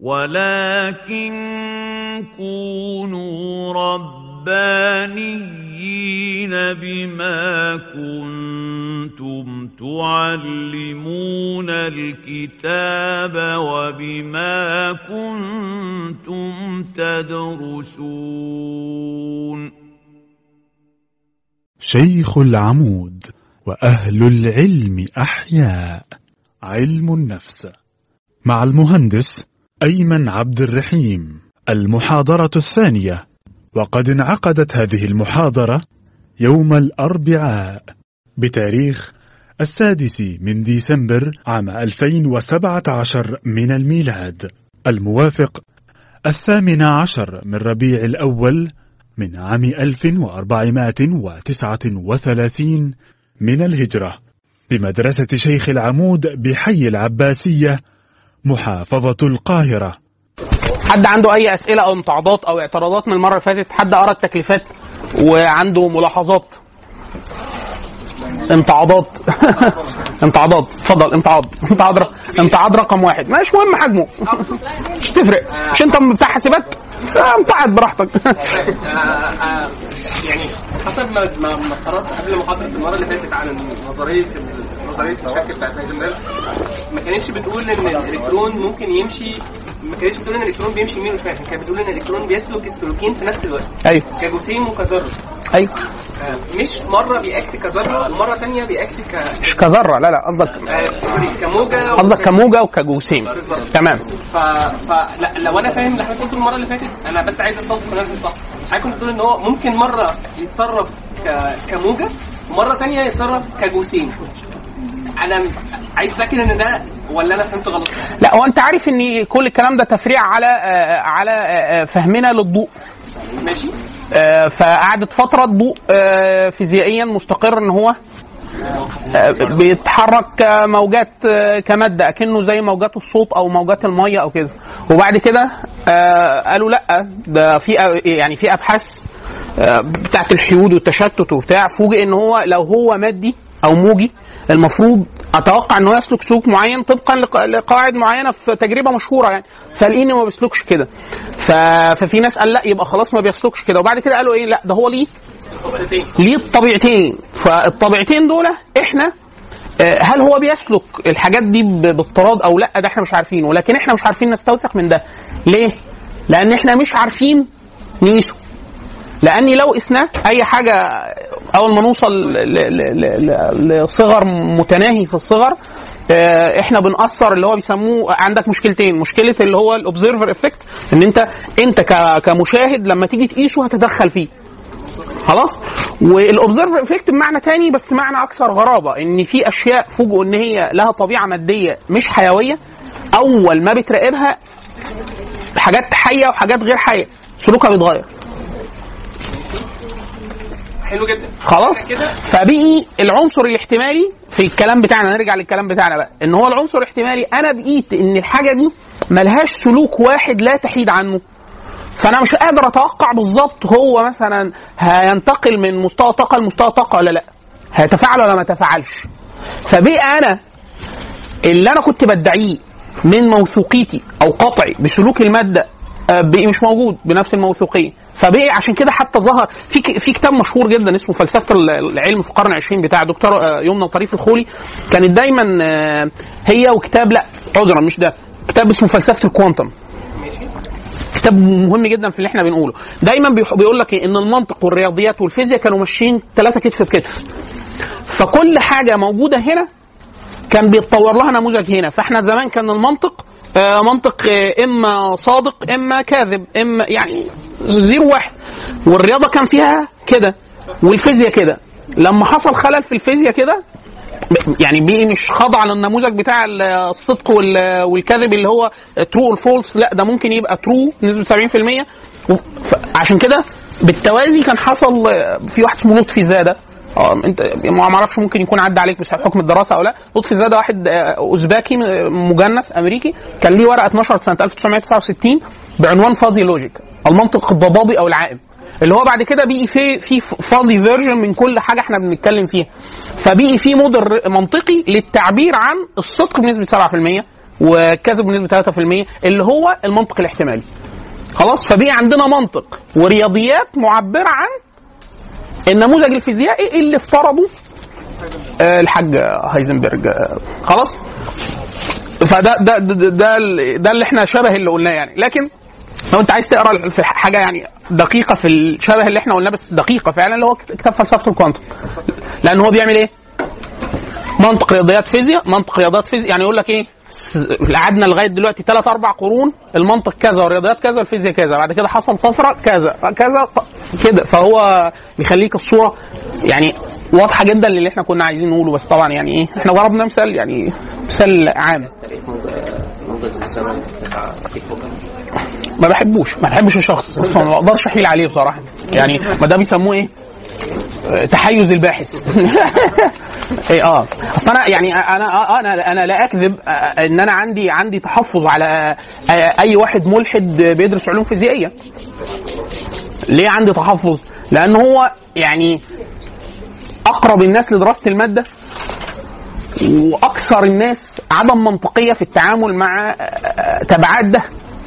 ولكن كونوا ربانيين بما كنتم تعلمون الكتاب وبما كنتم تدرسون شيخ العمود وأهل العلم أحياء علم النفس مع المهندس أيمن عبد الرحيم المحاضرة الثانية وقد انعقدت هذه المحاضرة يوم الأربعاء بتاريخ السادس من ديسمبر عام 2017 من الميلاد الموافق الثامن عشر من ربيع الأول من عام 1439 من الهجرة بمدرسة شيخ العمود بحي العباسية محافظة القاهرة حد عنده اي اسئله او امتعاضات او اعتراضات من المره اللي فاتت حد قرا التكليفات وعنده ملاحظات امتعاضات امتعاضات اتفضل امتعاض امتعاض رق- امتعاض رقم واحد مش مهم حجمه مش تفرق مش انت بتاع حاسبات آه، امتعد براحتك يعني حسب ما ما ما قرات قبل محاضره المره اللي فاتت عن نظريه نظريه الشك بتاعت هايزنبرج ما كانتش بتقول ان الالكترون ممكن يمشي ما كانتش بتقول ان الالكترون بيمشي يمين وشمال كانت بتقول ان الالكترون بيسلك السلوكين في نفس الوقت ايوه كجسيم وكذره ايوه آه، مش مره بيأكت كذره ومره ثانيه بيأكت ك مش كذره لا لا قصدك آه، سوري، كموجه قصدك كموجه وكجسيم بالظبط. تمام ف... ف... لا لو انا فاهم اللي حضرتك قلته المره اللي فاتت انا بس عايز استوضح الناس صح حضرتك كنت بتقول ان هو ممكن مره يتصرف ك... كموجه ومره تانية يتصرف كجسيم انا عايز اتاكد ان ده ولا انا فهمت غلط لا هو انت عارف ان كل الكلام ده تفريع على آه، على آه، فهمنا للضوء ماشي آه، فقعدت فتره الضوء آه، فيزيائيا مستقر ان هو آه، بيتحرك كموجات آه، كماده اكنه زي موجات الصوت او موجات الميه او كده وبعد كده آه، قالوا لا ده في أ- يعني في ابحاث آه، بتاعت الحيود والتشتت وبتاع فوجئ ان هو لو هو مادي او موجي المفروض اتوقع ان هو يسلك سلوك معين طبقا لق- لقواعد معينه في تجربه مشهوره يعني فلقيني ما بيسلكش كده ف... ففي ناس قال لا يبقى خلاص ما بيسلكش كده وبعد كده قالوا ايه لا ده هو ليه قصتين ليه الطبيعتين فالطبيعتين دول احنا آه، هل هو بيسلك الحاجات دي ب- باضطراد او لا ده احنا مش عارفين ولكن احنا مش عارفين نستوثق من ده ليه لان احنا مش عارفين نقيسه لاني لو قسناه اي حاجه اول ما نوصل ل- ل- ل- ل- لصغر متناهي في الصغر آه، احنا بنأثر اللي هو بيسموه عندك مشكلتين مشكله اللي هو الاوبزرفر افكت ان انت انت ك- كمشاهد لما تيجي تقيسه هتدخل فيه خلاص والاوبزرفر افكت بمعنى تاني بس معنى اكثر غرابه ان في اشياء فوجئوا ان هي لها طبيعه ماديه مش حيويه اول ما بتراقبها حاجات حيه وحاجات غير حيه سلوكها بيتغير حلو جدا خلاص كده فبقي العنصر الاحتمالي في الكلام بتاعنا نرجع للكلام بتاعنا بقى ان هو العنصر الاحتمالي انا بقيت ان الحاجه دي ملهاش سلوك واحد لا تحيد عنه فانا مش قادر اتوقع بالظبط هو مثلا هينتقل من مستوى طاقه لمستوى طاقه ولا لا هيتفاعل ولا ما يتفاعلش فبقى انا اللي انا كنت بدعيه من موثوقيتي او قطعي بسلوك الماده آه، بقي مش موجود بنفس الموثوقيه فبقي عشان كده حتى ظهر في ك- في كتاب مشهور جدا اسمه فلسفه ال- العلم في القرن العشرين بتاع دكتور آه، يمنى طريف الخولي كانت دايما آه، هي وكتاب لا عذرا مش ده كتاب اسمه فلسفه الكوانتم كتاب مهم جدا في اللي احنا بنقوله دايما بيح- بيقول لك إيه؟ ان المنطق والرياضيات والفيزياء كانوا ماشيين ثلاثه كتف بكتف فكل حاجه موجوده هنا كان بيتطور لها نموذج هنا فاحنا زمان كان المنطق آه، منطق آه، اما صادق اما كاذب اما يعني زيرو واحد والرياضه كان فيها كده والفيزياء كده لما حصل خلل في الفيزياء كده ب- يعني بقي مش خاضع للنموذج بتاع ال- الصدق وال- والكذب اللي هو ترو والفولس لا ده ممكن يبقى ترو نسبه 70% وف- ف- عشان كده بالتوازي كان حصل آه، في واحد اسمه لطفي زاده اه انت ما ما اعرفش ممكن يكون عدى عليك بسبب حكم الدراسه او لا لطفي زاده واحد آه، اوزباكي م- مجنس امريكي كان ليه ورقه اتنشرت سنه 1969 بعنوان فازي لوجيك المنطق الضبابي او العائم اللي هو بعد كده بقي في في فازي فيرجن من كل حاجه احنا بنتكلم فيها فبقي في موديل منطقي للتعبير عن الصدق بنسبه 7% وكذب بنسبه 3% اللي هو المنطق الاحتمالي خلاص فبقي عندنا منطق ورياضيات معبره عن النموذج الفيزيائي اللي افترضه آه، الحاج هايزنبرج آه، خلاص فده ده ده, ده, ده, ده اللي احنا شبه اللي قلناه يعني لكن لو انت عايز تقرا في حاجه يعني دقيقه في الشبه اللي احنا قلناه بس دقيقه فعلا اللي هو كتاب فلسفه الكوانتم لان هو بيعمل ايه؟ منطق رياضيات فيزياء منطق رياضيات فيزياء يعني يقول لك ايه قعدنا لغايه دلوقتي ثلاث اربع قرون المنطق كذا والرياضيات كذا والفيزياء كذا بعد كده حصل طفره كذا كذا كده فهو بيخليك الصوره يعني واضحه جدا للي احنا كنا عايزين نقوله بس طبعا يعني ايه احنا ضربنا مثال يعني مثال عام ما بحبوش ما بحبش الشخص ما بقدرش احيل عليه بصراحه يعني ما ده بيسموه ايه تحيز الباحث ايه اه اصل انا يعني انا آه انا انا لا اكذب آه ان انا عندي عندي تحفظ على آه اي واحد ملحد بيدرس علوم فيزيائيه ليه عندي تحفظ لان هو يعني اقرب الناس لدراسه الماده واكثر الناس عدم منطقيه في التعامل مع آه، تبعات ده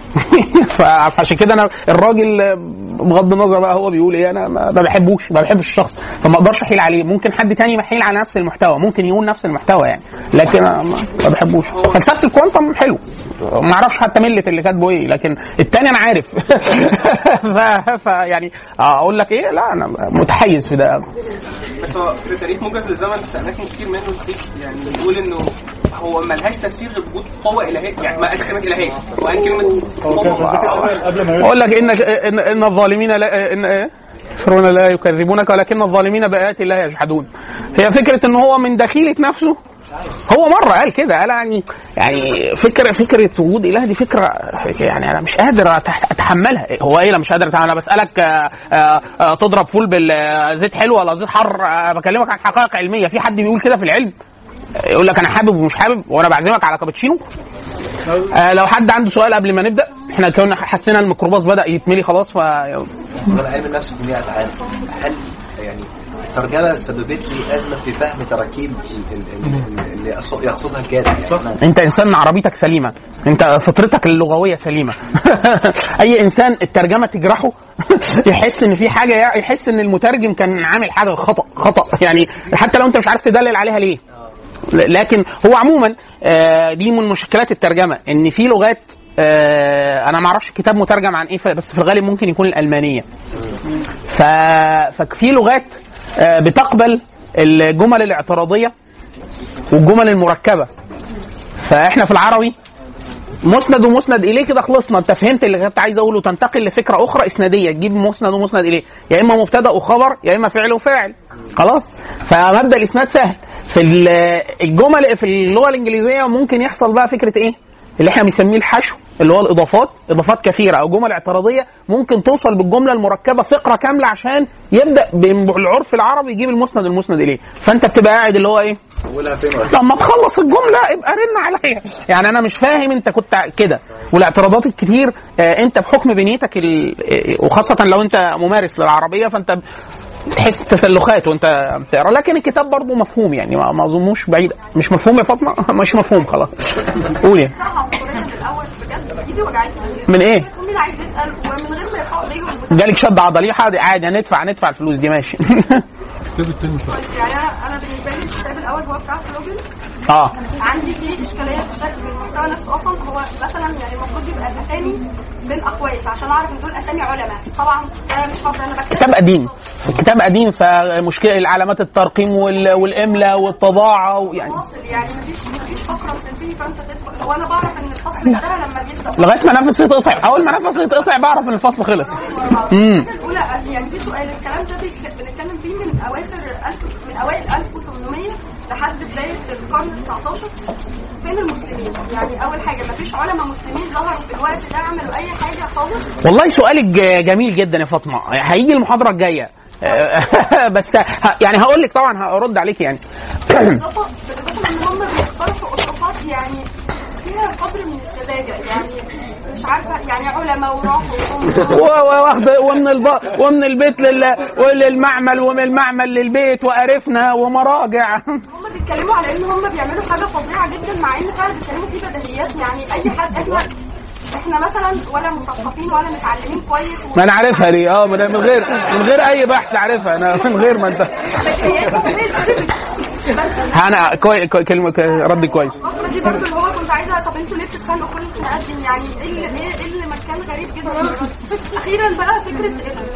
فعشان كده انا الراجل بغض النظر بقى هو بيقول ايه انا ما ما بحبوش ما بحبش الشخص فما اقدرش احيل عليه ممكن حد تاني يحيل على نفس المحتوى ممكن يقول نفس المحتوى يعني لكن أنا ما ما بحبوش فلسفه الكوانتم حلو ما اعرفش حتى مله اللي كاتبه ايه لكن التاني انا عارف ف... ف يعني اقول لك ايه لا انا متحيز في ده بس هو في تاريخ موجز للزمن في اماكن كتير منه يعني بيقول انه هو ملهاش تفسير غير وجود قوه الهيه يعني ما قالش كلمه الهيه وقال كلمه قوه اقول لك ان ان, إن الظالمين لا ان ايه يكفرون لا يكذبونك ولكن الظالمين بآيات الله يجحدون هي فكره ان هو من دخيله نفسه هو مره قال كده قال يعني يعني فكره فكره وجود اله دي فكره يعني انا مش قادر أتح- اتحملها هو ايه لا مش قادر أتحملها؟ انا بسالك آه، آه، آه، تضرب فول بالزيت حلو ولا زيت حر آه، بكلمك عن حقائق علميه في حد بيقول كده في العلم يقول لك انا حابب ومش حابب وانا بعزمك على كابتشينو آه لو حد عنده سؤال قبل ما نبدا احنا كنا حسينا الميكروباص بدا يتملي خلاص ف وانا علم النفس في 100 عام هل يعني الترجمه سببت لي ازمه في فهم تراكيب ال- ال- ال- اللي يقصد- يقصدها الكاتب يعني أنا- انت انسان عربيتك سليمه انت فطرتك اللغويه سليمه اي انسان الترجمه تجرحه يحس ان في حاجه يحس ان المترجم كان عامل حاجه خطا خطا يعني حتى لو انت مش عارف تدلل عليها ليه لكن هو عموما آه، دي من مشكلات الترجمه ان في لغات آه، انا ما اعرفش الكتاب مترجم عن ايه بس في الغالب ممكن يكون الالمانيه ف... ففي لغات آه، بتقبل الجمل الاعتراضيه والجمل المركبه فاحنا في العربي مسند ومسند اليه كده خلصنا انت فهمت اللي كنت عايز اقوله تنتقل لفكره اخرى اسناديه تجيب مسند ومسند اليه يا اما مبتدا وخبر يا اما فعل وفاعل خلاص فمبدا الاسناد سهل في ال- الجمل في اللغه الانجليزيه ممكن يحصل بقى فكره ايه اللي احنا بنسميه الحشو اللي هو الاضافات اضافات كثيره او جمل اعتراضيه ممكن توصل بالجمله المركبه فقره كامله عشان يبدا بالعرف العربي يجيب المسند المسند اليه فانت بتبقى قاعد اللي هو ايه اولها فين ولا لما تخلص الجمله ابقى رن عليا يعني انا مش فاهم انت كنت كده والاعتراضات الكتير آه، انت بحكم بنيتك ال... آه، وخاصه لو انت ممارس للعربيه فانت تحس تسلخات وانت بتقرا لكن الكتاب برضه مفهوم يعني ما ما اظنوش بعيد مش مفهوم يا فاطمه مش مفهوم خلاص قولي بصراحة القرآن من الأول بجد إيدي وجعتني من ايه مين عايز يسأل ومن غير ما يرفعوا ايديهم جالك شد عضلي عادي عادي هندفع ندفع الفلوس دي ماشي يعني أنا أنا بالنسبة لي الكتاب الأول هو بتاع فلوجن اه عندي فيه إشكالية في شكل المحتوى نفسه أصلا هو مثلا يعني المفروض يبقى الأسامي بين أقواس عشان أعرف إن دول أسامي علماء طبعا ده مش حاصل أنا بكتب كتاب قديم الكتاب قديم فمشكله علامات الترقيم وال... والاملاء والطباعه ويعني فاصل يعني مفيش مفيش فقرة بتنتهي فأنت تدخل هو أنا بعرف إن الفصل انتهى لما بيبدأ لغايه ما نفسي يتقطع اول ما نفسي يتقطع بعرف ان الفصل خلص امم الحاجة الأولى يعني في سؤال الكلام ده بيك- بنتكلم فيه من أواخر ألف من أوائل 1800 لحد بداية القرن ال 19 فين المسلمين؟ يعني أول حاجة مفيش علماء مسلمين ظهروا في الوقت ده عملوا أي حاجة خالص والله سؤالك ج- جميل جدا يا فاطمه هيجي المحاضره الجايه بس ه- يعني هقول لك طبعا هرد عليك يعني بالإضافة بالإضافة إن هم بيقترحوا إضافات يعني فيها فيها قدر من السذاجه يعني مش عارفه يعني علماء وراحوا و- و- واخد ومن الب... ومن البيت لل... للمعمل ومن المعمل للبيت وقرفنا ومراجع هم بيتكلموا على ان هم بيعملوا حاجه فظيعه جدا مع ان فعلا بيتكلموا في بديهيات يعني اي حد احنا احنا مثلا ولا مثقفين ولا متعلمين كويس و- ما انا عارفها دي اه من من غير من غير اي بحث عارفها انا من غير ما انت بديهياتهم زي الأدب. بس انا كوي... كوي... كلمه ك- رد كويس الفترة دي برضه اللي هو كنت عايزه طب انتوا ليه بتتخانقوا كل الخناقات دي يعني ايه اللي ايه إيه اللي مكان غريب جدا اخيرا بقى فكره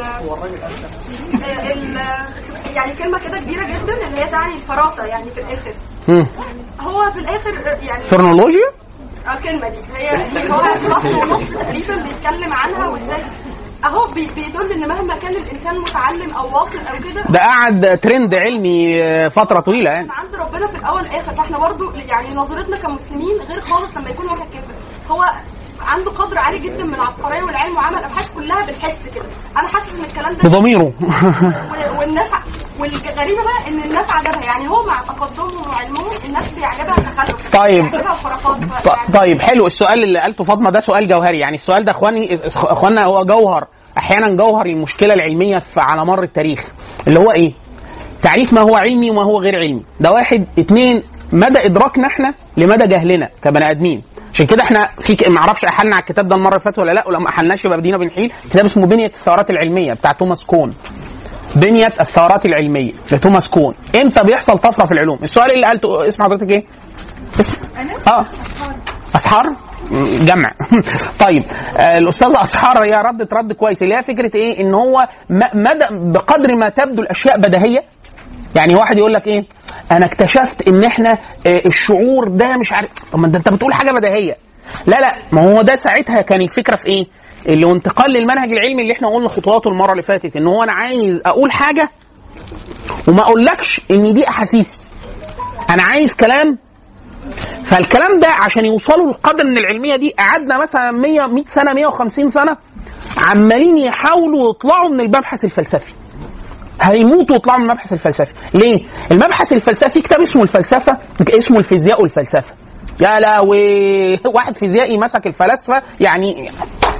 ال ال يعني كلمه كده كبيره جدا اللي هي تعني الفراسه يعني في الاخر مم. هو في الاخر يعني فرنولوجيا الكلمه دي هي دي هو فصل ونص تقريبا بيتكلم عنها وازاي اهو بي- بيدل ان مهما كان الانسان متعلم او واصل او كده ده قعد ترند علمي آه، فتره طويله يعني من عند ربنا في الاول والاخر فاحنا برضو يعني نظرتنا كمسلمين غير خالص لما يكون واحد كافر هو عنده قدر عالي جدا من العبقريه والعلم وعمل ابحاث كلها بالحس كده انا حاسس ان الكلام ده بضميره و- والناس ع- والغريبه بقى ان الناس عجبها يعني هو مع تقدمهم وعلمهم الناس بيعجبها التخلف طيب. بيعجبها الخرافات ف- ط- يعني طيب حلو السؤال اللي قالته فاطمه ده سؤال جوهري يعني السؤال ده اخواني اخوانا هو جوهر احيانا جوهر المشكله العلميه في على مر التاريخ اللي هو ايه تعريف ما هو علمي وما هو غير علمي ده واحد اتنين مدى ادراكنا احنا لمدى جهلنا كبني ادمين عشان كده احنا في ك- ما اعرفش احلنا على الكتاب ده المره اللي فاتت ولا لا ولما احلناش يبقى بدينا بنحيل كتاب اسمه بنيه الثورات العلميه بتاع توماس كون بنيه الثورات العلميه لتوماس كون امتى بيحصل طفره في العلوم السؤال اللي قالته اسم حضرتك ايه اسم اه اسحار م- جمع طيب آه الاستاذه اسحار هي ردت رد كويس اللي هي فكره ايه ان هو م- مدى بقدر ما تبدو الاشياء بديهيه يعني واحد يقول لك ايه انا اكتشفت ان احنا آه، الشعور ده مش عارف طب ما انت انت بتقول حاجه بديهيه لا لا ما هو ده ساعتها كان الفكره في ايه اللي هو انتقال للمنهج العلمي اللي احنا قلنا خطواته المره اللي فاتت ان هو انا عايز اقول حاجه وما اقولكش ان دي احاسيسي انا عايز كلام فالكلام ده عشان يوصلوا للقدر من العلميه دي قعدنا مثلا 100 100 سنه 150 سنه عمالين يحاولوا يطلعوا من المبحث الفلسفي هيموتوا ويطلعوا من المبحث الفلسفي ليه المبحث الفلسفي كتاب اسمه الفلسفه اسمه الفيزياء والفلسفه يا لهوي واحد فيزيائي مسك الفلاسفه يعني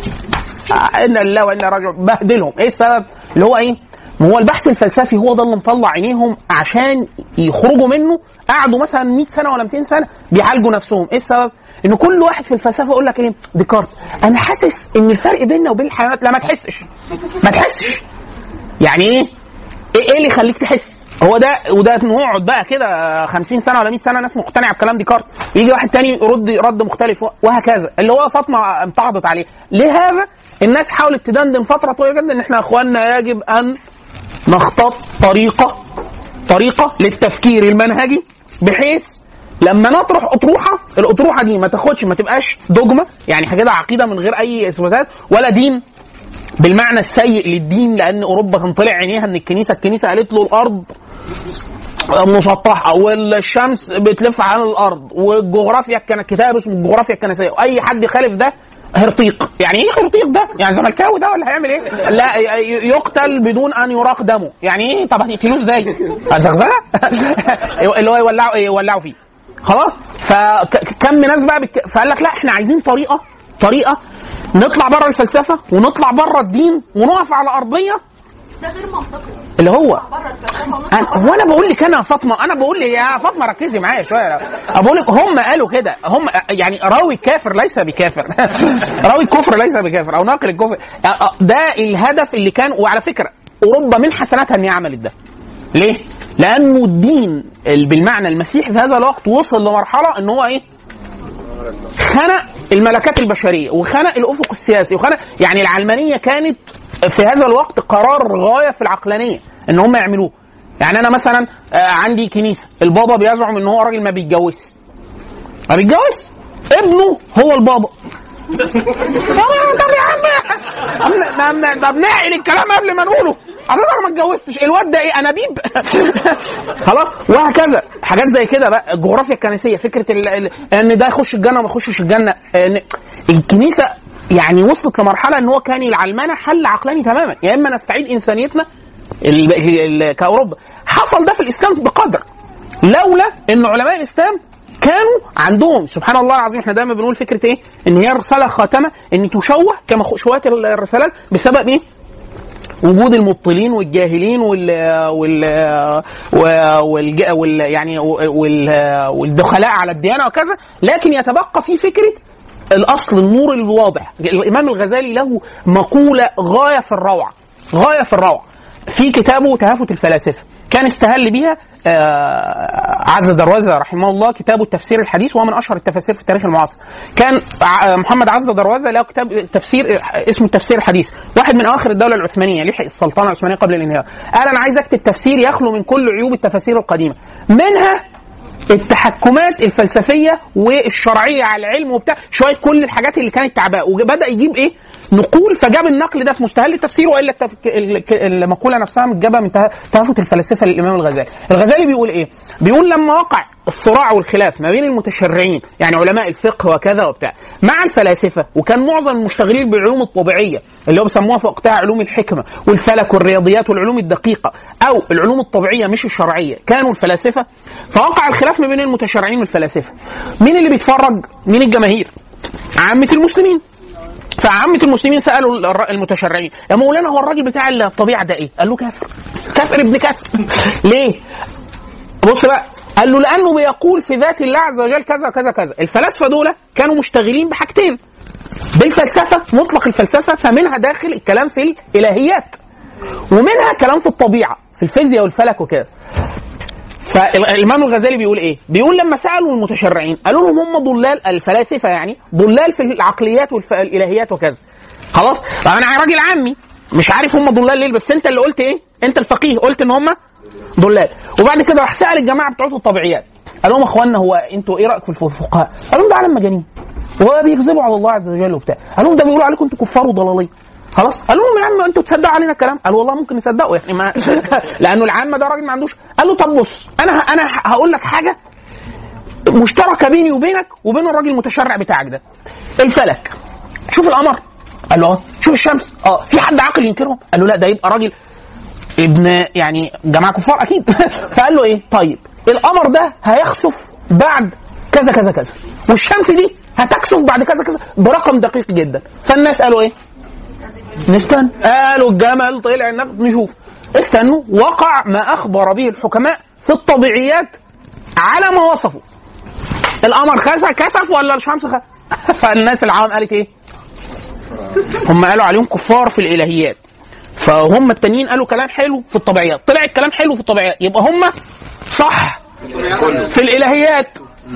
ان الله وانا راجعون بهدلهم ايه السبب اللي هو ايه ما هو البحث الفلسفي هو ده اللي مطلع عينيهم عشان يخرجوا منه قعدوا مثلا 100 سنه ولا 200 سنه بيعالجوا نفسهم ايه السبب ان كل واحد في الفلسفه يقول لك ايه ديكارت انا حاسس ان الفرق بيننا وبين الحيوانات لا ما تحسش ما تحسش يعني ايه ايه إيه اللي يخليك تحس هو ده وده نقعد بقى كده 50 سنه ولا 100 سنه ناس مقتنعه بكلام ديكارت يجي واحد تاني يرد رد مختلف وهكذا اللي هو فاطمه امتعضت عليه لهذا الناس حاولت تدندن فتره طويله جدا ان احنا يا اخواننا يجب ان نختار طريقه طريقه للتفكير المنهجي بحيث لما نطرح اطروحه الاطروحه دي ما تاخدش ما تبقاش دوجما يعني حاجه كده عقيده من غير اي اثباتات ولا دين بالمعنى السيء للدين لان اوروبا كان طلع عينيها من الكنيسه الكنيسه قالت له الارض مسطحه والشمس بتلف على الارض والجغرافيا كان كتاب اسمه الجغرافيا الكنسيه واي حد يخالف ده هرطيق يعني ايه هرطيق ده يعني زملكاوي ده ولا هيعمل ايه لا ي- يقتل بدون ان يراق دمه يعني ايه طب هتقتلوه ازاي زغزغه اللي هو يولعوا يولعوا فيه خلاص فكم ناس بقى بك... فقال لك لا احنا عايزين طريقه طريقه نطلع بره الفلسفه ونطلع بره الدين ونقف على ارضيه ده غير منطقي اللي هو بره الفلسفه ونطلع أنا هو انا بقول لك انا يا فاطمه انا بقول لي يا فاطمه ركزي معايا شويه بقول لك هم قالوا كده هم يعني راوي الكافر ليس بكافر راوي الكفر ليس بكافر او ناقل الكفر ده الهدف اللي كان وعلى فكره اوروبا من حسناتها ان هي عملت ده ليه؟ لانه الدين ال- بالمعنى المسيحي في هذا الوقت وصل لمرحله ان هو ايه؟ خنق الملكات البشريه وخنق الافق السياسي وخنق يعني العلمانيه كانت في هذا الوقت قرار غايه في العقلانيه ان هم يعملوه يعني انا مثلا آه، عندي كنيسه البابا بيزعم ان هو راجل ما بيتجوزش ما بيتجوز ابنه هو البابا طب طب يا عم طب- طب- طب نعقل الكلام قبل ما نقوله حضرتك ما اتجوزتش الواد ده ايه انابيب خلاص وهكذا حاجات زي كده بقى الجغرافيا الكنسيه فكره ال... ال... ان ده يخش الجنه وما يخشش الجنه ان الكنيسه يعني وصلت لمرحله ان هو كان العلمانه حل عقلاني تماما يا اما نستعيد انسانيتنا ال... ال... كاوروبا حصل ده في الاسلام بقدر لولا ان علماء الاسلام كانوا عندهم سبحان الله العظيم احنا دايما بنقول فكره ايه؟ ان هي رساله خاتمه ان تشوه كما شوهت الرسالات بسبب ايه؟ وجود المبطلين والجاهلين وال وال وال, وال يعني وال والدخلاء على الديانه وكذا لكن يتبقى في فكره الاصل النور الواضح الامام الغزالي له مقوله غايه في الروعه غايه في الروعه في كتابه تهافت الفلاسفه كان استهل بها آه، عز دروازه رحمه الله كتابه التفسير الحديث وهو من اشهر التفاسير في التاريخ المعاصر كان ع- محمد عز دروازه له كتاب تفسير آه، اسمه التفسير الحديث واحد من اواخر الدوله العثمانيه لحق السلطنه العثمانيه قبل الانهيار قال انا عايز اكتب تفسير يخلو من كل عيوب التفاسير القديمه منها التحكمات الفلسفيه والشرعيه على العلم وبتاع شويه كل الحاجات اللي كانت تعباء وبدا يجيب ايه نقول فجاب النقل ده في مستهل التفسير والا التف... ال- المقوله نفسها متجابه من ته- تهافت الفلاسفه للامام الغزالي الغزالي بيقول ايه بيقول لما وقع الصراع والخلاف ما بين المتشرعين يعني علماء الفقه وكذا وبتاع مع الفلاسفه وكان معظم المشتغلين بالعلوم الطبيعيه اللي هو بيسموها في وقتها علوم الحكمه والفلك والرياضيات والعلوم الدقيقه او العلوم الطبيعيه مش الشرعيه كانوا الفلاسفه فوقع الخلاف ما بين المتشرعين والفلاسفه مين اللي بيتفرج مين الجماهير عامه المسلمين فعامة المسلمين سألوا الر- المتشرعين يا مولانا هو الراجل بتاع الطبيعة ده ايه؟ قال له كافر كافر ابن كافر ليه؟ بص بقى قال له لأنه بيقول في ذات الله عز وجل كذا كذا كذا الفلاسفة دول كانوا مشتغلين بحاجتين بالفلسفة مطلق الفلسفة فمنها داخل الكلام في الإلهيات ومنها كلام في الطبيعة في الفيزياء والفلك وكده فالامام الغزالي بيقول ايه؟ بيقول لما سالوا المتشرعين قالوا لهم هم ضلال الفلاسفه يعني ضلال في العقليات والالهيات وكذا. خلاص؟ طب انا راجل عامي مش عارف هم ضلال ليه بس انت اللي قلت ايه؟ انت الفقيه قلت ان هم ضلال وبعد كده راح سال الجماعه بتوع الطبيعيات قال لهم اخوانا هو انتوا ايه رايكم في الفقهاء؟ قال لهم ده عالم مجانين وهو بيكذبوا على الله عز وجل وبتاع قال لهم ده بيقولوا عليكم انتوا كفار وضلالين خلاص قالوا لهم يا عم انتوا تصدقوا علينا الكلام قال والله ممكن نصدقه يعني ما لانه العامه ده راجل ما عندوش قال له طب بص انا ه- انا ه- هقول لك حاجه مشتركه بيني وبينك وبين الراجل المتشرع بتاعك ده الفلك شوف القمر قال له اه شوف الشمس اه في حد عاقل ينكرهم قال له لا ده يبقى راجل ابن يعني جماعه كفار اكيد فقال له ايه طيب القمر ده هيخسف بعد كذا كذا كذا والشمس دي هتكسف بعد كذا كذا برقم دقيق جدا فالناس قالوا ايه نستنى قالوا الجمل طلع النقد نشوف استنوا وقع ما اخبر به الحكماء في الطبيعيات على ما وصفوا القمر كسف كسف ولا الشمس خ... فالناس العوام قالت ايه هم قالوا عليهم كفار في الالهيات فهم التانيين قالوا كلام حلو في الطبيعيات طلع الكلام حلو في الطبيعيات يبقى هم صح في الالهيات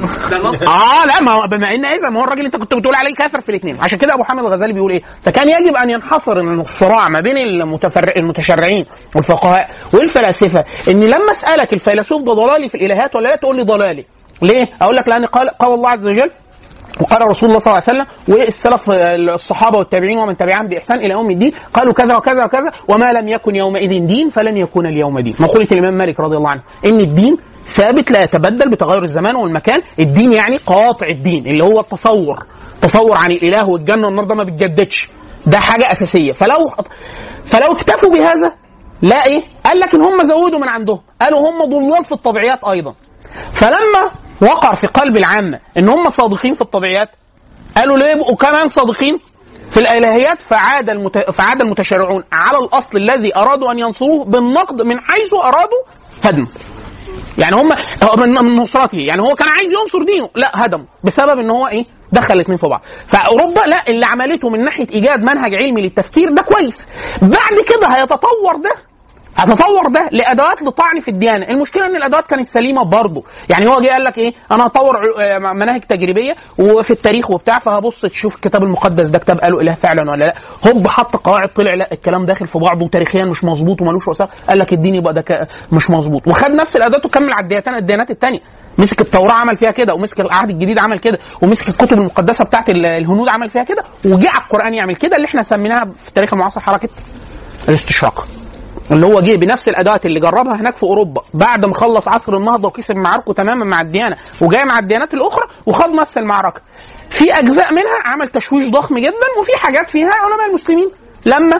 اه لا ما هو بما ان اذا ما هو الراجل انت كنت بتقول عليه كافر في الاثنين عشان كده ابو حامد الغزالي بيقول ايه فكان يجب ان ينحصر ان الصراع ما بين المتفر... المتشرعين والفقهاء والفلاسفه ان لما اسالك الفيلسوف ده ضلالي في الالهات ولا لا تقول لي ضلالي ليه اقول لك لان قال قال الله عز وجل وقال رسول الله صلى الله عليه وسلم والسلف الصحابه والتابعين ومن تبعهم باحسان الى يوم الدين قالوا كذا وكذا وكذا وما لم يكن يومئذ دين فلن يكون اليوم دين مقوله الامام مالك رضي الله عنه ان الدين ثابت لا يتبدل بتغير الزمان والمكان الدين يعني قاطع الدين اللي هو التصور تصور عن الاله والجنه والنار ده ما بيتجددش ده حاجه اساسيه فلو فلو اكتفوا بهذا لا ايه قال لك ان هم زودوا من عندهم قالوا هم ضلال في الطبيعيات ايضا فلما وقع في قلب العامة ان هم صادقين في الطبيعيات قالوا ليه يبقوا كمان صادقين في الالهيات فعاد المت... فعاد المتشرعون على الاصل الذي ارادوا ان ينصروه بالنقد من حيث ارادوا هدمه يعني هم هو من من نصرته يعني هو كان عايز ينصر دينه لا هدمه بسبب ان هو ايه دخل الاثنين في بعض فاوروبا لا اللي عملته من ناحيه ايجاد منهج علمي للتفكير ده كويس بعد كده هيتطور ده هتطور ده لادوات لطعن في الديانه المشكله ان الادوات كانت سليمه برضه يعني هو جه قال لك ايه انا هطور ع- آه مناهج تجريبيه وفي التاريخ وبتاع فهبص تشوف الكتاب المقدس ده كتاب قالوا اله فعلا ولا لا هوب حط قواعد طلع لا الكلام داخل في بعضه وتاريخيا مش مظبوط ومالوش وثائق قال لك الدين يبقى ده ك- مش مظبوط وخد نفس الادوات وكمل على الديانات الديانات الثانيه مسك التوراه عمل فيها كده ومسك العهد الجديد عمل كده ومسك الكتب المقدسه بتاعت ال- الهنود عمل فيها كده وجه على القران يعمل كده اللي احنا سميناها في التاريخ المعاصر حركه الاستشراق اللي هو جه بنفس الادوات اللي جربها هناك في اوروبا بعد ما خلص عصر النهضه وكسب معاركه تماما مع الديانه وجاي مع الديانات الاخرى وخد نفس المعركه. في اجزاء منها عمل تشويش ضخم جدا وفي حاجات فيها علماء المسلمين لما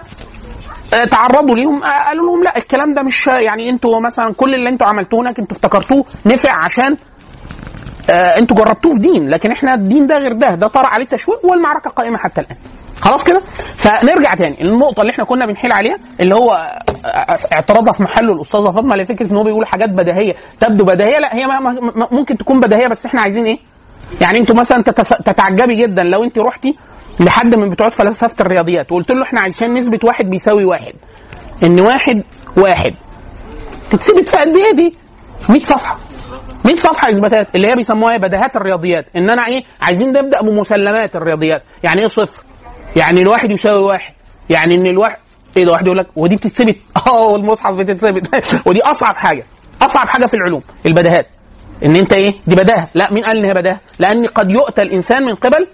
آه، تعرضوا ليهم آه، قالوا لهم لا الكلام ده مش يعني انتوا مثلا كل اللي انتوا عملتوه هناك انتوا افتكرتوه نفع عشان آه انتوا جربتوه في دين لكن احنا الدين ده غير ده ده طرأ عليه تشويق والمعركه قائمه حتى الان خلاص كده فنرجع تاني النقطه اللي احنا كنا بنحيل عليها اللي هو آه، اعتراضها في محله الاستاذه فاطمه لفكره ان هو بيقول حاجات بديهيه تبدو بديهيه لا هي ما ما- ما- ممكن تكون بديهيه بس احنا عايزين ايه يعني انتوا مثلا تتس- تتعجبي جدا لو انت رحتي لحد من بتوع فلسفه الرياضيات وقلت له احنا عايزين نسبه واحد بيساوي واحد ان واحد واحد تتثبت في قد ايه دي 100 صفحه 100 صفحه اثباتات اللي هي بيسموها ايه بديهات الرياضيات ان انا ايه عايزين نبدا بمسلمات الرياضيات يعني ايه صفر يعني الواحد يساوي واحد يعني ان الواحد ايه ده واحد يقول لك ودي بتتثبت اه والمصحف بتتثبت ودي اصعب حاجه اصعب حاجه في العلوم البديهات ان انت ايه دي بداهه لا مين قال ان هي بداهه لان قد يؤتى الانسان من قبل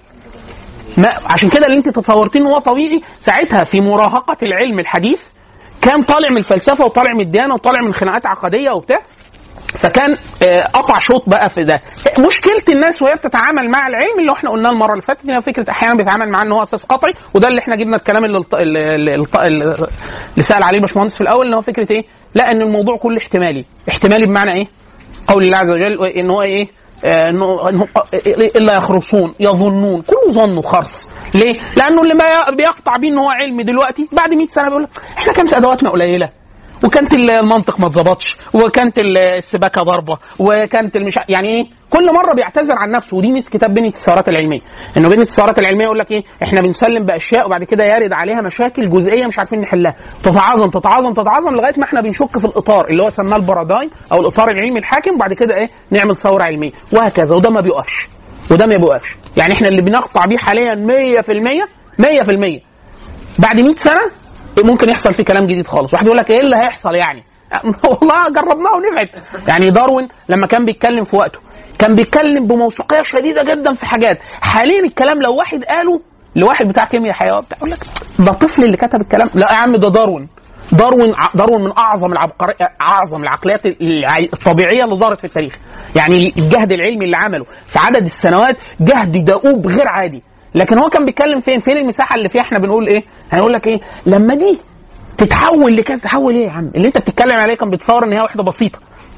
ما عشان كده اللي انت تصورتيه ان هو طبيعي ساعتها في مراهقه العلم الحديث كان طالع من الفلسفه وطالع من الديانه وطالع من خناقات عقديه وبتاع فكان آه، قطع شوط بقى في ده مشكله الناس وهي بتتعامل مع العلم اللي احنا قلناه المره اللي فاتت ان هي فكره احيانا بيتعامل معاه ان هو اساس قطعي وده اللي احنا جبنا الكلام اللي الط- اللي, اللي, اللي, اللي سال عليه الباشمهندس في الاول ان هو فكره ايه؟ لا ان الموضوع كله احتمالي احتمالي بمعنى ايه؟ قول الله عز وجل ان هو ايه؟ آه، انه انه الا يخرصون يظنون كله ظن وخرص ليه؟ لانه اللي ما بيقطع بيه ان هو علم دلوقتي بعد 100 سنه بيقول لك احنا كانت ادواتنا قليله وكانت المنطق ما اتظبطش وكانت السباكه ضربه وكانت المش يعني ايه كل مره بيعتذر عن نفسه ودي ميزه كتاب بنيه الثورات العلميه انه بنيه الثورات العلميه يقول لك ايه احنا بنسلم باشياء وبعد كده يرد عليها مشاكل جزئيه مش عارفين نحلها تتعاظم تتعاظم تتعاظم لغايه ما احنا بنشك في الاطار اللي هو سماه البارادايم او الاطار العلمي الحاكم وبعد كده ايه نعمل ثوره علميه وهكذا وده ما بيقفش وده ما بيوقفش يعني احنا اللي بنقطع بيه حاليا 100% 100% بعد 100 سنه ممكن يحصل فيه كلام جديد خالص واحد يقول لك ايه اللي هيحصل يعني والله جربناه ونفعت يعني داروين لما كان بيتكلم في وقته كان بيتكلم بموثوقيه شديده جدا في حاجات حاليا الكلام لو واحد قاله لواحد بتاع كيمياء حيوان بتاع يقول لك ده الطفل اللي كتب الكلام لا يا عم ده داروين داروين ع- داروين من اعظم العبقري اعظم العقليات الع- الطبيعيه اللي ظهرت في التاريخ يعني الجهد العلمي اللي عمله في عدد السنوات جهد دؤوب غير عادي لكن هو كان بيتكلم فين فين المساحه اللي فيها احنا بنقول ايه هنقول لك ايه لما دي تتحول لكذا تتحول ايه يا عم اللي انت بتتكلم عليه كان بيتصور ان هي واحده بسيطه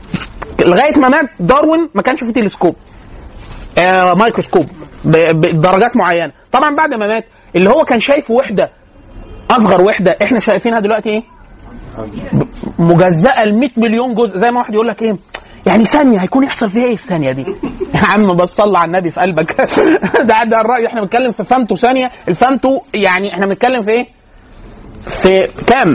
لغايه ما مات داروين ما كانش فيه تلسكوب آه مايكروسكوب ب- بدرجات معينه طبعا بعد ما مات اللي هو كان شايفه وحده اصغر وحده احنا شايفينها دلوقتي ايه ب- مجزأة ل 100 مليون جزء زي ما واحد يقول لك ايه يعني ثانية هيكون يحصل فيها ايه الثانية دي؟ يا عم بس صلى على النبي في قلبك ده ده الرأي احنا بنتكلم في فهمته ثانية الفهمته يعني احنا بنتكلم في ايه؟ في كام؟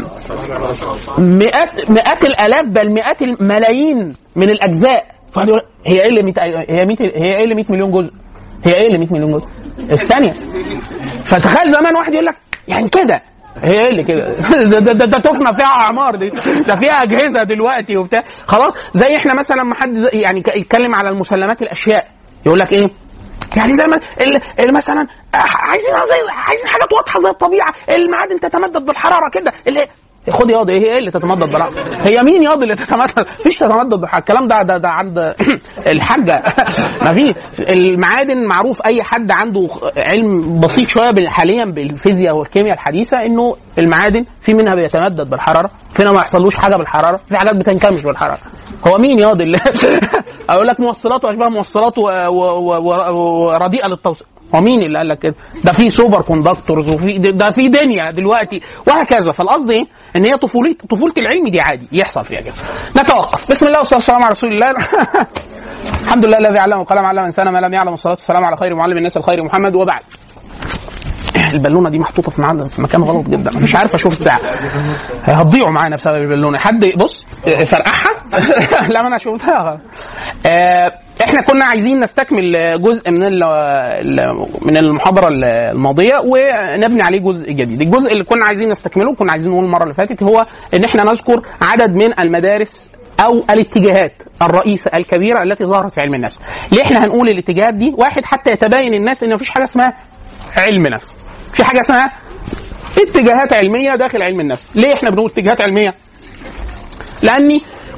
مئات مئات الالاف بل مئات الملايين من الاجزاء فواحد يقول هي ايه اللي 100 هي 100 هي ايه اللي 100 مليون جزء؟ هي ايه اللي 100 مليون جزء؟ الثانية فتخيل زمان واحد يقول لك يعني كده هي ايه اللي كده ده, ده, ده, ده تفنى فيها اعمار دي ده فيها اجهزه دلوقتي وبتاع خلاص زي احنا مثلا لما حد زي- يعني ك- يتكلم على المسلمات الاشياء يقول لك ايه يعني زي ما ال- ال- مثلا آه، عايزين زي عايزين حاجات واضحه زي الطبيعه المعادن تتمدد بالحراره كده اللي خد ياض ايه هي اللي تتمدد بالحراره هي مين ياض اللي تتمدد مفيش تتمدد بالحراره الكلام ده ده, ده عند الحاجه ما في المعادن معروف اي حد عنده علم بسيط شويه بال- حاليا بالفيزياء والكيمياء الحديثه انه المعادن في منها بيتمدد بالحراره فينا ما يحصلوش حاجه بالحراره في حاجات بتنكمش بالحراره هو مين ياض اللي اقول لك موصلات واشباه موصلات و- و- و- و- ورديئه للتوصيل هو مين اللي قال لك كده؟ ده في سوبر كوندكتورز وفي ده في دنيا دلوقتي وهكذا فالقصد ايه؟ ان هي طفوله طفوله العلم دي عادي يحصل فيها كده. نتوقف بسم الله والصلاه والسلام على رسول الله الحمد لله الذي علم وقلم علم الانسان ما لم يعلم والصلاه والسلام على خير معلم الناس الخير محمد وبعد. البالونه دي محطوطه في ميعاد في مكان غلط جدا مش عارف اشوف الساعه هتضيعوا معانا بسبب البالونه حد بص فرقعها لا ما انا شفتها غلط. آه، احنا كنا عايزين نستكمل جزء من ال- ال- من المحاضره الماضيه ونبني عليه جزء جديد الجزء اللي كنا عايزين نستكمله كنا عايزين نقول المره اللي فاتت هو ان احنا نذكر عدد من المدارس او الاتجاهات الرئيسه الكبيره التي ظهرت في علم النفس ليه احنا هنقول الاتجاهات دي واحد حتى يتبين الناس ان مفيش حاجه اسمها علم نفس في حاجه اسمها اتجاهات علميه داخل علم النفس ليه احنا بنقول اتجاهات علميه لاني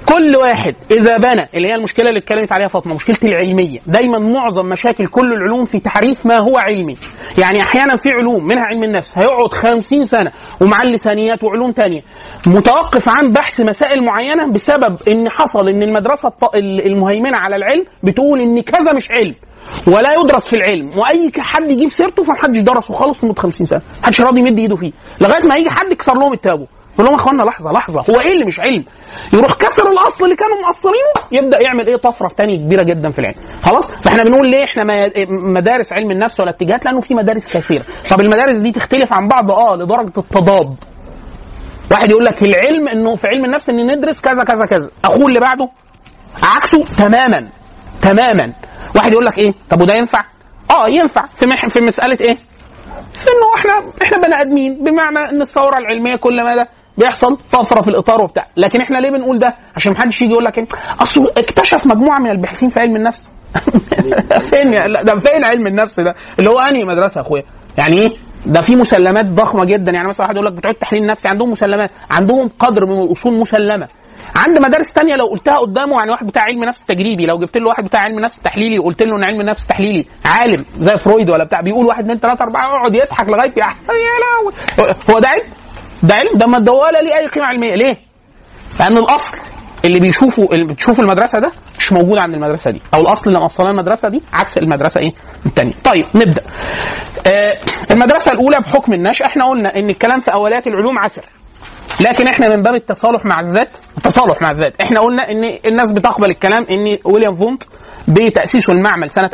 كل واحد اذا بنى اللي هي المشكله اللي اتكلمت عليها فاطمه مشكله العلميه دايما معظم مشاكل كل العلوم في تعريف ما هو علمي يعني احيانا في علوم منها علم النفس هيقعد خمسين سنه ومع اللسانيات وعلوم تانية متوقف عن بحث مسائل معينه بسبب ان حصل ان المدرسه الط- المهيمنه على العلم بتقول ان كذا مش علم ولا يدرس في العلم واي حد يجيب سيرته فمحدش درسه خالص لمده 50 سنه محدش راضي يمد ايده فيه لغايه ما يجي حد يكسر لهم التابو يقول لهم يا اخوانا لحظه لحظه هو ايه اللي مش علم يروح كسر الاصل اللي كانوا مقصرينه يبدا يعمل ايه طفره تانية كبيره جدا في العلم خلاص فاحنا بنقول ليه احنا ما- مدارس علم النفس ولا اتجاهات لانه في مدارس كثيره طب المدارس دي تختلف عن بعض اه لدرجه التضاد واحد يقول لك العلم انه في علم النفس ان ندرس كذا كذا كذا اخوه اللي بعده عكسه تماما تماما واحد يقول لك ايه طب وده ينفع اه ينفع في مح... في مساله ايه في انه احنا احنا بني ادمين بمعنى ان الثوره العلميه كل ما ده بيحصل طفره في الاطار وبتاع لكن احنا ليه بنقول ده عشان محدش يجي يقول لك ايه اصل اكتشف مجموعه من الباحثين في علم النفس فين يا- لا، ده فين علم النفس ده اللي هو انهي مدرسه يا اخويا يعني ايه ده في مسلمات ضخمه جدا يعني مثلا واحد يقول لك بتوع التحليل النفسي عندهم مسلمات عندهم قدر من الاصول مسلمه عند مدارس تانية لو قلتها قدامه يعني واحد بتاع علم نفس تجريبي لو جبت له واحد بتاع علم نفس تحليلي وقلت له ان علم النفس تحليلي عالم زي فرويد ولا بتاع بيقول واحد اثنين ثلاثه اربعه يقعد يضحك لغايه يا يا لهوي هو ده علم؟ ده علم ده ما ده ولا ليه اي قيمه علميه ليه؟ لان الاصل اللي بيشوفوا اللي بتشوفوا المدرسه ده مش موجود عند المدرسه دي او الاصل اللي موصلاه المدرسه دي عكس المدرسه ايه الثانيه طيب نبدا آه المدرسه الاولى بحكم النشأ احنا قلنا ان الكلام في اوليات العلوم عسر لكن احنا من باب التصالح مع الذات التصالح مع الذات احنا قلنا ان الناس بتقبل الكلام ان ويليام فونت بتاسيسه المعمل سنه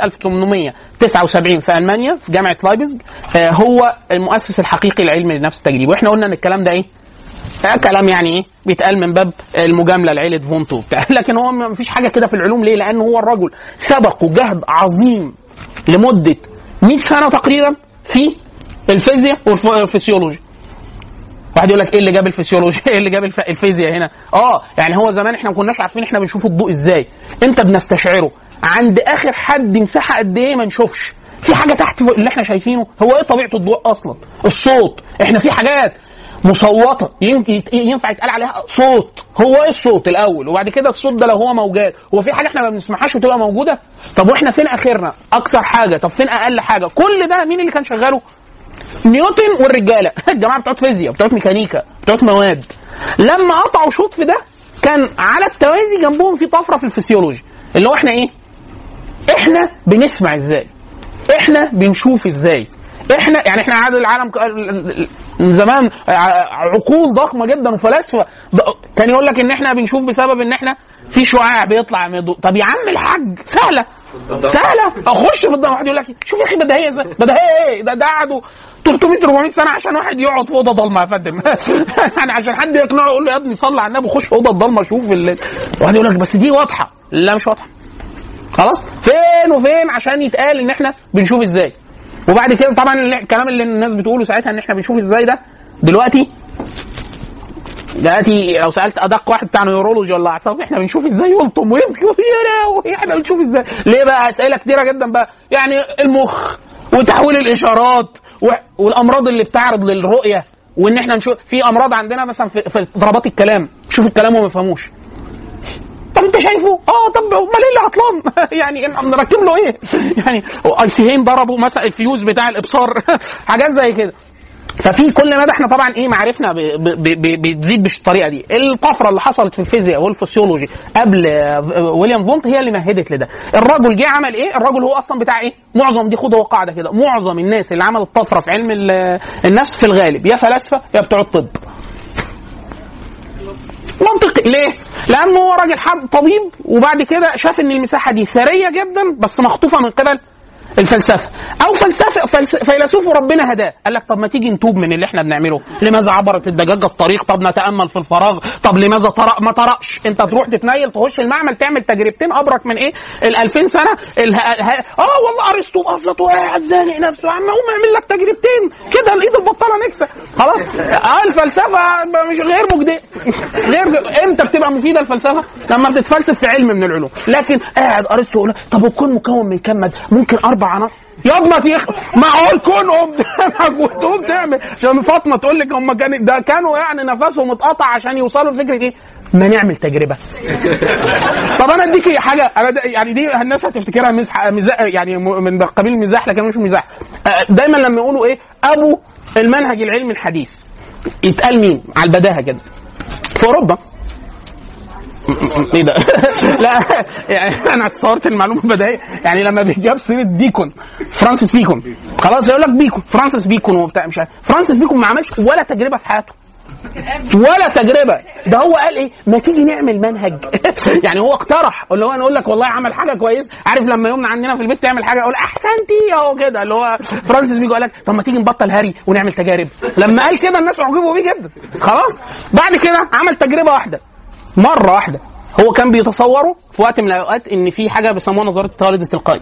1879 في المانيا في جامعه لايبزج آه، هو المؤسس الحقيقي لعلم النفس التجريبي واحنا قلنا ان الكلام ده ايه آه، كلام يعني ايه بيتقال من باب المجامله لعيله فونت وبتاع لكن هو ما فيش حاجه كده في العلوم ليه لان هو الرجل سبقه جهد عظيم لمده 100 سنه تقريبا في الفيزياء والفسيولوجي واحد يقول لك ايه اللي جاب الفسيولوجي ايه اللي جاب الف... الفيزياء هنا اه يعني هو زمان احنا ما كناش عارفين احنا بنشوف الضوء ازاي امتى بنستشعره عند اخر حد مساحه قد ايه ما نشوفش في حاجه تحت اللي احنا شايفينه هو ايه طبيعه الضوء اصلا الصوت احنا في حاجات مصوته ين- يت- ينفع يتقال عليها صوت هو ايه الصوت الاول وبعد كده الصوت ده لو هو موجات هو في حاجه احنا ما بنسمعهاش وتبقى موجوده طب واحنا فين اخرنا اكثر حاجه طب فين اقل حاجه كل ده مين اللي كان شغاله نيوتن والرجاله الجماعه بتوع فيزياء بتوع ميكانيكا بتوع مواد لما قطعوا شوط في ده كان على التوازي جنبهم في طفره في الفسيولوجي اللي هو احنا ايه احنا بنسمع ازاي احنا بنشوف ازاي احنا يعني احنا عدد العالم ك- ال- ال- ال- من زمان ع- عقول ضخمه جدا وفلاسفه ب- كان يقول لك ان احنا بنشوف بسبب ان احنا في شعاع بيطلع من الضوء طب يا عم الحاج سهله سهله اخش في الضوء واحد يقول لك شوف يا اخي بديهيه ازاي بديهيه ايه ده ده قعدوا 300 400 سنه عشان واحد يقعد في اوضه ضلمه يا فندم يعني عشان حد يقنعه يقول له يا ابني صلي على النبي وخش في اوضه ضلمه شوف ال- واحد يقول لك بس دي واضحه لا مش واضحه خلاص فين وفين عشان يتقال ان احنا بنشوف ازاي وبعد كده طبعا اللي- الكلام اللي الناس بتقوله ساعتها ان احنا بنشوف ازاي ده دلوقتي دلوقتي لو سالت ادق واحد بتاع نيورولوجي ولا اعصاب احنا بنشوف ازاي يلطم ويبكي يا لهوي احنا بنشوف ازاي ليه بقى اسئله كتيره جدا بقى يعني المخ وتحويل الاشارات و- والامراض اللي بتعرض للرؤيه وان احنا نشوف في امراض عندنا مثلا في, في ضربات الكلام شوف الكلام وما يفهموش طب انت شايفه؟ اه طب امال ايه اللي عطلان؟ يعني إن- نركب له ايه؟ يعني اي سيهين ضربوا مثلا الفيوز بتاع الابصار حاجات زي كده ففي كل مدى احنا طبعا ايه معرفنا ب- ب- ب- بتزيد بالطريقه دي الطفره اللي حصلت في الفيزياء والفسيولوجي قبل آه، ويليام فونت هي اللي مهدت لده الرجل جه عمل ايه الرجل هو اصلا بتاع ايه معظم دي خد هو قاعده كده معظم الناس اللي عملت طفره في علم ال- النفس في الغالب يا فلاسفه يا بتوع الطب منطقي ليه؟ لانه هو راجل حب طبيب وبعد كده شاف ان المساحه دي ثريه جدا بس مخطوفه من قبل الفلسفه او فلسفه فلس- فيلسوف ربنا هداه قال لك طب ما تيجي نتوب من اللي احنا بنعمله لماذا عبرت الدجاجه الطريق طب نتامل في الفراغ طب لماذا طرق ما طرقش انت تروح تتنيل تخش المعمل تعمل تجربتين ابرك من ايه ال 2000 سنه اله... ه... اه والله ارسطو افلاطون قاعد زانق نفسه يا عم قوم اعمل لك تجربتين كده الايد البطاله نكسه خلاص اه الفلسفه مش غير مجديه غير امتى بتبقى مفيده الفلسفه لما بتتفلسف في علم من العلوم لكن قاعد ارسطو يقول طب الكون مكون من كام ماده ممكن اربع عناصر ياض ما تيخ ما هو الكون قدامك وتقوم تعمل عشان فاطمه تقول لك هم كان ده كانوا يعني نفسهم اتقطع عشان يوصلوا لفكره ايه ما نعمل تجربه طب انا اديكي حاجه انا د- يعني دي الناس هتفتكرها مزح مزاح يعني م- من قبيل المزاح لكن مش مزاح آه، دايما لما يقولوا ايه ابو المنهج العلمي الحديث يتقال مين على البداهه كده في اوروبا ايه ده؟ لا يعني انا اتصورت المعلومه بدائيه يعني لما بيجاب سيره بيكون فرانسيس بيكون خلاص يقول لك بيكون فرانسيس بيكون وبتاع مش عارف فرانسيس بيكون ما عملش ولا تجربه في حياته ولا تجربه ده هو قال ايه ما تيجي نعمل منهج يعني هو اقترح اللي هو نقول لك والله عمل حاجه كويس عارف لما يومنا عندنا في البيت تعمل حاجه اقول احسنتي اهو كده اللي هو فرانسيس بيجي قال لك طب ما تيجي نبطل هري ونعمل تجارب لما قال كده الناس اعجبوا بيه جدا خلاص بعد كده عمل تجربه واحده مره واحده هو كان بيتصوروا في وقت من الاوقات ان في حاجه بيسموها نظريه التوالد التلقائي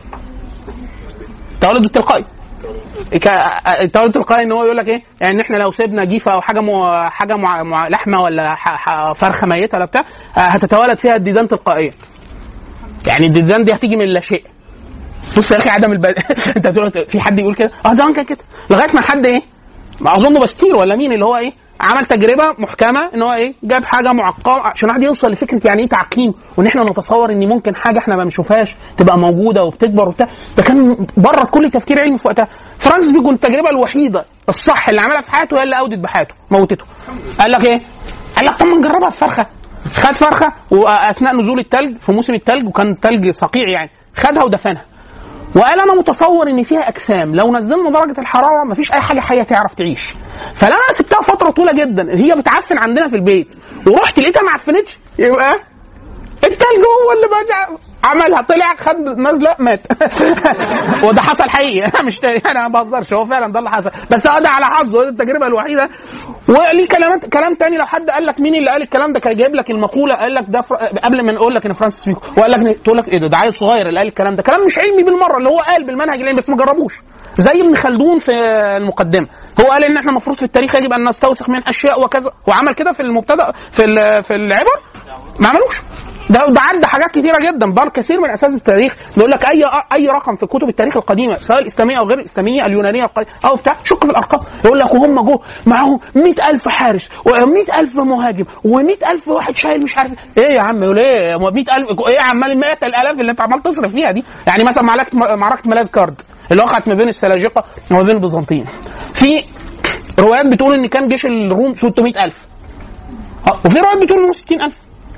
التوالد التلقائي ك- التوالد التلقائي ان هو يقول لك ايه يعني احنا لو سيبنا جيفه او حاجه مو حاجه مع... مع لحمه ولا ح... ح... فرخه ميته ولا بتاع آه، هتتوالد فيها الديدان تلقائيا يعني الديدان دي هتيجي من لا شيء بص يا اخي عدم الب... انت بتقول في حد يقول كده اه زمان كان كده لغايه ما حد ايه ما اظن باستير ولا مين اللي هو ايه عمل تجربه محكمه ان هو ايه جاب حاجه معقمه عشان واحد يوصل لفكره يعني ايه تعقيم وان احنا نتصور ان ممكن حاجه احنا ما بنشوفهاش تبقى موجوده وبتكبر وبتاع ده كان بره كل تفكير علمي في وقتها فرانسيس بيكون التجربه الوحيده الصح اللي عملها في حياته هي اللي اودت بحياته موتته قال لك ايه قال لك طب ما نجربها في فرخه خد فرخه واثناء نزول الثلج في موسم الثلج وكان الثلج صقيع يعني خدها ودفنها وقال انا متصور ان فيها اجسام لو نزلنا درجه الحراره مفيش اي حاجه حيه تعرف تعيش فلما انا سبتها فتره طويله جدا هي بتعفن عندنا في البيت ورحت لقيتها ما عفنتش يبقى التلج هو اللي بقى عملها طلع خد نزله مات وده حصل حقيقي انا مش انا ما بهزرش هو فعلا ده اللي حصل بس هو ده على حظه دي التجربه الوحيده وليه كلامات كلام تاني لو حد قال لك مين اللي قال الكلام ده كان جايب لك المقوله قال لك ده فر... قبل ما نقول لك ان فرانسيس بيكو وقال لك تقول لك ايه ده ده عيل صغير اللي قال الكلام ده كلام مش علمي بالمره اللي هو قال بالمنهج العلمي بس ما جربوش زي ابن خلدون في المقدمه هو قال ان احنا المفروض في التاريخ يجب ان نستوثق من اشياء وكذا وعمل كده في المبتدا في ال- في العبر ما عملوش ده ده عدى حاجات كتيره جدا بل كثير من اساس التاريخ بيقول لك اي اي رقم في كتب التاريخ القديمه سواء الاسلاميه او غير الاسلاميه اليونانيه القديمة او بتاع شك في الارقام يقول لك وهم جو معاهم 100000 حارس و100000 مهاجم و100000 واحد شايل مش عارف ايه يا عم يقول ايه 100000 ايه عمال ال 100000 اللي انت عمال تصرف فيها دي يعني مثلا معركه معركه ملاذ كارد اللي وقعت ما بين السلاجقه وما بين البيزنطيين في روايات بتقول ان كان جيش الروم 600000 اه وفي روايات بتقول انه 60000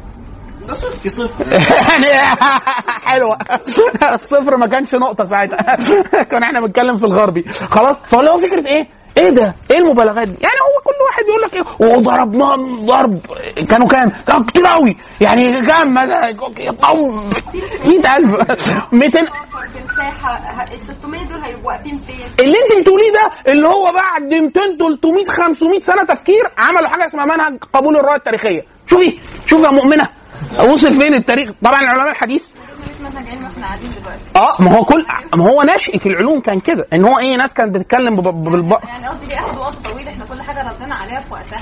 في صفر يعني حلوه الصفر ما كانش نقطه ساعتها كنا احنا بنتكلم في الغربي خلاص فاللي هو فكره ايه ايه ده؟ ايه المبالغات دي؟ يعني هو كل واحد يقول لك ايه وضربناهم ضرب كانوا كام؟ كانوا كتير قوي يعني كام مثلا 100000 200 في الساحه ه- ال 600 دول هيبقوا واقفين فين؟ اللي انت بتقوليه ده اللي هو بعد 200 300 500 سنه تفكير عملوا حاجه اسمها منهج قبول الرؤيه التاريخيه شوفي شوفي يا مؤمنه وصل فين التاريخ طبعا العلماء الحديث منهج علمي واحنا قاعدين دلوقتي اه ما هو كل ما هو نشأة العلوم كان كده ان هو ايه ناس كانت بتتكلم بب- بالب... يعني قصدي ليه اخد وقت طويل احنا كل حاجه ردينا عليها في وقتها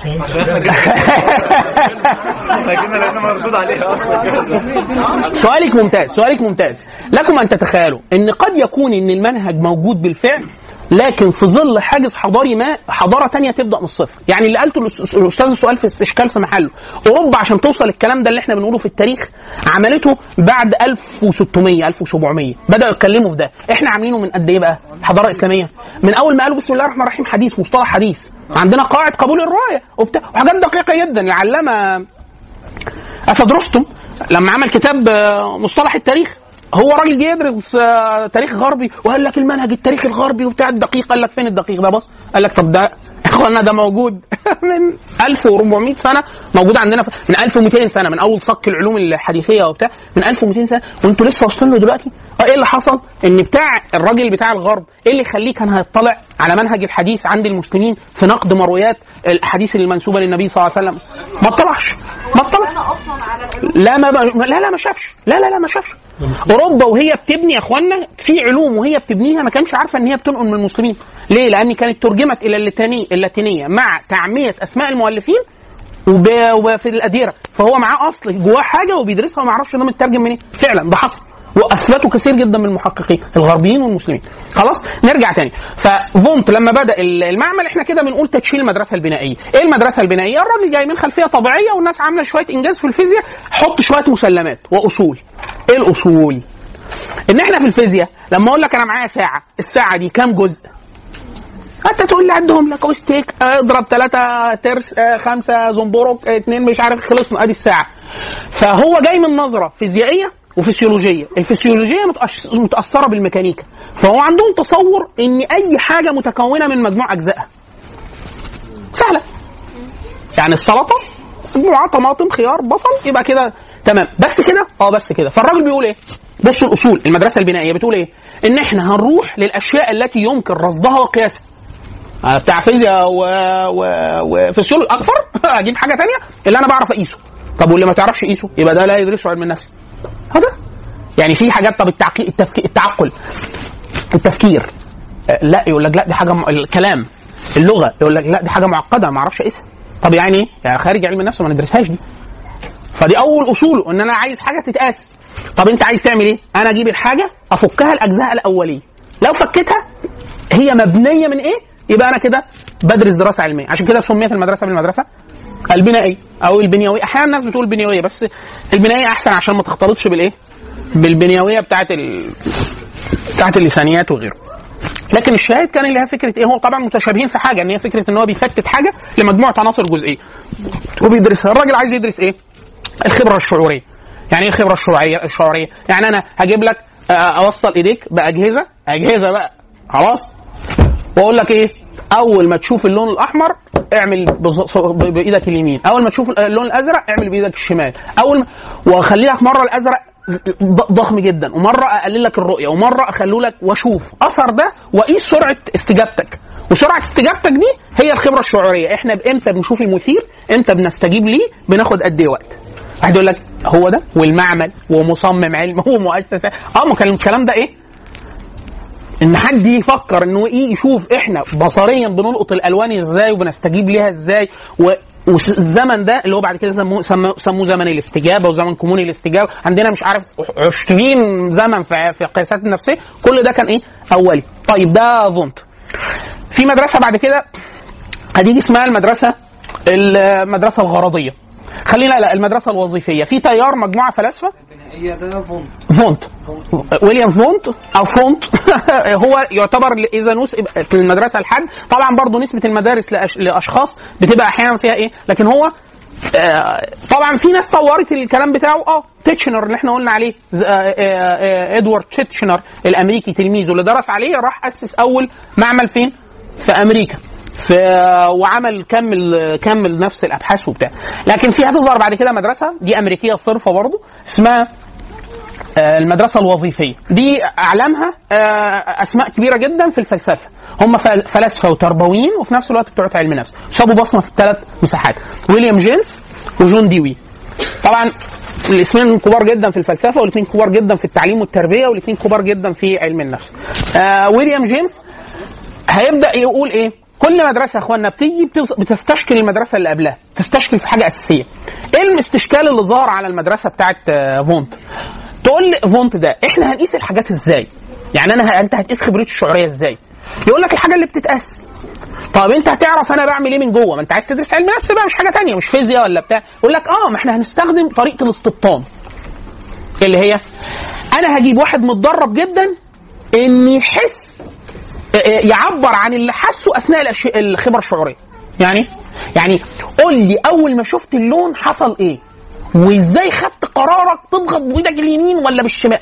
احنا جينا لقينا مردود عليها اصلا سؤالك ممتاز سؤالك ممتاز لكم ان تتخيلوا ان قد يكون ان المنهج موجود بالفعل لكن في ظل حاجز حضاري ما حضاره تانية تبدا من الصفر يعني اللي قالته الأس- الاستاذ السؤال في استشكال في محله اوروبا عشان توصل الكلام ده اللي احنا بنقوله في التاريخ عملته بعد 1600 1700 بداوا يتكلموا في ده احنا عاملينه من قد ايه بقى حضاره اسلاميه من اول ما قالوا بسم الله الرحمن الرحيم حديث مصطلح حديث عندنا قواعد قبول الروايه وبتاع وحاجات دقيقه جدا العلامه اسد رستم لما عمل كتاب آه، مصطلح التاريخ هو راجل جه يدرس آه، تاريخ غربي وقال لك المنهج التاريخي الغربي وبتاع الدقيق قال لك فين الدقيق ده بص قال لك طب ده يا اخوانا ده موجود من 1400 سنه موجود عندنا في من 1200 سنه من اول صك العلوم الحديثيه وبتاع من 1200 سنه وانتوا لسه واصلين له دلوقتي اه ايه اللي حصل؟ ان بتاع الراجل بتاع الغرب ايه اللي يخليه كان هيطلع على منهج الحديث عند المسلمين في نقد مرويات الحديث المنسوبه للنبي صلى الله عليه وسلم ما اطلعش ما اطلعش انا اصلا على العلوم لا ما ما- لا لا ما شافش لا لا لا ما شافش اوروبا وهي بتبني يا اخوانا في علوم وهي بتبنيها ما كانش عارفه ان هي بتنقل من المسلمين ليه لان كانت ترجمت الى اللاتيني اللاتينيه مع تعميه اسماء المؤلفين وب- وفي الاديره فهو معاه اصل جواه حاجه وبيدرسها وما يعرفش ده مترجم منين فعلا ده حصل واثبته كثير جدا من المحققين الغربيين والمسلمين خلاص نرجع تاني ففونت لما بدا المعمل احنا كده بنقول تدشين المدرسه البنائيه ايه المدرسه البنائيه الراجل جاي من خلفيه طبيعيه والناس عامله شويه انجاز في الفيزياء حط شويه مسلمات واصول ايه الاصول ان احنا في الفيزياء لما اقول لك انا معايا ساعه الساعه دي كام جزء انت تقول لي عدهم لك اوستيك اضرب ثلاثة ترس آه، خمسة زنبرك آه، اتنين مش عارف خلصنا ادي الساعة فهو جاي من نظرة فيزيائية وفسيولوجية الفسيولوجية متأش- متأثرة بالميكانيكا فهو عندهم تصور ان اي حاجة متكونة من مجموع اجزائها سهلة يعني السلطة مجموعة طماطم خيار بصل يبقى كده تمام بس كده اه بس كده فالراجل بيقول ايه بصوا الاصول المدرسه البنائيه بتقول ايه ان احنا هنروح للاشياء التي يمكن رصدها وقياسها أنا بتاع فيزياء و... و... وفسيولوجي اكثر اجيب حاجه تانية اللي انا بعرف اقيسه طب واللي ما تعرفش يقيسه يبقى ده لا يدرسه علم النفس هذا يعني في حاجات طب التعقيد التفكير التعقل التفكير آه، لا يقول لك لا دي حاجه م... الكلام اللغه يقول لك لا دي حاجه معقده ما اعرفش اقيسها طب يعني ايه؟ يعني خارج علم النفس ما ندرسهاش دي فدي اول اصوله ان انا عايز حاجه تتقاس طب انت عايز تعمل ايه؟ انا اجيب الحاجه افكها لاجزائها الاوليه لو فكيتها هي مبنيه من ايه؟ يبقى انا كده بدرس دراسه علميه عشان كده سميت المدرسه بالمدرسه البنائيه او البنيويه احيانا الناس بتقول بنيويه بس البنائيه احسن عشان ما تختلطش بالايه؟ بالبنيويه بتاعت ال... بتاعت اللسانيات وغيره لكن الشاهد كان اللي هي فكره ايه هو طبعا متشابهين في حاجه ان هي فكره ان هو بيفتت حاجه لمجموعه عناصر جزئيه وبيدرسها الراجل عايز يدرس ايه الخبره الشعوريه يعني ايه الخبره الشعوريه الشعوريه يعني انا هجيب لك آه، اوصل ايديك باجهزه اجهزه بقى خلاص واقول لك ايه اول ما تشوف اللون الاحمر اعمل بص- ب- بايدك اليمين اول ما تشوف اللون الازرق اعمل بايدك الشمال اول ما واخلي لك مره الازرق ض- ضخم جدا ومره اقلل لك الرؤيه ومره اخلو لك واشوف اثر ده واقيس سرعه استجابتك وسرعه استجابتك دي هي الخبره الشعوريه احنا امتى بنشوف المثير امتى بنستجيب ليه بناخد قد ايه وقت واحد يقول لك هو ده والمعمل ومصمم علم ومؤسسه اه ما كان الكلام ده ايه ان حد يفكر انه ايه يشوف احنا بصريا بنلقط الالوان ازاي وبنستجيب ليها ازاي و والزمن ده اللي هو بعد كده سموه سموه, سموه زمن الاستجابه وزمن كمون الاستجابه عندنا مش عارف 20 زمن في في القياسات النفسيه كل ده كان ايه اولي طيب ده فونت في مدرسه بعد كده هتيجي اسمها المدرسه المدرسه الغرضيه خلينا لا المدرسه الوظيفيه في تيار مجموعه فلاسفه هي ده فونت فونت ويليام فونت او فونت هو يعتبر اذا نسب المدرسه لحد طبعا برضه نسبه المدارس لأش... لاشخاص بتبقى احيانا فيها ايه لكن هو آه، طبعا في ناس طورت الكلام بتاعه اه تيتشنر اللي احنا قلنا عليه ز- آه، آه، آه، ادوارد تيتشنر الامريكي تلميذه اللي درس عليه راح اسس اول معمل فين؟ في امريكا في وعمل كمل كمل نفس الابحاث وبتاع لكن في هتظهر بعد كده مدرسه دي امريكيه صرفه برضه اسمها آه، المدرسه الوظيفيه دي اعلامها آه، اسماء كبيره جدا في الفلسفه هم فل- فلاسفه وتربويين وفي نفس الوقت بتوع علم نفس سابوا بصمه في الثلاث مساحات ويليام جيمس وجون ديوي طبعا الاسمين كبار جدا في الفلسفه والاثنين كبار جدا في التعليم والتربيه والاثنين كبار جدا في علم النفس آه ويليام جيمس هيبدا يقول ايه كل مدرسه يا اخوانا بتيجي بتز- بتستشكل المدرسه اللي قبلها تستشكل في حاجه اساسيه ايه الاستشكال اللي ظهر على المدرسه بتاعت آه، فونت تقول لي فونت ده احنا هنقيس الحاجات ازاي يعني انا ه... انت هتقيس خبرتي الشعوريه ازاي يقول لك الحاجه اللي بتتقاس طب انت هتعرف انا بعمل ايه من جوه ما انت عايز تدرس علم نفس بقى مش حاجه تانية مش فيزياء ولا بتاع يقول لك اه ما احنا هنستخدم طريقه الاستبطان اللي هي انا هجيب واحد متدرب جدا ان يحس يعبر عن اللي حسه اثناء الأشي... الخبره الشعوريه يعني يعني قول لي اول ما شفت اللون حصل ايه وازاي خدت قرارك تضغط بايدك اليمين ولا بالشمال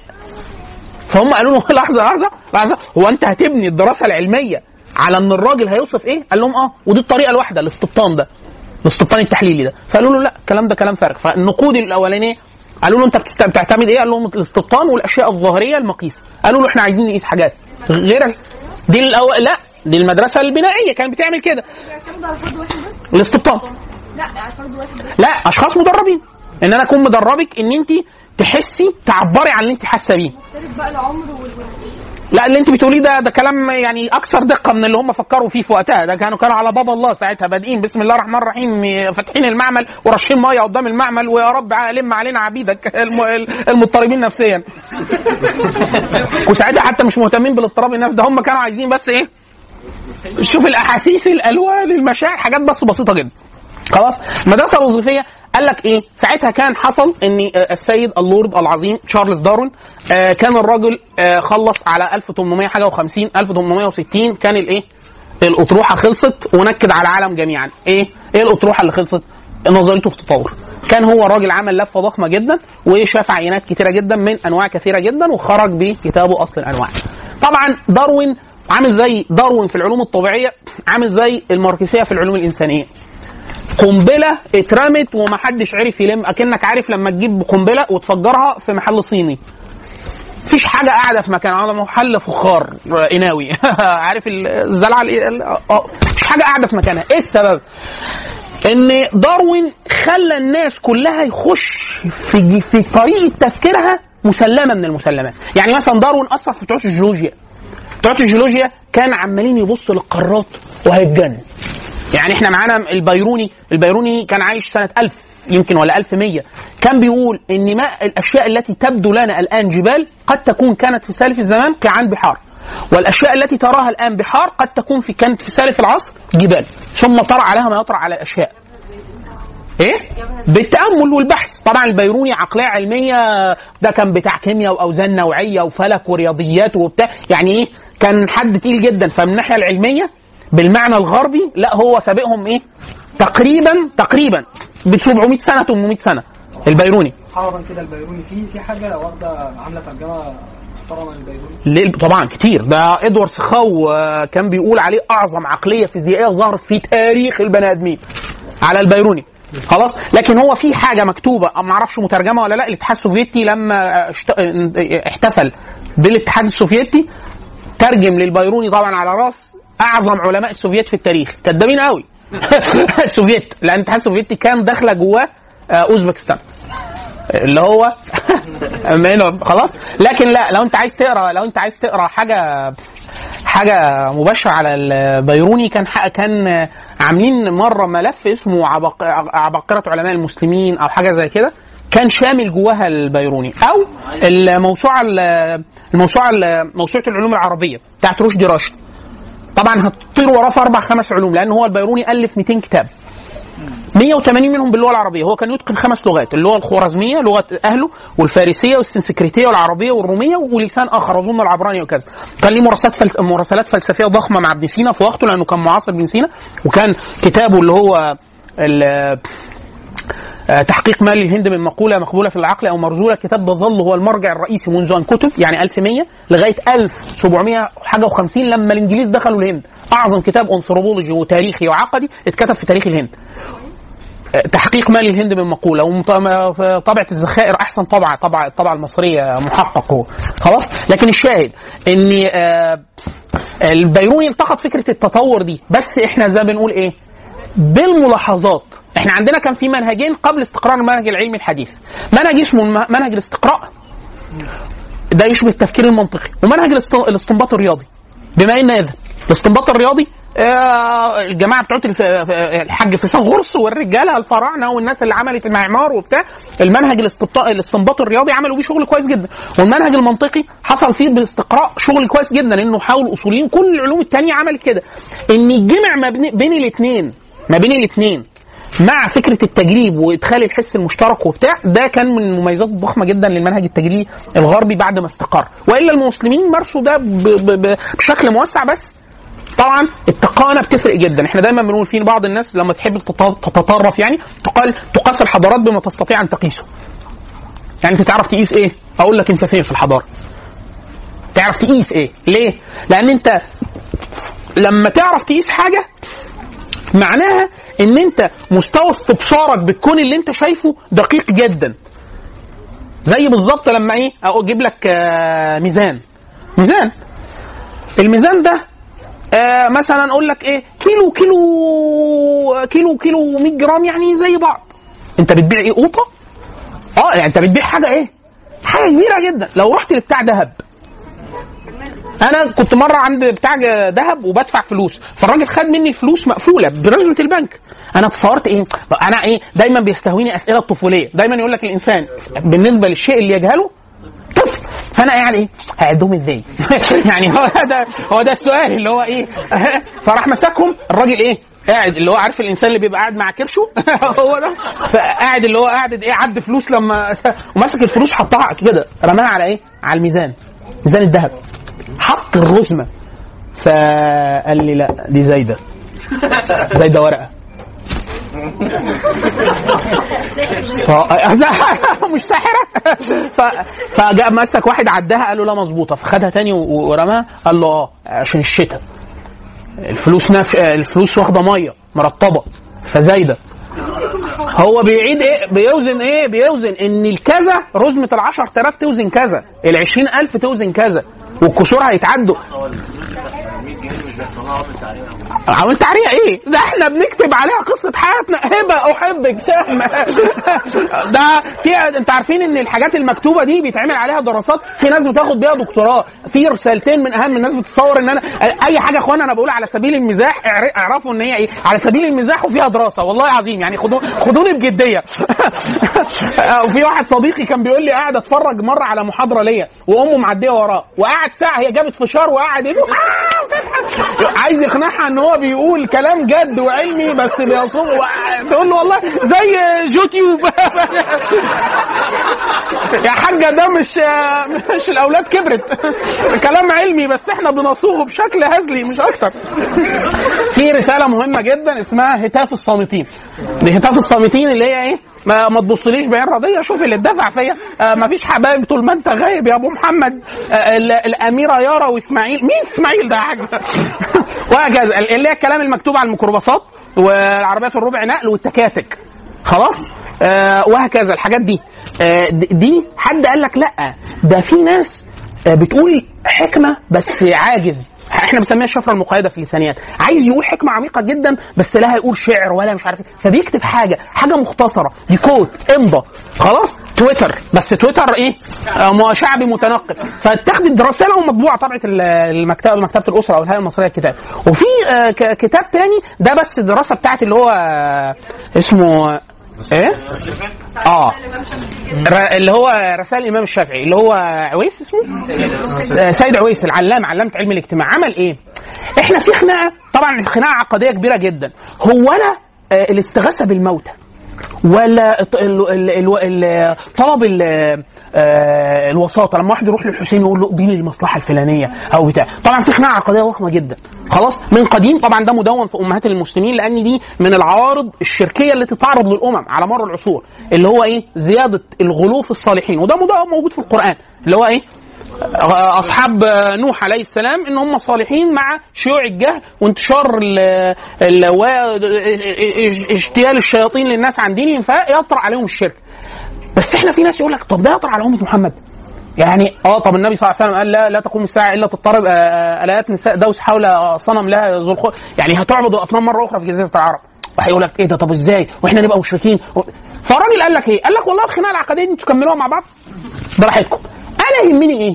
فهم قالوا له لحظه لحظه لحظه هو انت هتبني الدراسه العلميه على ان الراجل هيوصف ايه قال لهم اه ودي الطريقه الواحده الاستبطان ده الاستبطان التحليلي ده فقالوا له لا الكلام ده كلام فارغ فالنقود الاولانيه قالوا له انت بتست- بتعتمد ايه؟ قال لهم الاستبطان والاشياء الظاهريه المقيسه. قالوا له احنا عايزين نقيس حاجات غير ال- دي الأو... لا دي المدرسه البنائيه كانت بتعمل كده بيعتمدوا على فرد واحد بس الاستبطان لا على فرد واحد بس لا اشخاص مدربين ان انا اكون مدربك ان انت تحسي تعبري عن اللي انت حاسه بيه تالت بقى العمر وال وال- لا اللي انت بتقوليه ده ده كلام يعني اكثر دقه من اللي هم فكروا فيه في وقتها ده كانوا كانوا على باب الله ساعتها بادئين بسم الله الرحمن الرحيم فاتحين المعمل وراشين ميه قدام المعمل ويا رب لم علينا عبيدك الم- المضطربين نفسيا وساعتها حتى مش مهتمين بالاضطراب النفسي ده هم كانوا عايزين بس ايه شوف الاحاسيس الالوان المشاعر حاجات بس بسيطه جدا خلاص المدرسه الوظيفيه قال لك ايه ساعتها كان حصل ان آه، السيد اللورد العظيم تشارلز داروين آه، كان الراجل آه، خلص على 1800 حاجه و50 1860 كان الايه الاطروحه خلصت ونكد على العالم جميعا ايه ايه الاطروحه اللي خلصت نظريته في التطور كان هو الراجل عمل لفه ضخمه جدا وشاف عينات كثيره جدا من انواع كثيره جدا وخرج بكتابه اصل الانواع طبعا داروين عامل زي داروين في العلوم الطبيعيه عامل زي الماركسيه في العلوم الانسانيه قنبله اترمت ومحدش عرف يلم اكنك عارف لما تجيب قنبله وتفجرها في محل صيني مفيش حاجه قاعده في مكان على محل فخار قناوي عارف الزلعه ال- ال- اه مفيش حاجه قاعده في مكانها ايه السبب ان داروين خلى الناس كلها يخش في في طريقه تفكيرها مسلمه من المسلمات يعني مثلا داروين اثر في بتوع الجيولوجيا بتوع الجيولوجيا كان عمالين يبصوا للقارات وهيتجنن يعني احنا معانا البيروني البيروني كان عايش سنه 1000 يمكن ولا 1100 كان بيقول ان ما الاشياء التي تبدو لنا الان جبال قد تكون كانت في سالف الزمان كعان بحار والاشياء التي تراها الان بحار قد تكون في كانت في سالف العصر جبال ثم طرا عليها ما يطرا على الاشياء ايه بالتامل والبحث طبعا البيروني عقليه علميه ده كان بتاع كيمياء واوزان نوعيه وفلك ورياضيات وبتاع يعني ايه كان حد تقيل جدا فمن الناحيه العلميه بالمعنى الغربي لا هو سابقهم ايه تقريبا تقريبا ب 700 سنه 800 سنه البيروني حررا كده البيروني في في حاجه واخده عامله ترجمه محترمه للبيروني ليه؟ طبعا كتير ده ادوارد سخاو آه، كان بيقول عليه اعظم عقليه فيزيائيه ظهرت في تاريخ البني ادمين على البيروني خلاص لكن هو في حاجه مكتوبه ما اعرفش مترجمه ولا لا الاتحاد السوفيتي لما اشت- احتفل بالاتحاد السوفيتي ترجم للبيروني طبعا على راس اعظم علماء السوفيت في التاريخ كدابين قوي السوفيت لان الاتحاد السوفيتي كان داخله جواه آه، اوزبكستان اللي هو منه خلاص لكن لا لو انت عايز تقرا لو انت عايز تقرا حاجه حاجه مباشره على البيروني كان حق كان عاملين مره ملف اسمه عبق- عباقره علماء المسلمين او حاجه زي كده كان شامل جواها البيروني او الموسوعه ال- الموسوعه ال- موسوعه العلوم العربيه بتاعت رشدي راشد طبعا هتطير وراه في اربع خمس علوم لان هو البيروني الف 200 كتاب 180 منهم باللغه العربيه هو كان يتقن خمس لغات اللغه الخوارزميه لغه اهله والفارسيه والسنسكريتيه والعربيه والروميه ولسان اخر اظن العبراني وكذا كان ليه مراسلات فلس... مراسلات فلسفيه ضخمه مع ابن سينا في وقته لانه كان معاصر ابن سينا وكان كتابه اللي هو ال... آه، تحقيق مال الهند من مقوله مقبوله في العقل او مرزوله الكتاب ده ظل هو المرجع الرئيسي منذ ان كتب يعني 1100 لغايه 1700 حاجه و50 لما الانجليز دخلوا الهند اعظم كتاب انثروبولوجي وتاريخي وعقدي اتكتب في تاريخ الهند آه، تحقيق مال الهند من مقوله وطبعه الذخائر احسن طبعه طبعه الطبعه المصريه محقق هو خلاص لكن الشاهد ان آه، البيروني التقط فكره التطور دي بس احنا زي ما بنقول ايه بالملاحظات احنا عندنا كان في منهجين قبل استقرار المنهج العلمي الحديث منهج اسمه الم- منهج الاستقراء ده يشبه التفكير المنطقي ومنهج الاست- الاستنباط الرياضي بما ان اذا الاستنباط الرياضي آه، الجماعه بتوع الف- الحاج فيثاغورس والرجاله الفراعنه والناس اللي عملت المعمار وبتاع المنهج الاستبطاء الاستنباط الرياضي عملوا بيه شغل كويس جدا والمنهج المنطقي حصل فيه بالاستقراء شغل كويس جدا انه حاول الاصوليين كل العلوم التانية عملت كده ان يجمع ما بين- بين الاثنين ما بين الاثنين مع فكره التجريب وادخال الحس المشترك وبتاع ده كان من المميزات الضخمه جدا للمنهج التجريبي الغربي بعد ما استقر والا المسلمين مارسوا ده ب- ب- ب- بشكل موسع بس طبعا التقانه بتفرق جدا احنا دايما بنقول في بعض الناس لما تحب تت- تتطرف يعني تقال تقاس الحضارات بما تستطيع ان تقيسه يعني انت تعرف تقيس ايه اقول لك انت فين في الحضاره تعرف تقيس ايه ليه لان انت لما تعرف تقيس حاجه معناها ان انت مستوى استبصارك بالكون اللي انت شايفه دقيق جدا زي بالظبط لما ايه اجيب لك آه، ميزان ميزان الميزان ده آه مثلا اقول لك ايه كيلو كيلو كيلو كيلو 100 جرام يعني زي بعض انت بتبيع ايه قوطه اه يعني انت بتبيع حاجه ايه حاجه كبيره جدا لو رحت لبتاع ذهب انا كنت مره عند بتاع ذهب وبدفع فلوس فالراجل خد مني فلوس مقفوله برزمه البنك انا تصورت ايه انا ايه دايما بيستهويني اسئله الطفوليه دايما يقول لك الانسان بالنسبه للشيء اللي يجهله طفل فانا قاعد ايه هعدهم ازاي يعني هو ده هو ده السؤال اللي هو ايه فراح مسكهم الراجل ايه قاعد اللي هو عارف الانسان اللي بيبقى قاعد مع كرشه هو ده فقاعد اللي هو قاعد ايه عد فلوس لما ومسك الفلوس حطها كده رماها على ايه على الميزان ميزان الذهب حط الرزمه فقال لي لا دي زايده زايده ورقه ف... مش ساحره ف... فجاء مسك واحد عدها قال له لا مظبوطه فخدها تاني و- ورماها قال له اه عشان الشتاء الفلوس نف... الفلوس واخده ميه مرطبه فزايده هو بيعيد ايه بيوزن ايه بيوزن ان الكذا رزمه ال 10000 توزن كذا ال 20000 توزن كذا والكسور هيتعدوا عملت عليها ايه؟ ده احنا بنكتب عليها قصه حياتنا هبه احبك سهم ده في انت عارفين ان الحاجات المكتوبه دي بيتعمل عليها دراسات في ناس بتاخد بيها دكتوراه في رسالتين من اهم الناس بتتصور ان انا اي حاجه يا اخوانا انا بقول على سبيل المزاح اعر- اعرفوا ان هي ايه على سبيل المزاح وفيها دراسه والله العظيم يعني خدوا خدوني بجديه وفي واحد صديقي كان بيقول لي قاعد اتفرج مره على محاضره ليا وامه معديه وراه وقعد ساعه هي جابت فشار وقعد يقول آه وتضحك. عايز يقنعها ان هو بيقول كلام جد وعلمي بس بيصوم تقول له والله زي يوتيوب يا حاجه ده مش مش الاولاد كبرت كلام علمي بس احنا بنصوغه بشكل هزلي مش اكتر في رساله مهمه جدا اسمها هتاف الصامتين دي هتاف الصامتين اللي هي ايه ما, ما تبصليش بعين راضيه شوف اللي اتدفع فيا آه ما فيش حبايب طول ما انت غايب يا ابو محمد آه ال- الاميره يارا واسماعيل مين اسماعيل ده يا حاج وهكذا اللي هي الكلام المكتوب على الميكروباصات والعربيات الربع نقل والتكاتك خلاص آه وهكذا الحاجات دي آه د- دي حد قال لك لا ده في ناس آه بتقول حكمه بس عاجز احنا بنسميها الشفره المقيده في اللسانيات عايز يقول حكمه عميقه جدا بس لا هيقول شعر ولا مش عارف ايه فبيكتب حاجه حاجه مختصره دي كوت امضى خلاص تويتر بس تويتر ايه آه م- شعبي متنقل فاتخذت رساله ومطبوعه طبعه ال- المكتبه مكتبه الاسره او الهيئه المصريه للكتاب وفي آه ك- كتاب تاني ده بس دراسه بتاعت اللي هو آه اسمه ايه اه ر- اللي هو رسائل الامام الشافعي اللي هو عويس اسمه آه، سيد عويس العلام علامه علم الاجتماع عمل ايه احنا في خناقه طبعا خناقه عقديه كبيره جدا هو انا آه، الاستغاثه بالموتى ولا الط- ال- ال- ال- ال- طلب ال- آه، الوساطه لما واحد يروح للحسين يقول له اديني المصلحه الفلانيه او بتاع طبعا في خناقه عقديه ضخمه جدا خلاص من قديم طبعا ده مدون في امهات المسلمين لان دي من العوارض الشركيه التي تعرض للامم على مر العصور اللي هو ايه زياده الغلو في الصالحين وده مدون موجود في القران اللي هو ايه اصحاب نوح عليه السلام ان هم صالحين مع شيوع الجهل وانتشار ال ال و- اجتيال الشياطين للناس عن دينهم فيطرأ عليهم الشرك بس احنا في ناس يقول لك طب ده يطرأ على امه محمد يعني اه طب النبي صلى الله عليه وسلم قال لا لا تقوم الساعه الا تضطرب آه، الايات نساء دوس حول صنم لها ذو الخ- يعني هتعبد الاصنام مره اخرى في جزيره العرب واحد يقول لك ايه ده طب ازاي واحنا نبقى مشركين و- فالراجل قال لك ايه؟ قال لك والله الخناقه العقديه دي انتوا تكملوها مع بعض براحتكم انا يهمني ايه؟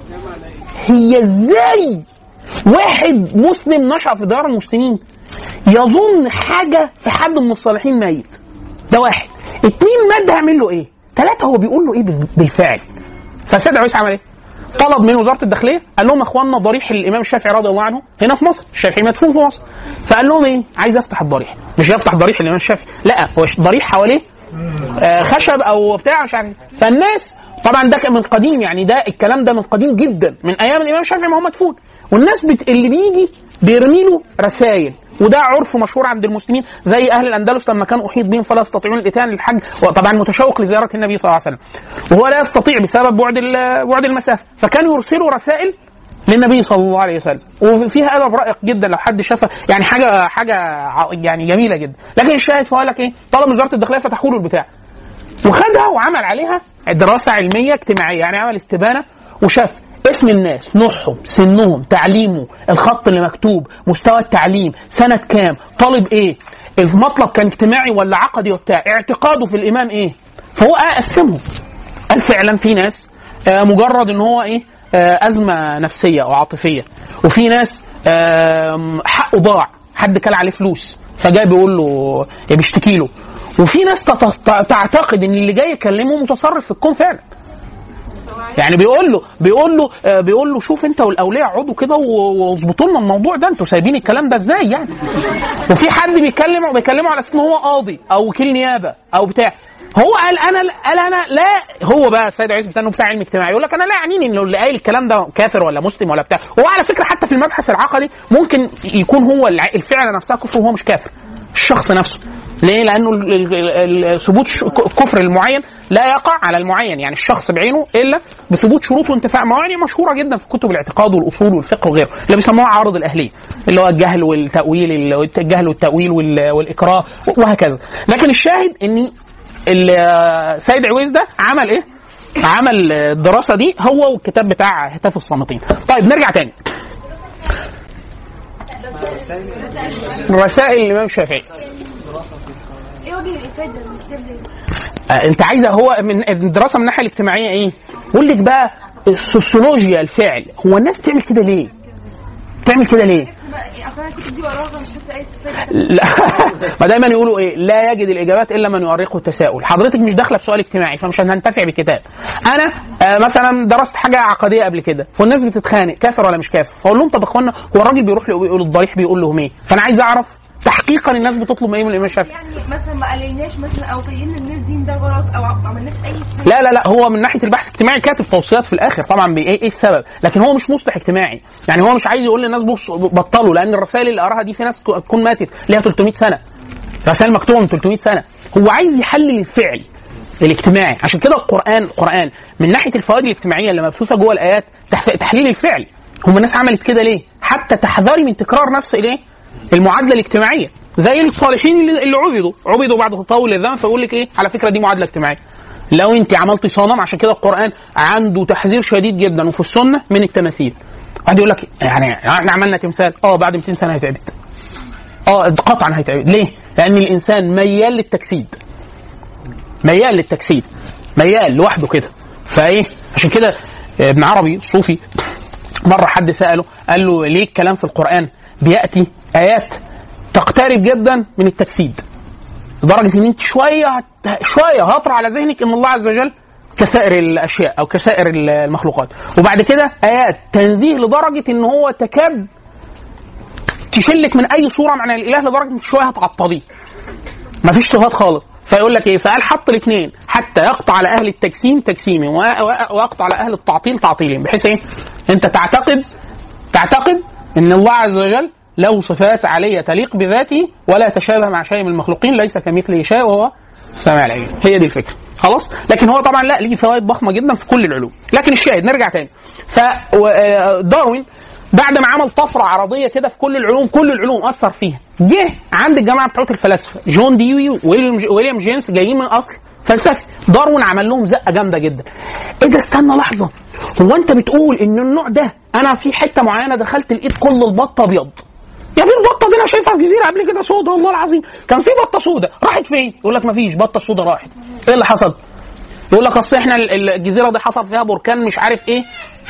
هي ازاي واحد مسلم نشأ في ديار المسلمين يظن حاجة في حد من الصالحين ميت ده واحد اتنين مات ده هيعمل له ايه ثلاثة هو بيقول له ايه بال- بالفعل فسيد عويس عمل ايه طلب من وزاره الداخليه قال لهم يا اخواننا ضريح الامام الشافعي رضي الله عنه هنا في مصر الشافعي مدفون في مصر فقال لهم ايه عايز افتح الضريح مش يفتح ضريح الامام الشافعي لا هو ضريح حواليه آه، خشب او بتاع مش عارف إيه. فالناس طبعا ده كان من قديم يعني ده الكلام ده من قديم جدا من ايام الامام الشافعي ما هو مدفون والناس بت... اللي بيجي بيرمي له رسائل وده عرف مشهور عند المسلمين زي اهل الاندلس لما كان احيط بهم فلا يستطيعون الاتيان للحج وطبعا متشوق لزياره النبي صلى الله عليه وسلم وهو لا يستطيع بسبب بعد ال- بعد المسافه فكانوا يرسلوا رسائل للنبي صلى الله عليه وسلم وفيها ادب رائق جدا لو حد شافها يعني حاجه حاجه ع- يعني جميله جدا لكن الشاهد فقال لك ايه طلب وزاره الداخليه فتحوا له البتاع وخدها وعمل عليها دراسه علميه اجتماعيه يعني عمل استبانه وشاف اسم الناس نوعهم سنهم تعليمه الخط اللي مكتوب مستوى التعليم سنه كام طالب ايه المطلب كان اجتماعي ولا عقدي وبتاع اعتقاده في الامام ايه فهو قسمهم قال فعلا في ناس آه، مجرد ان هو ايه آه، ازمه نفسيه او عاطفيه وفي ناس آم، حقه ضاع حد كل عليه فلوس فجاي بيقول له بيشتكي له وفي ناس تت- تعتقد ان اللي جاي يكلمه متصرف في الكون فعلا يعني بيقول له بيقول له آه، بيقول له شوف انت والاولياء اقعدوا كده و- واظبطوا لنا الموضوع ده انتوا سايبين الكلام ده ازاي يعني وفي حد بيتكلم بيكلمه على اساس ان هو قاضي او وكيل نيابه او بتاع هو قال انا قال انا لا هو بقى السيد عيسى بتاعه بتاع علم اجتماعي يقول لك انا لا يعنيني انه اللي قايل الكلام ده كافر ولا مسلم ولا بتاع هو على فكره حتى في المبحث العقدي ممكن يكون هو الع- الفعل نفسها كفر وهو مش كافر الشخص نفسه ليه؟ لانه ال- ال- ال- ثبوت ش- الكفر المعين لا يقع على المعين يعني الشخص بعينه الا بثبوت شروط وانتفاء موانع مشهوره جدا في كتب الاعتقاد والاصول والفقه وغيره اللي بيسموها عارض الاهليه اللي هو الجهل والتاويل ال- الجهل والتاويل وال- والاكراه وهكذا لكن الشاهد ان ال- سيد عويس ده عمل ايه؟ عمل الدراسه دي هو والكتاب بتاع هتاف الصامتين. طيب نرجع تاني. رسائل الامام الشافعي. ايه وجه الافاده من كتاب زي ده؟ آه، انت عايزه هو من الدراسه من الناحيه الاجتماعيه ايه؟ يقول لك بقى السوسيولوجيا الفعل هو الناس بتعمل كده ليه؟ بتعمل كده ليه؟ اصل انا الكتب دي بقراها مش حاسه اي استفاده لا ما دايما يقولوا ايه لا يجد الاجابات الا من يؤرقه التساؤل حضرتك مش داخله في سؤال اجتماعي فمش هننتفع بالكتاب انا آه مثلا درست حاجه عقديه قبل كده والناس بتتخانق كافر ولا مش كافر فاقول لهم طب يا اخوانا هو الراجل بيروح له بيقول الضريح بيقول لهم ايه فانا عايز اعرف تحقيقا الناس بتطلب ايه من الامام الشافعي يعني مثلا ما قللناش مثلا او بينا ان الدين ده غلط او ما عملناش اي لا لا لا هو من ناحيه البحث الاجتماعي كاتب توصيات في الاخر طبعا بايه ايه السبب لكن هو مش مصلح اجتماعي يعني هو مش عايز يقول للناس بص بطلوا لان الرسائل اللي قراها دي في ناس تكون ماتت ليها 300 سنه رسائل مكتوبه من 300 سنه هو عايز يحلل الفعل الاجتماعي عشان كده القران القران من ناحيه الفوائد الاجتماعيه اللي مبثوثه جوه الايات تح- تحليل الفعل هم الناس عملت كده ليه حتى تحذري من تكرار نفس الايه المعادله الاجتماعيه زي الصالحين اللي اللي عبدوا عبدوا بعد تطول الزمن فيقول لك ايه على فكره دي معادله اجتماعيه لو انت عملتي صنم عشان كده القران عنده تحذير شديد جدا وفي السنه من التماثيل واحد يقول لك يعني احنا عملنا تمثال اه بعد 200 سنه هيتعبد اه قطعا هيتعبد ليه؟ لان الانسان ميال للتجسيد ميال للتجسيد ميال لوحده كده فايه عشان كده ابن عربي الصوفي مره حد ساله قال له ليه الكلام في القران بياتي ايات تقترب جدا من التجسيد لدرجه ان انت شويه هت... شويه هطرى على ذهنك ان الله عز وجل كسائر الاشياء او كسائر المخلوقات وبعد كده ايات تنزيه لدرجه ان هو تكاد تشلك من اي صوره معنى الاله لدرجه ان شويه هتعطليه مفيش صفات خالص فيقول لك ايه فقال حط الاثنين حتى يقطع على اهل التجسيم تجسيمهم و- و- ويقطع على اهل التعطيل تعطيلهم بحيث ايه انت تعتقد تعتقد ان الله عز وجل له صفات عاليه تليق بذاته ولا تشابه مع شيء من المخلوقين ليس كمثله شيء وهو السميع العليم هي دي الفكره خلاص لكن هو طبعا لا ليه فوائد ضخمه جدا في كل العلوم لكن الشاهد نرجع تاني فداروين بعد ما عمل طفره عرضيه كده في كل العلوم كل العلوم اثر فيها جه عند الجماعه بتوع الفلاسفه جون ديوي وويليام ويليام جيمس جايين من اصل فلسفي داروين عمل لهم زقه جامده جدا ايه ده استنى لحظه هو انت بتقول ان النوع ده انا في حته معينه دخلت لقيت كل البطه ابيض يا ابني البطه دي انا شايفها في جزيره قبل كده سودا والله العظيم كان في بطه سودا راحت فين يقول لك مفيش بطه سودا راحت ايه اللي حصل يقول لك اصل احنا ال- الجزيره دي حصل فيها بركان مش عارف ايه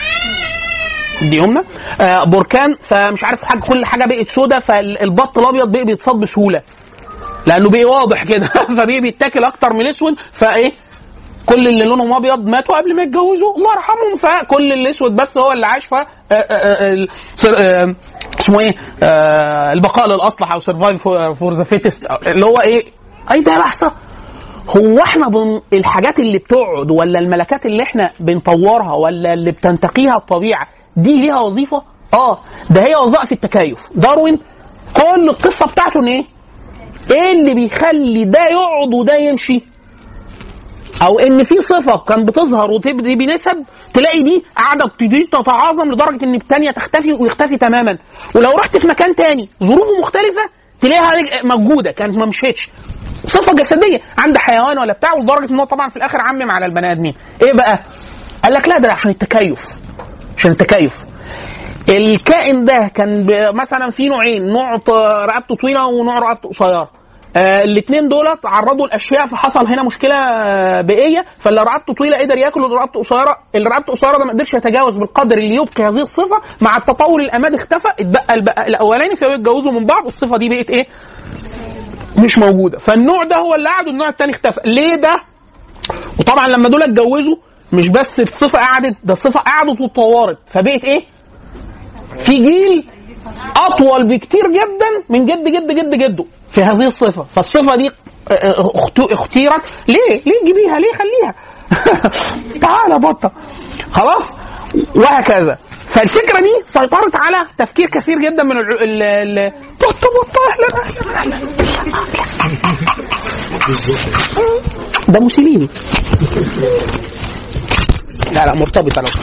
دي يمنى آه بركان فمش عارف حاجه كل حاجه بقت سودا فالبط الابيض بقى بيتصاد بسهوله لانه بقى واضح كده فبقى بيتاكل اكتر من الاسود فايه كل اللي لونهم ابيض ماتوا قبل ما يتجوزوا الله يرحمهم فكل الاسود بس هو اللي عايش ف آه، آه، آه، ال- سر- آه، اسمه ايه آه، البقاء للاصلح او سرفايف فور ذا فيتست اللي هو ايه اي ده لحظه هو احنا بن... الحاجات اللي بتقعد ولا الملكات اللي احنا بنطورها ولا اللي بتنتقيها الطبيعه دي ليها وظيفه؟ اه ده هي وظائف التكيف داروين كل القصه بتاعته ان ايه؟ ايه اللي بيخلي ده يقعد وده يمشي؟ او ان في صفه كان بتظهر وتبدي بنسب تلاقي دي قاعده بتزيد تتعاظم لدرجه ان الثانيه تختفي ويختفي تماما ولو رحت في مكان تاني ظروفه مختلفه تلاقيها رج- موجوده كانت ما مشيتش صفه جسديه عند حيوان ولا بتاع ولدرجه ان هو طبعا في الاخر عمم على البني ادمين ايه بقى قال لك لا ده عشان التكيف عشان التكيف الكائن ده كان ب- مثلا في نوعين نوع ط- رقبته طويله ونوع رقبته قصيره آه الاثنين دولت عرضوا الاشياء فحصل هنا مشكله آه، بيئيه فاللي رقبته طويله قدر ياكل واللي رقبته قصيره اللي رقبته قصيره ده ما قدرش يتجاوز بالقدر اللي يبقي هذه الصفه مع التطور الاماد اختفى اتبقى البقى الاولاني فبقوا يتجوزوا من بعض والصفه دي بقت ايه؟ مش موجوده فالنوع ده هو اللي قعد والنوع الثاني اختفى ليه ده؟ وطبعا لما دول اتجوزوا مش بس الصفه قعدت ده الصفه قعدت واتطورت فبقت ايه؟ في جيل اطول بكتير جدا من جد جد جد جده في هذه الصفه فالصفه دي اخت- اختيرت ليه ليه تجيبيها ليه خليها تعالى بطه خلاص وهكذا فالفكره دي سيطرت على تفكير كثير جدا من الع... ال... ال... بطه بطه اهلا اهلا اهلا ده موسوليني لا لا مرتبطه لو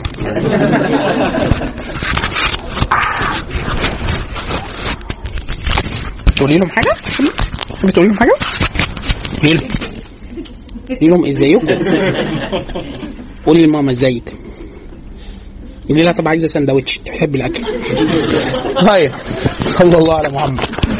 تقولي لهم حاجه؟ بتقولي لهم حاجه؟ قولي لهم قولي لهم ازيكم؟ قولي لماما ازيك؟ قولي لها طب عايزه سندوتش تحب الاكل طيب صلى الله على محمد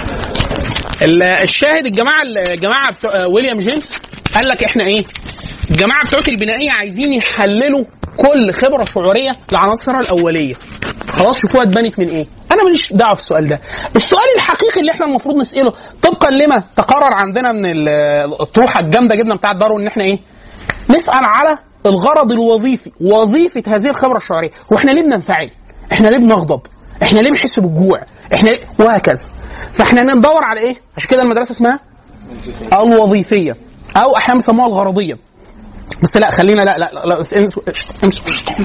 ال- الشاهد الجماعه الجماعه بتوع ويليام جيمس قال لك احنا ايه؟ الجماعه بتوع البنائيه عايزين يحللوا كل خبره شعوريه لعناصرها الاوليه خلاص شوفوها اتبنت من ايه انا ماليش دعوه في السؤال ده السؤال الحقيقي اللي احنا المفروض نساله طبقا لما تقرر عندنا من ال- الطروحه الجامده جدا بتاعت داروين ان احنا ايه نسال على الغرض الوظيفي وظيفه هذه الخبره الشعوريه هو احنا ليه بننفعل احنا ليه بنغضب احنا ليه بنحس بالجوع احنا ليه؟ وهكذا فاحنا ندور على ايه عشان كده المدرسه اسمها الوظيفيه او احيانا بيسموها الغرضيه بس لا خلينا لا لا لا, لا بس امس امس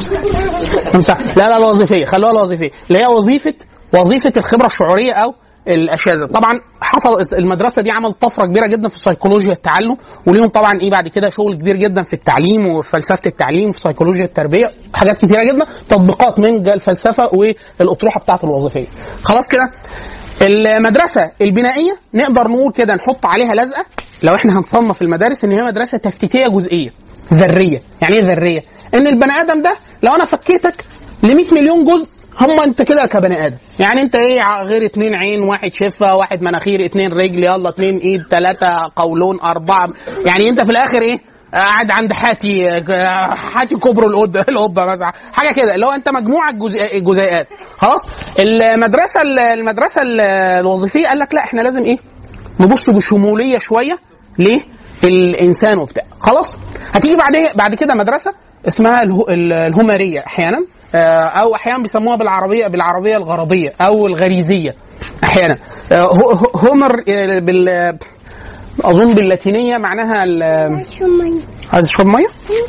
امس لا لا الوظيفيه خلوها الوظيفيه اللي هي وظيفه وظيفه الخبره الشعوريه او الاشياء دي طبعا حصل المدرسه دي عملت طفره كبيره جدا في سيكولوجيا التعلم وليهم طبعا ايه بعد كده شغل كبير جدا في التعليم وفي فلسفه التعليم وفي سيكولوجيا التربيه حاجات كتيره جدا تطبيقات من الفلسفه والاطروحه بتاعه الوظيفيه خلاص كده المدرسه البنائيه نقدر نقول كده نحط عليها لزقه لو احنا هنصنف المدارس ان هي مدرسه تفتيتيه جزئيه ذريه يعني ايه ذريه ان البني ادم ده لو انا فكيتك ل 100 مليون جزء هم انت كده كبني ادم يعني انت ايه ع- غير اتنين عين واحد شفه واحد مناخير اتنين رجل يلا اتنين ايد تلاته قولون اربعه يعني انت في الاخر ايه قاعد عند حاتي آه، حاتي كبر القد القبه مثلا حاجه كده اللي هو انت مجموعه جزء- جزيئات خلاص المدرسه المدرسه الوظيفيه قال لك لا احنا لازم ايه نبص بشموليه شويه ليه الانسان وبتاع خلاص هتيجي بعد بعد كده مدرسه اسمها اله- ال- الهمريه احيانا آه، او احيانا بيسموها بالعربيه بالعربيه الغرضيه او الغريزيه احيانا آه، هو- هو- هومر آه، بال اظن باللاتينيه معناها ال- عايز تشرب ميه؟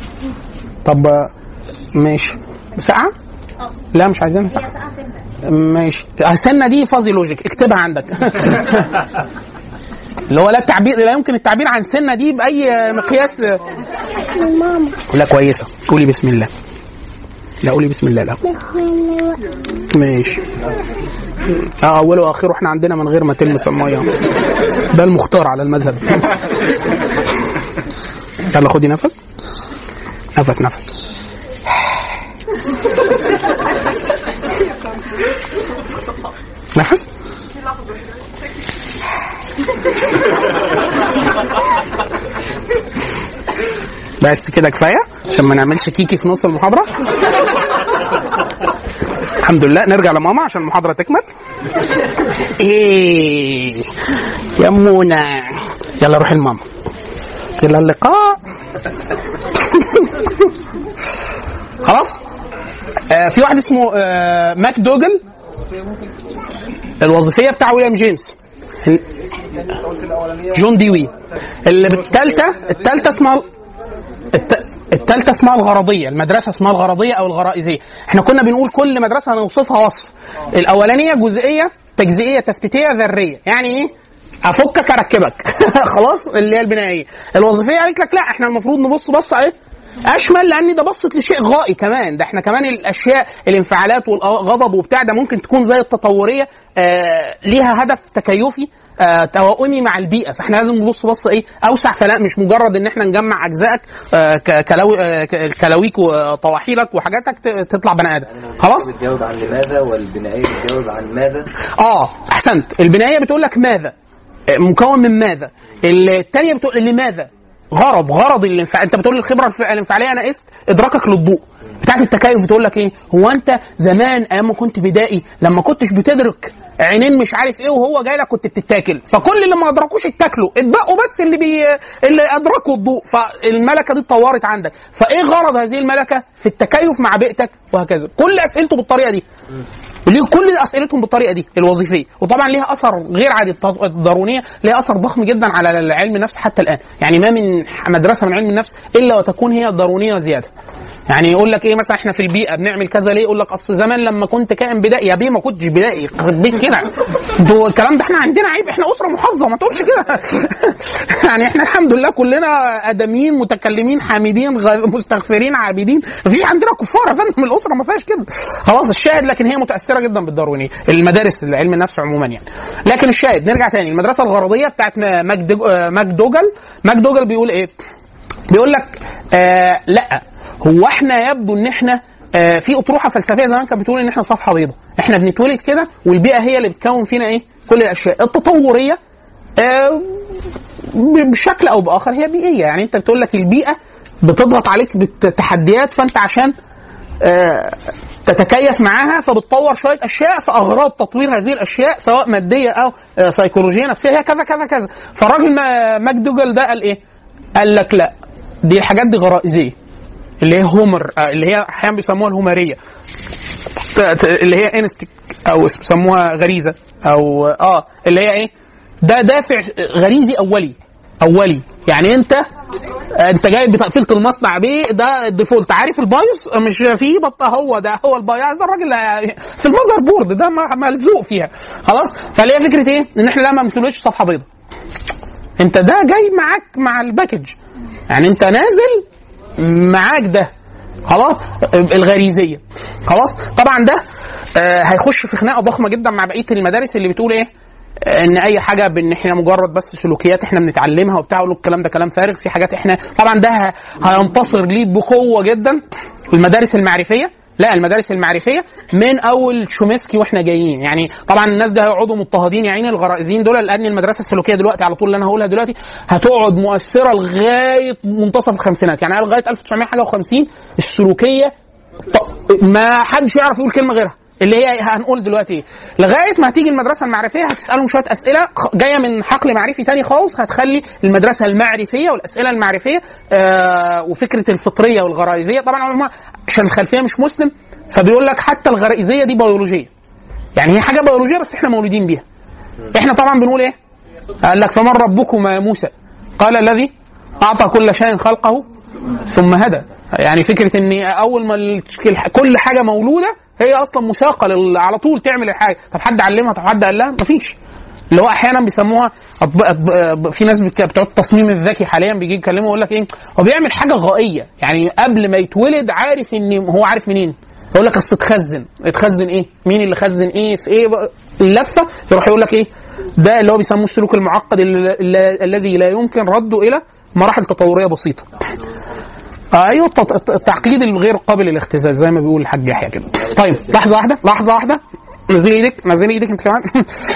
طب آه، ماشي ساقعه؟ لا مش عايزينها ساقعه ماشي السنه دي فازي لوجيك اكتبها عندك اللي هو لا التعبير لا يمكن التعبير عن سنه دي باي مقياس ماما لا كويسه قولي بسم الله لا قولي بسم الله لا ماشي اه اوله واخره احنا عندنا من غير ما تلمس الميه ده المختار على المذهب يلا خدي نفس نفس نفس نفس بس كده كفايه عشان ما نعملش كيكي في نص المحاضره الحمد لله نرجع لماما عشان المحاضره تكمل ايه يا منى يلا روحي لماما الى اللقاء خلاص آه في واحد اسمه آه ماك دوجل الوظيفيه بتاع ويليام جيمس جون ديوي اللي بالثالثه الثالثه اسمها الت... التالتة اسمها الغرضية المدرسة اسمها الغرضية أو الغرائزية احنا كنا بنقول كل مدرسة هنوصفها وصف الأولانية جزئية تجزئية تفتيتية ذرية يعني إيه أفكك أركبك خلاص اللي هي البنائية الوظيفية قالت لك لا احنا المفروض نبص بصة إيه اشمل لان ده بصت لشيء غائي كمان ده احنا كمان الاشياء الانفعالات والغضب وبتاع ده ممكن تكون زي التطوريه آه ليها هدف تكيفي آه توائمي مع البيئه فاحنا لازم نبص بص ايه اوسع فلا مش مجرد ان احنا نجمع اجزائك آه ك- كلاوي آه ك- كلاويك وطواحيلك وحاجاتك ت- تطلع بني ادم خلاص بتجاوب عن لماذا والبنائيه بتجاوب عن ماذا اه احسنت البنائيه بتقول لك ماذا مكون من ماذا الثانيه بتقول لماذا غرض غرض الانفعال انت بتقول الخبره الف- الانفعاليه انا قست ادراكك للضوء بتاعت التكيف بتقول لك ايه هو انت زمان ايام ما كنت بدائي لما كنتش بتدرك عينين مش عارف ايه وهو جاي لك كنت بتتاكل فكل اللي ما ادركوش اتاكلوا اتبقوا بس اللي بي اللي ادركوا الضوء فالملكه دي اتطورت عندك فايه غرض هذه الملكه في التكيف مع بيئتك وهكذا كل اسئلته بالطريقه دي وليه كل اسئلتهم بالطريقه دي الوظيفيه وطبعا ليها اثر غير عادي الت- الدارونيه ليها اثر ضخم جدا على علم النفس حتى الان يعني ما من مدرسه من علم النفس الا وتكون هي دارونيه زياده يعني يقول لك ايه مثلا احنا في البيئه بنعمل كذا ليه يقول لك اصل زمان لما كنت كائن بدائي يا بيه ما كنتش بدائي يخرب بيت كده انتوا الكلام ده احنا عندنا عيب احنا اسره محافظه ما تقولش كده يعني احنا الحمد لله كلنا ادميين متكلمين حامدين غ- مستغفرين عابدين مفيش عندنا كفار يا فندم الاسره ما فيهاش كده خلاص الشاهد لكن هي متاثره جدا بالداروينيه المدارس علم النفس عموما يعني لكن الشاهد نرجع تاني المدرسه الغرضيه بتاعت ماجد- آه، ماكدوجل ماكدوجل بيقول ايه بيقول لك آه لا هو احنا يبدو ان احنا آه في اطروحه فلسفيه زمان كانت بتقول ان احنا صفحه بيضاء احنا بنتولد كده والبيئه هي اللي بتكون فينا ايه كل الاشياء التطوريه آه ب- بشكل او باخر هي بيئيه يعني انت بتقول لك البيئه بتضغط عليك بتحديات فانت عشان آه، تتكيف معاها فبتطور شويه اشياء في اغراض تطوير هذه الاشياء سواء ماديه او آه، سيكولوجيه نفسيه هي كذا كذا كذا فالراجل ما- ماكدوجل ده قال ايه؟ قال لك لا دي الحاجات دي غرائزيه اللي هي هومر آه، اللي هي احيانا بيسموها الهومريه ت- ت- اللي هي انستك او اس- بيسموها غريزه او اه اللي هي ايه؟ ده دافع غريزي اولي اولي يعني انت انت جايب بتقفيله المصنع بيه ده الديفولت عارف البايوس مش فيه بطه هو ده هو البايوس ده الراجل في المذر بورد ده م- ملزوق فيها خلاص فاللي هي فكره ايه؟ ان احنا لا ما بنتولدش صفحه بيضاء انت ده جاي معاك مع الباكج يعني انت نازل معاك ده خلاص الغريزيه خلاص طبعا ده آه، هيخش في خناقه ضخمه جدا مع بقيه المدارس اللي بتقول ايه ان اي حاجه بان احنا مجرد بس سلوكيات احنا بنتعلمها وبتاع يقولوا الكلام ده كلام فارغ في حاجات احنا طبعا ده ه- هينتصر ليه بقوه جدا المدارس المعرفيه لا المدارس المعرفيه من اول شومسكي واحنا جايين يعني طبعا الناس ده هيقعدوا مضطهدين يا عيني الغرائزيين دول لان المدرسه السلوكيه دلوقتي على طول اللي انا هقولها دلوقتي هتقعد مؤثره لغايه منتصف الخمسينات يعني لغايه 1900 حاجه و50 السلوكيه ط- ما حدش يعرف يقول كلمه غيرها اللي هي هنقول دلوقتي ايه لغايه ما هتيجي المدرسه المعرفيه هتسالهم شويه اسئله خ- جايه من حقل معرفي تاني خالص هتخلي المدرسه المعرفيه والاسئله المعرفيه آه وفكره الفطريه والغرائزيه طبعا هم عشان الخلفيه مش مسلم فبيقول لك حتى الغرائزيه دي بيولوجيه يعني هي حاجه بيولوجيه بس احنا مولودين بيها احنا طبعا بنقول ايه قال لك فمن ربكما يا موسى قال الذي اعطى كل شيء خلقه ثم هدى يعني فكره ان اول ما ال- كل حاجه مولوده هي اصلا مساقه لل- على طول تعمل الحاجه طب حد علمها طب حد قال لها مفيش اللي هو احيانا بيسموها أطب... أطب... في ناس بك- بتوع التصميم الذكي حاليا بيجي يتكلموا يقول لك ايه هو بيعمل حاجه غائيه يعني قبل ما يتولد عارف ان هو عارف منين يقول لك اصل اتخزن اتخزن ايه مين اللي خزن ايه في ايه بقى؟ اللفه يروح يقول لك ايه ده اللي هو بيسموه السلوك المعقد ال- ال- الذي لا يمكن رده الى مراحل تطوريه بسيطه ايوه الت- الت- التعقيد الغير قابل للاختزال زي ما بيقول الحاج يحيى كده طيب لحظه واحده لحظه واحده نزلي ايدك نزلي ايدك انت كمان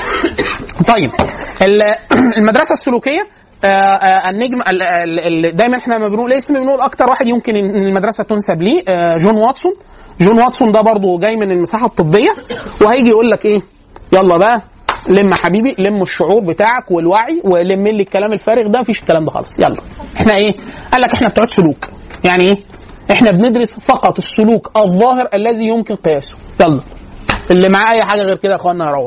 طيب ال- المدرسه السلوكيه آه، آه، النجم ال- ال- ال- دايما احنا لما بنقول اسم بنقول اكتر واحد يمكن ان المدرسه تنسب ليه آه، جون واتسون جون واتسون ده برضه جاي من المساحه الطبيه وهيجي يقول لك ايه يلا بقى لم يا حبيبي لم الشعور بتاعك والوعي ولم لي الكلام الفارغ ده مفيش الكلام ده خالص يلا احنا ايه قال لك احنا بتوع سلوك يعني ايه احنا بندرس فقط السلوك الظاهر الذي يمكن قياسه يلا اللي معاه اي حاجه غير كده يا اخوانا يروح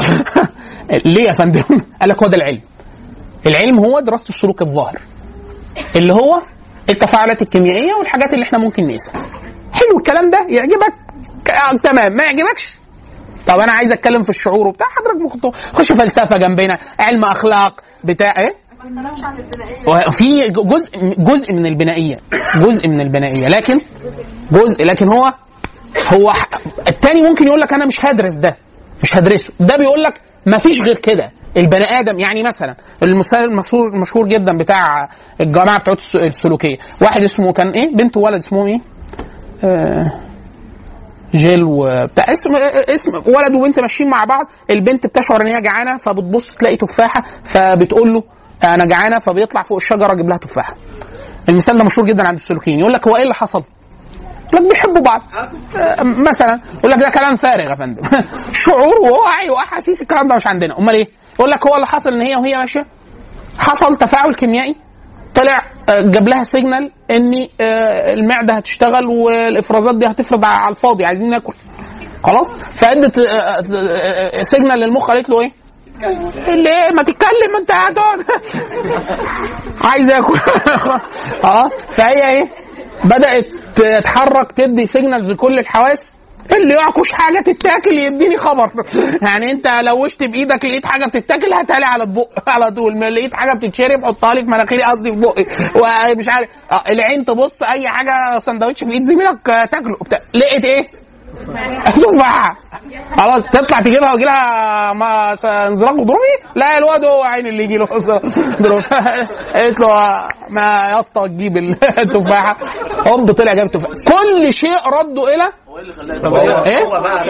ليه يا فندم قال لك هو ده العلم العلم هو دراسه السلوك الظاهر اللي هو التفاعلات الكيميائيه والحاجات اللي احنا ممكن نقيسها حلو الكلام ده يعجبك ك- تمام ما يعجبكش طب انا عايز اتكلم في الشعور وبتاع حضرتك ممكن تخش فلسفه جنبنا علم اخلاق بتاع ايه ما اتكلمش عن البنائيه وفي جزء جزء من البنائيه جزء من البنائيه لكن جزء لكن هو هو ح- التاني ممكن يقول لك انا مش هدرس ده مش هدرسه ده بيقول لك ما فيش غير كده البني ادم يعني مثلا المثال المشهور المشهور جدا بتاع الجماعه بتوع الس- السلوكيه واحد اسمه كان ايه بنت وولد اسمهم ايه آه جيل وبتاع اسم اسم ولد وبنت ماشيين مع بعض البنت بتشعر ان هي جعانه فبتبص تلاقي تفاحه فبتقول له انا جعانه فبيطلع فوق الشجره يجيب لها تفاحه المثال ده مشهور جدا عند السلوكيين يقول لك هو ايه اللي حصل؟ يقول لك بيحبوا بعض آه، مثلا يقول لك ده كلام فارغ يا فندم شعور ووعي واحاسيس الكلام ده مش عندنا امال ايه؟ يقول لك هو اللي حصل ان هي وهي ماشيه حصل تفاعل كيميائي طلع آه، جاب لها سيجنال ان آه، المعده هتشتغل والافرازات دي هتفرض على الفاضي عايزين ناكل خلاص فادت آه، آه، آه، سيجنال للمخ قالت له ايه؟ اللي ايه ما تتكلم انت هتقعد عايز اكل اه فهي ايه بدات تتحرك تدي سيجنالز لكل الحواس اللي يعكش حاجه تتاكل يديني خبر يعني انت لوشت بايدك لقيت حاجه بتتاكل هاتها لي على البق على طول ما لقيت حاجه بتتشرب حطها لي في مناخيري قصدي في بقي ومش عارف آه، العين تبص اي حاجه سندوتش في ايد زميلك آه، تاكله بتاع. لقيت ايه؟ تفاحه خلاص تطلع تجيبها ويجي لها ما س- انزلاق غضروفي لا الواد هو عين اللي يجي له غضروف قالت له ما يا اسطى تجيب التفاحه هوب طلع جاب تفاحه كل شيء ردوا الى ايه؟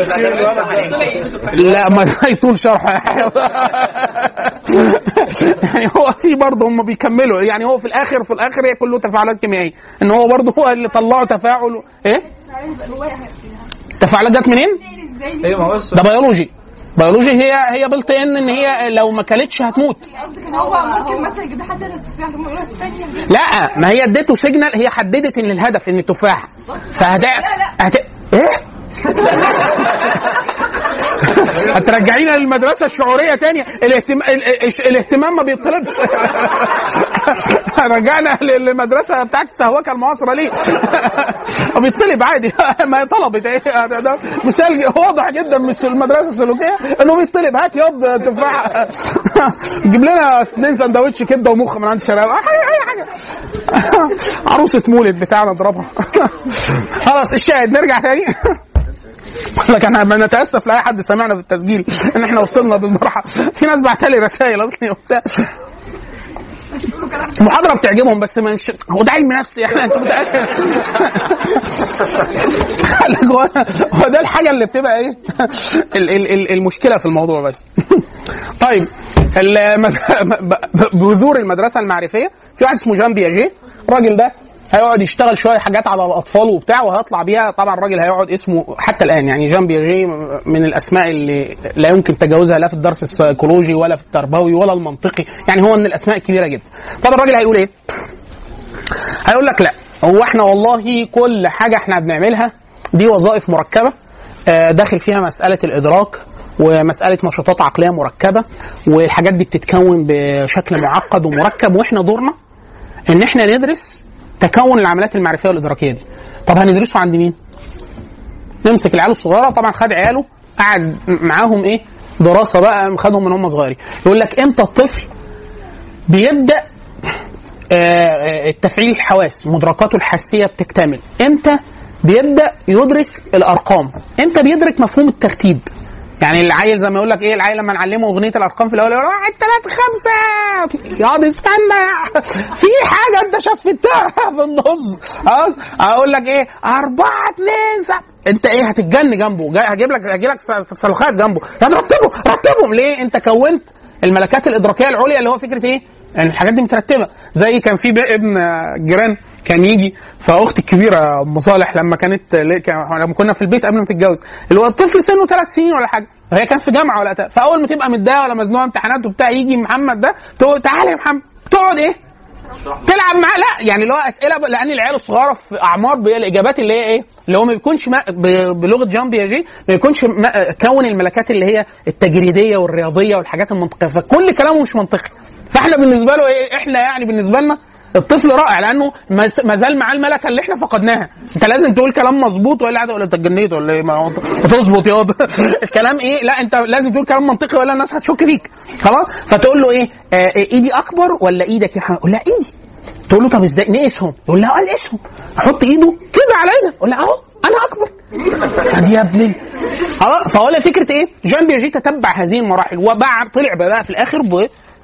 لا ما ده يطول شرحه يعني هو في برضه هم بيكملوا يعني هو في الاخر في الاخر هي كله تفاعلات كيميائيه ان هو برضه هو اللي طلعوا تفاعل ايه؟ تفاعلات جت منين؟ ايوه ما هو ده بيولوجي بيولوجي هي هي بلت ان ان هي لو ما كلتش هتموت هو ممكن مثلا يجيب حد التفاح يقول له استني لا ما هي اديته سيجنال هي حددت ان الهدف ان التفاح فهتع هت... ايه هترجعينا للمدرسه الشعوريه تاني الاهتم... ال- ال- الاهتمام ما بيطلبش رجعنا للمدرسه بتاعت السهوكه المعاصره ليه ما بيطلب عادي ما هي طلبت ايه ده- ده مثال واضح جدا من المدرسه السلوكيه انه بيطلب هات ياض تفاحه جيب لنا اثنين سندوتش كبده ومخ من عند الشباب اي اي حاجه عروسه مولد بتاعنا اضربها خلاص الشاهد نرجع تاني لك انا بنتاسف لاي حد سمعنا في التسجيل ان احنا وصلنا بالمرحله في ناس بعتلي رسائل اصلي وبتاع المحاضره بتعجبهم بس مش هو ده علم نفسي احنا انت متاكد قال لك هو هو ده الحاجه اللي بتبقى ايه ال- ال- ال- المشكله في الموضوع بس طيب المد- ب- بذور المدرسه المعرفيه في واحد اسمه جان بياجي الراجل ده هيقعد يشتغل شويه حاجات على الاطفال وبتاع وهيطلع بيها طبعا الراجل هيقعد اسمه حتى الان يعني جان بياجي من الاسماء اللي لا يمكن تجاوزها لا في الدرس السيكولوجي ولا في التربوي ولا المنطقي يعني هو من الاسماء الكبيره جدا طب الراجل هيقول ايه هيقول لك لا هو احنا والله كل حاجه احنا بنعملها دي وظائف مركبه آه، داخل فيها مساله الادراك ومساله نشاطات عقليه مركبه والحاجات دي بتتكون بشكل معقد ومركب واحنا دورنا ان احنا ندرس تكون العمليات المعرفيه والادراكيه دي طب هندرسه عند مين نمسك العيال الصغيره طبعا خد عياله قعد معاهم ايه دراسه بقى خدهم من هم صغيرين يقول لك امتى الطفل بيبدا آه، التفعيل الحواس مدركاته الحاسيه بتكتمل امتى بيبدا يدرك الارقام امتى بيدرك مفهوم الترتيب يعني العيل زي ما يقول لك ايه العيل لما نعلمه اغنيه الارقام في الاول يقول واحد ثلاثة خمسة يقعد يستنى في حاجه انت شفتها في النص اه اقول لك ايه أربعة اتنين سبعة انت ايه هتتجن جنبه جاي هجيب لك هجيب لك سلخات جنبه هترتبه رتبهم ليه انت كونت الملكات الادراكيه العليا اللي هو فكره ايه؟ يعني الحاجات دي مترتبه زي كان في بقى ابن جيران كان يجي فاختي الكبيره ام صالح لما كانت كان- لما كنا في البيت قبل ما تتجوز اللي هو الطفل سنه ثلاث سنين ولا حاجه فهي كان في جامعه ولا تا- فاول ما تبقى متضايقه ولا مزنوقه امتحانات وبتاع يجي محمد ده تقول تعالى يا محمد تقعد ايه؟ تلعب معاه لا يعني اللي هو اسئله ب- لان العيال الصغيره في اعمار ب- الاجابات اللي هي ايه؟ اللي هو ما بيكونش ما ب- بلغه جان بياجي ما يكونش ما- كون الملكات اللي هي التجريديه والرياضيه والحاجات المنطقيه فكل كلامه مش منطقي فاحنا بالنسبه له ايه؟ احنا يعني بالنسبه لنا الطفل رائع لانه ما س- ما زال معاه الملكه اللي احنا فقدناها انت لازم تقول كلام مظبوط والا قاعد ولا انت اتجنيت ولا ايه ما هو تظبط يا واد. الكلام ايه لا انت لازم تقول كلام منطقي ولا الناس هتشك فيك خلاص فتقول له ايه آه ايدي اكبر ولا ايدك يا حبيبي؟ يقول لا ايدي تقول له طب ازاي نقيسهم يقول لها قال اسهم احط ايده كده على ايدك يقول لها اهو انا اكبر فدي يا ابني خلاص فهو فكره ايه جان بياجي تتبع هذه المراحل وبعد طلع بقى في الاخر ب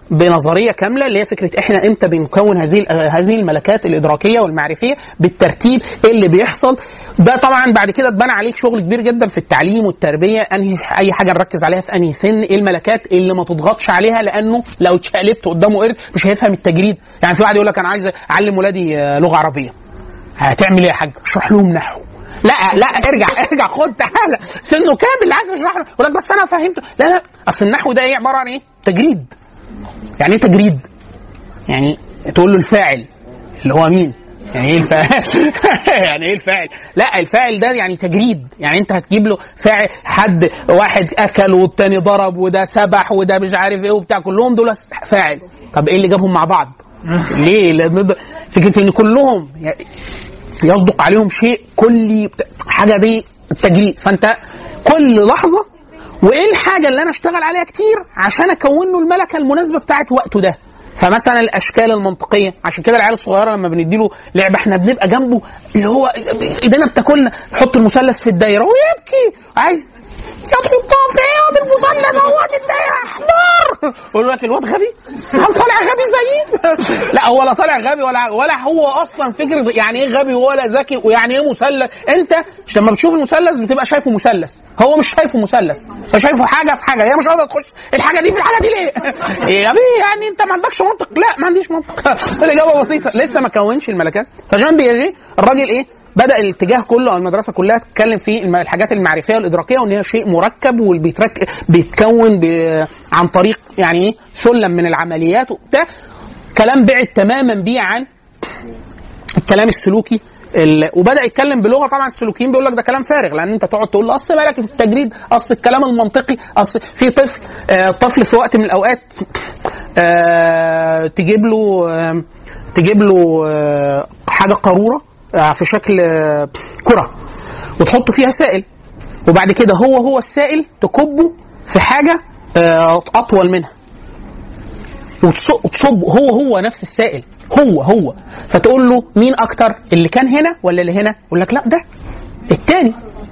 بنظريه كامله اللي هي فكره احنا امتى بنكون هذه ال- هذه الملكات الادراكيه والمعرفيه بالترتيب اللي بيحصل ده طبعا بعد كده اتبنى عليك شغل كبير جدا في التعليم والتربيه انهي اي حاجه نركز عليها في انهي سن ايه الملكات اللي ما تضغطش عليها لانه لو اتشقلبت قدامه قرد مش هيفهم التجريد يعني في واحد يقول لك انا عايز اعلم ولادي آه، لغه عربيه هتعمل ايه يا حاج؟ اشرح لهم نحو لا لا ارجع ارجع خد تعالى سنه كامل عايز اشرح له يقول لك بس انا فهمته لا لا اصل النحو ده ايه عباره عن ايه؟ تجريد يعني ايه تجريد؟ يعني تقول له الفاعل اللي هو مين؟ يعني ايه الفاعل؟ يعني ايه الفاعل؟ لا الفاعل ده يعني تجريد، يعني انت هتجيب له فاعل حد واحد اكل والتاني ضرب وده سبح وده مش عارف ايه وبتاع كلهم دول فاعل، طب ايه اللي جابهم مع بعض؟ ليه؟ لان ده- فكره ان كلهم يصدق عليهم شيء كلي بت- حاجه دي التجريد فانت كل لحظه وايه الحاجه اللي انا اشتغل عليها كتير عشان اكون له الملكه المناسبه بتاعت وقته ده فمثلا الاشكال المنطقيه عشان كده العيال الصغيره لما بنديله لعبه احنا بنبقى جنبه اللي هو ايدينا بتاكلنا يحط المثلث في الدايره ويبكي عايز يحطها في ايه المثلث اهوت الدايره احمر يقول لك الواد غبي هل طالع غبي زيي لا هو لا طالع غبي ولا ولا هو اصلا فكره يعني ايه غبي ولا ذكي ويعني ايه مثلث انت مش لما بتشوف المثلث بتبقى شايفه مثلث هو مش شايفه مثلث هو شايفه حاجه في حاجه هي مش قادره تخش الحاجه دي في الحاجه دي ليه إيه يا بيه يعني انت ما عندكش منطق لا ما عنديش منطق الاجابه بسيطه لسه ما كونش الملكات فجان بياجي الراجل ايه بدا الاتجاه كله او المدرسه كلها تتكلم في الم- الحاجات المعرفيه والادراكيه وان هي شيء مركب وبيترك بيتكون ب... عن طريق يعني ايه سلم من العمليات وبتاع كلام بعد تماما بيه عن الكلام السلوكي ال... وبدا يتكلم بلغه طبعا السلوكيين بيقول لك ده كلام فارغ لان انت تقعد تقول له اصل ملكه التجريد اصل الكلام المنطقي اصل في طفل آه طفل في وقت من الاوقات آه تجيب له آه تجيب له آه حاجه قاروره آه في شكل آه كره وتحط فيها سائل وبعد كده هو هو السائل تكبه في حاجه آه اطول منها وتص- وتصب هو هو نفس السائل هو هو فتقول له مين اكتر اللي كان هنا ولا اللي هنا يقول لك لا ده التاني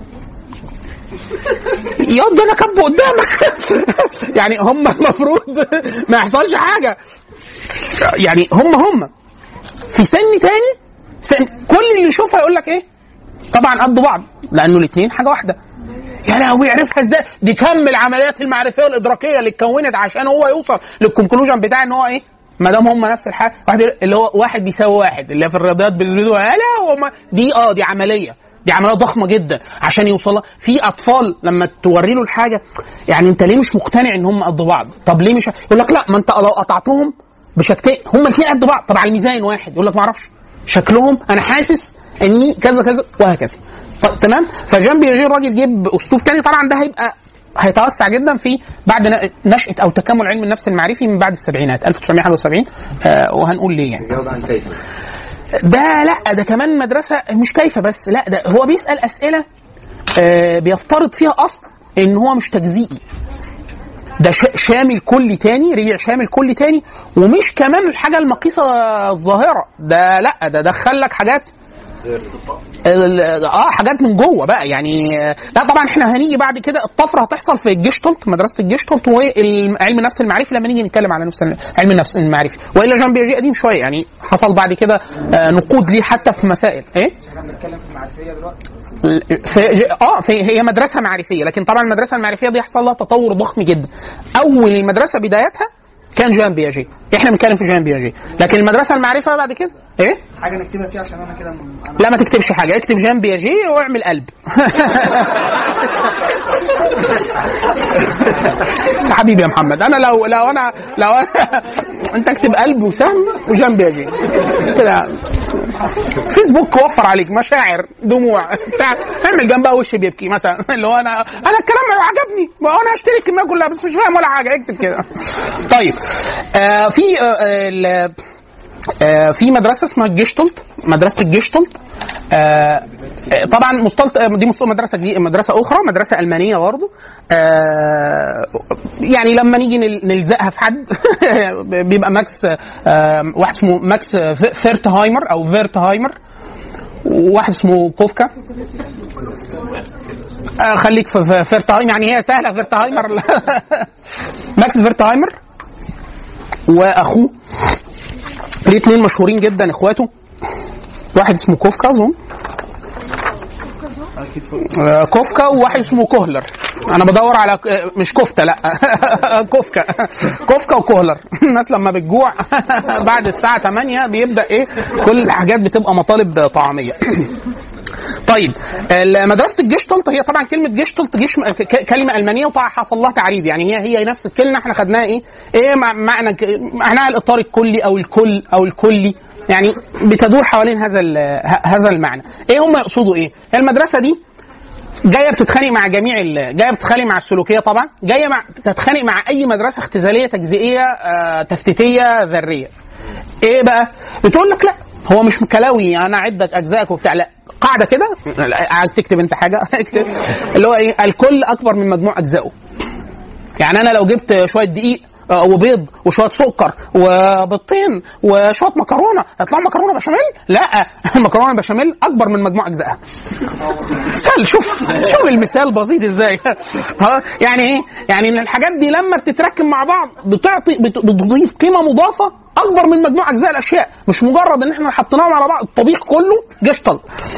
ياض ده انا كبه قدامك يعني هم المفروض ما يحصلش حاجه يعني هم هم في سن تاني سن كل اللي يشوفها يقول لك ايه طبعا قد بعض لانه الاثنين حاجه واحده يا لهوي عرفها ازاي دي كم العمليات المعرفيه والادراكيه اللي اتكونت عشان هو يوصل للكونكلوجن بتاع ان هو ايه ما دام هم نفس الحاجه واحد اللي هو واحد بيساوي واحد اللي في الرياضيات بيثبتوا لا هم دي اه دي عمليه دي عمليه ضخمه جدا عشان يوصلها في اطفال لما توري له الحاجه يعني انت ليه مش مقتنع ان هم قد بعض طب ليه مش يقول لك لا ما انت لو قطعتهم بشكلين هم الاثنين قد بعض طب على الميزان واحد يقول لك ما اعرفش شكلهم انا حاسس اني كذا كذا وهكذا طب تمام فجان بيجي الراجل جيب اسلوب تاني طبعا ده هيبقى هيتوسع جدا في بعد ن- نشأة أو تكامل علم النفس المعرفي من بعد السبعينات 1971 آه وهنقول ليه يعني جاوب عن كيف ده لا ده كمان مدرسة مش كيف بس لا ده هو بيسأل أسئلة آه بيفترض فيها أصل إن هو مش تجزيئي ده ش- شامل كلي تاني رجع شامل كلي تاني ومش كمان الحاجة المقيسة الظاهرة ده لا ده دخل لك حاجات ال- اه حاجات من جوه بقى يعني آه، لا طبعا احنا هنيجي بعد كده الطفره هتحصل في الجيشتولت مدرسه الجيشتولت وعلم النفس المعرفي لما نيجي نتكلم على نفس علم النفس المعرفي والا جان بياجي قديم شويه يعني حصل بعد كده آه، نقود ليه حتى في مسائل ايه احنا بنتكلم في المعرفيه دلوقتي في ج- اه في هي مدرسه معرفيه لكن طبعا المدرسه المعرفيه دي حصل لها تطور ضخم جدا اول المدرسه بدايتها كان جان بياجي احنا بنتكلم في جان بياجي لكن المدرسه المعرفه بعد كده ايه حاجه نكتبها فيها عشان انا كده م- انا لا ما تكتبش حاجه اكتب جان بياجي واعمل قلب يا حبيبي يا محمد انا لو لو انا لو انا انت اكتب قلب وسهم وجان بياجي كده فيسبوك وفر عليك مشاعر دموع بتاع اعمل جنبها وش بيبكي مثلا اللي هو انا انا الكلام عجبني ما هو انا هشتري الكميه كلها بس مش فاهم ولا حاجه اكتب كده طيب آه في آه ال- آه، في مدرسه اسمها الجيشتولت مدرسه الجيشتولت آه، آه، طبعا مستلط آه، دي مست- مدرسه جديدة مدرسه اخرى مدرسه المانيه برضه آه، يعني لما نيجي نل- نلزقها في حد بيبقى ماكس آه، واحد اسمه ماكس ف- فيرتهايمر او فيرتهايمر وواحد اسمه كوفكا آه، خليك في في فيرتهايمر يعني هي سهله فيرتهايمر ماكس فيرتهايمر واخوه ليه اتنين مشهورين جدا اخواته واحد اسمه كوفكا اظن آه، كوفكا وواحد اسمه كوهلر انا بدور على آه، مش كفته لا كوفكا كوفكا وكوهلر الناس لما بتجوع بعد الساعه 8 بيبدا ايه كل الحاجات بتبقى مطالب طعاميه طيب مدرسه الجيشتلت هي طبعا كلمه جيشتلت جيش ك- كلمه المانيه وطبعا حصل لها تعريب يعني هي هي نفس الكلمه احنا خدناها ايه؟ ايه مع- معنى ك- معناها الاطار الكلي او الكل او الكلي يعني بتدور حوالين هذا ال- ه- هذا المعنى. ايه هم يقصدوا ايه؟ هي المدرسه دي جايه بتتخانق مع جميع ال- جايه بتتخانق مع السلوكيه طبعا جايه مع تتخانق مع اي مدرسه اختزاليه تجزئيه آه، تفتيتيه ذريه ايه بقى بتقول لك لا هو مش كلاوي انا اعدك اجزائك وبتاع لا قاعده كده لا، عايز تكتب انت حاجه اكتب اللي هو ايه الكل اكبر من مجموع اجزائه يعني انا لو جبت شويه دقيق آه، وبيض وشويه سكر وبيضتين وشويه مكرونه هيطلعوا مكرونه بشاميل؟ لا المكرونه بشاميل اكبر من مجموع اجزائها. مثال شوف شوف المثال بسيط ازاي ها يعني ايه؟ يعني ان الحاجات دي لما بتتركب مع بعض بتعطي بت- بتضيف قيمه مضافه اكبر من مجموع اجزاء الاشياء مش مجرد ان احنا حطيناهم على بعض الطبيخ كله جشطل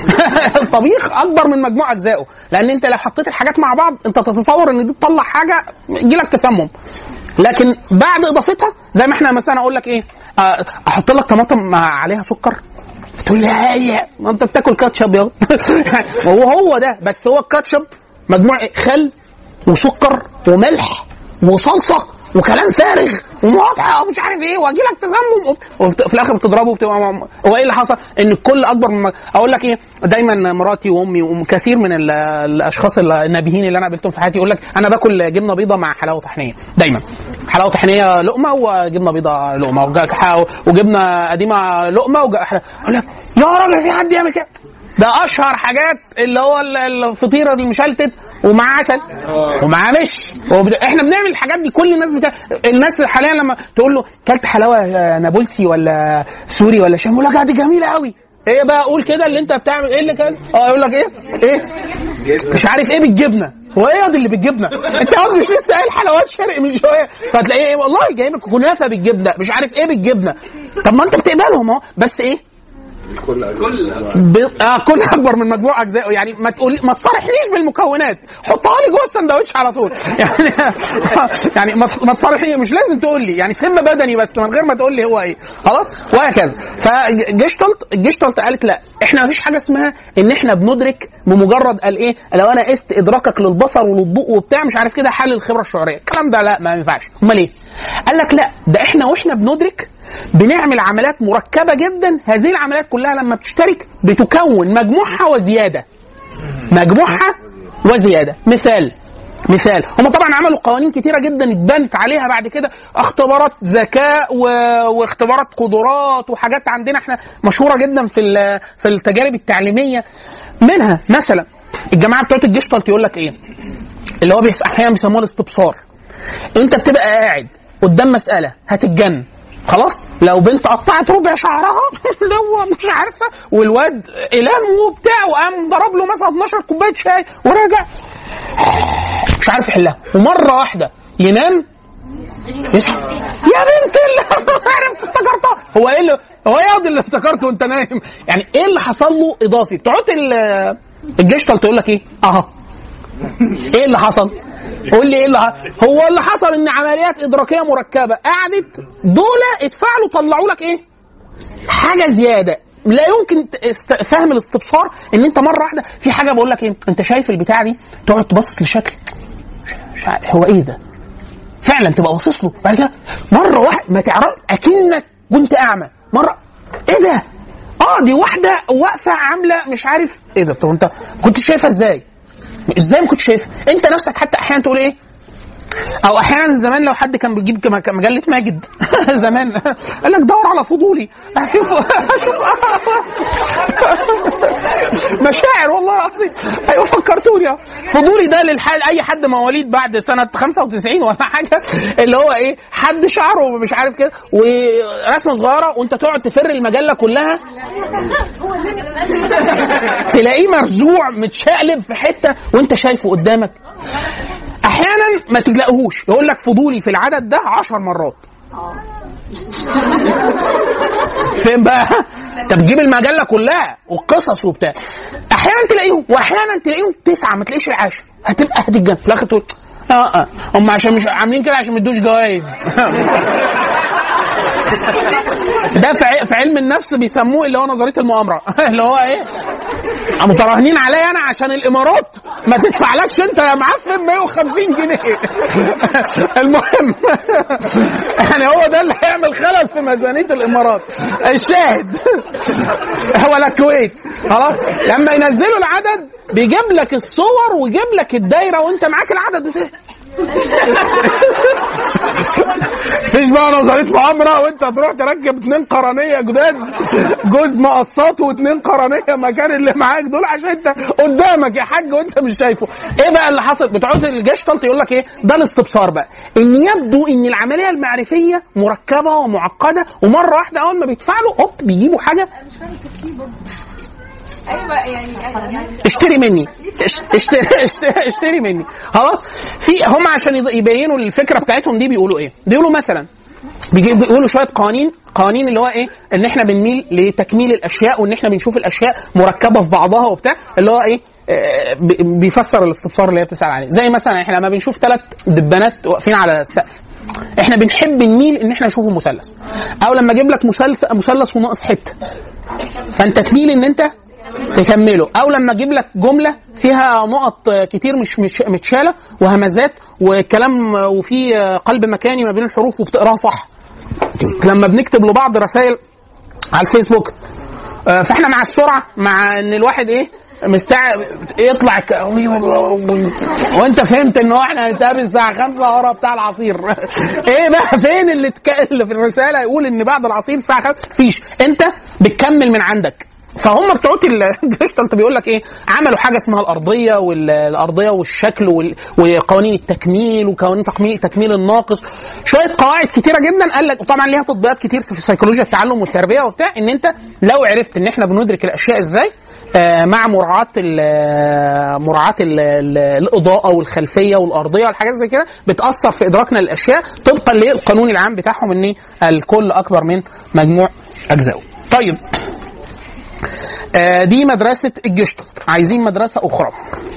الطبيخ اكبر من مجموع اجزائه لان انت لو حطيت الحاجات مع بعض انت تتصور ان دي تطلع حاجه يجيلك تسمم لكن بعد اضافتها زي ما احنا مثلا اقول لك ايه آه، احط لك طماطم مع عليها سكر تقول لي هي ما انت بتاكل كاتشب يا هو هو ده بس هو الكاتشب مجموع إيه؟ خل وسكر وملح وصلصه وكلام فارغ ومقاطعه ومش عارف ايه واجي لك تسمم وبت- وفي الاخر بتضربه وبتبقى م- هو ايه اللي حصل؟ ان الكل اكبر من اقول لك ايه دايما مراتي وامي وكثير من ال- الاشخاص النابهين اللي انا قابلتهم في حياتي يقول لك انا باكل جبنه بيضه مع حلاوه طحينيه دايما حلاوه طحينيه لقمه وجبنه بيضه لقمه وج- ح- وجبنه قديمه لقمه وج- اقول لك يا راجل في حد يعمل كده ده اشهر حاجات اللي هو ال- الفطيره المشلتت ومعاه عسل ومعاه مش وبد... احنا بنعمل الحاجات دي كل الناس بتاع الناس حاليا لما تقول له كلت حلاوه آه، نابلسي ولا سوري ولا شام يقول لك آه دي جميله قوي ايه بقى قول كده اللي انت بتعمل ايه اللي كان اه يقول لك ايه ايه مش عارف ايه بالجبنه هو ايه ياض اللي بالجبنه انت ياض مش لسه قايل حلويات شرق من شويه فتلاقيه ايه والله جايب لك كنافه بالجبنه مش عارف ايه بالجبنه طب ما انت بتقبلهم اهو بس ايه ب... آه كل اكبر من مجموع اجزائه يعني ما تقول ما تصارحنيش بالمكونات حطها لي جوه السندوتش على طول يعني يعني ما ما تصارحني مش لازم تقول لي يعني سم بدني بس من غير ما تقول لي هو ايه خلاص وهكذا فجيشتلت الجيشتلت قالت لا احنا ما فيش حاجه اسمها ان احنا بندرك بمجرد قال ايه لو انا قست ادراكك للبصر وللضوء وبتاع مش عارف كده حل الخبره الشعوريه الكلام ده لا ما ينفعش امال ايه قال لك لا ده احنا واحنا بندرك بنعمل عمليات مركبه جدا هذه العمليات كلها لما بتشترك بتكون مجموعها وزياده مجموعها وزياده مثال مثال هم طبعا عملوا قوانين كتيره جدا اتبنت عليها بعد كده اختبارات ذكاء و... واختبارات قدرات وحاجات عندنا احنا مشهوره جدا في ال... في التجارب التعليميه منها مثلا الجماعه بتوع الجيشتالت يقول لك ايه اللي هو بيس... احيانا بيسموه الاستبصار انت بتبقى قاعد قدام مساله هتتجن خلاص لو بنت قطعت ربع شعرها اللي هو مش عارفه والواد قلام وبتاع وقام ضرب له مثلا 12 كوبايه شاي وراجع مش عارف يحلها ومره واحده ينام يصحى يا بنت اللي عرفت افتكرتها هو ايه اللي هو ايه اللي افتكرته وانت نايم يعني ايه اللي حصل له اضافي بتوع ال- الجيشتال تقول لك ايه اها ايه اللي حصل قول لي ايه اللي حصل هو اللي حصل ان عمليات ادراكيه مركبه قعدت دول اتفاعلوا طلعوا لك ايه حاجه زياده لا يمكن ت- است- فهم الاستبصار ان انت مره واحده في حاجه بقول لك ايه انت شايف البتاع دي تقعد تبص لشكل مش عارف هو ايه ده فعلا تبقى باصص له بعد كده مره واحده ما تعرف اكنك كنت اعمى مره ايه ده اه دي واحده واقفه عامله مش عارف ايه ده طب انت كنت شايفها ازاي ازاي ما كنتش شايفها انت نفسك حتى احيانا تقول ايه او احيانا زمان لو حد كان بيجيب كما- كان مجله ماجد زمان قال لك دور على فضولي شوف شوف مشاعر والله العظيم ايوه فكرتوني أهو. فضولي ده للحال اي حد مواليد بعد سنه 95 ولا حاجه اللي هو ايه حد شعره مش عارف كده ورسمه صغيره وانت تقعد تفر المجله كلها تلاقيه مرزوع متشقلب في حته وانت شايفه قدامك احيانا ما تلاقيهوش يقول لك فضولي في العدد ده عشر مرات فين بقى؟ انت بتجيب المجله كلها والقصص وبتاع احيانا تلاقيهم واحيانا تلاقيهم تسعه ما تلاقيش العاشر هتبقى هتتجنن في الاخر تقول اه اه هم عشان مش عاملين كده عشان ما يدوش جوائز ده في ع- في علم النفس بيسموه اللي هو نظريه المؤامره اللي هو ايه قاموا مراهنين عليا انا عشان الامارات ما تدفعلكش انت يا معفن 150 جنيه المهم يعني هو ده اللي هيعمل خلل في ميزانيه الامارات الشاهد ولا الكويت خلاص لما ينزلوا العدد بيجيب لك الصور ويجيب لك الدايره وانت معاك العدد وت- فيش بقى نظريه مؤامره وانت تروح تركب اتنين قرنيه جداد جوز مقصات واتنين قرنيه مكان اللي معاك دول عشان انت قدامك يا حاج وانت مش شايفه ايه بقى اللي حصل بتوع الجيشتالت يقول لك ايه ده الاستبصار بقى ان يبدو ان العمليه المعرفيه مركبه ومعقده ومره واحده اول ما بيدفعوا هوب بيجيبوا حاجه مش فاهم التفسير برضه ايوه يعني يعني اشتري مني اش- اشتري, اشتري, اشتري مني خلاص في هم عشان يض- يبينوا الفكره بتاعتهم دي بيقولوا ايه بيقولوا مثلا بيجي- بيقولوا شويه قوانين قوانين اللي هو ايه ان احنا بنميل لتكميل الاشياء وان احنا بنشوف الاشياء مركبه في بعضها وبتاع اللي هو ايه آه، بي- بيفسر الاستبصار اللي هي بتسال عليه زي مثلا احنا لما بنشوف ثلاث دبانات واقفين على السقف احنا بنحب نميل ان احنا نشوفه مثلث او لما اجيب لك مثلث مثلث وناقص حته فانت تميل ان انت تكمله او لما اجيب لك جمله فيها نقط كتير مش مش متشاله وهمزات وكلام وفي قلب مكاني ما بين الحروف وبتقراها صح لما بنكتب لبعض رسائل على الفيسبوك آه، فاحنا مع السرعه مع ان الواحد ايه مستع يطلع ك... وانت فهمت ان هو احنا هنتقابل الساعه 5 ورا بتاع العصير ايه بقى فين اللي, تك... اللي في الرساله يقول ان بعد العصير الساعه 5 فيش انت بتكمل من عندك فهم بتوع الجشتلت بيقول لك ايه عملوا حاجه اسمها الارضيه والارضيه والشكل وال- وقوانين التكميل وقوانين تكميل تكميل الناقص شويه قواعد كتيره جدا قال لك طبعا ليها تطبيقات كتير في سيكولوجيا التعلم والتربيه وبتاع ان انت لو عرفت ان احنا بندرك الاشياء ازاي آه، مع مراعاة ال- مراعاة ال- ال- الإضاءة والخلفية والأرضية والحاجات زي كده بتأثر في إدراكنا للأشياء طبقا للقانون العام بتاعهم إن الكل أكبر من مجموع أجزائه. طيب آه، دي مدرسة الجشتلت عايزين مدرسة أخرى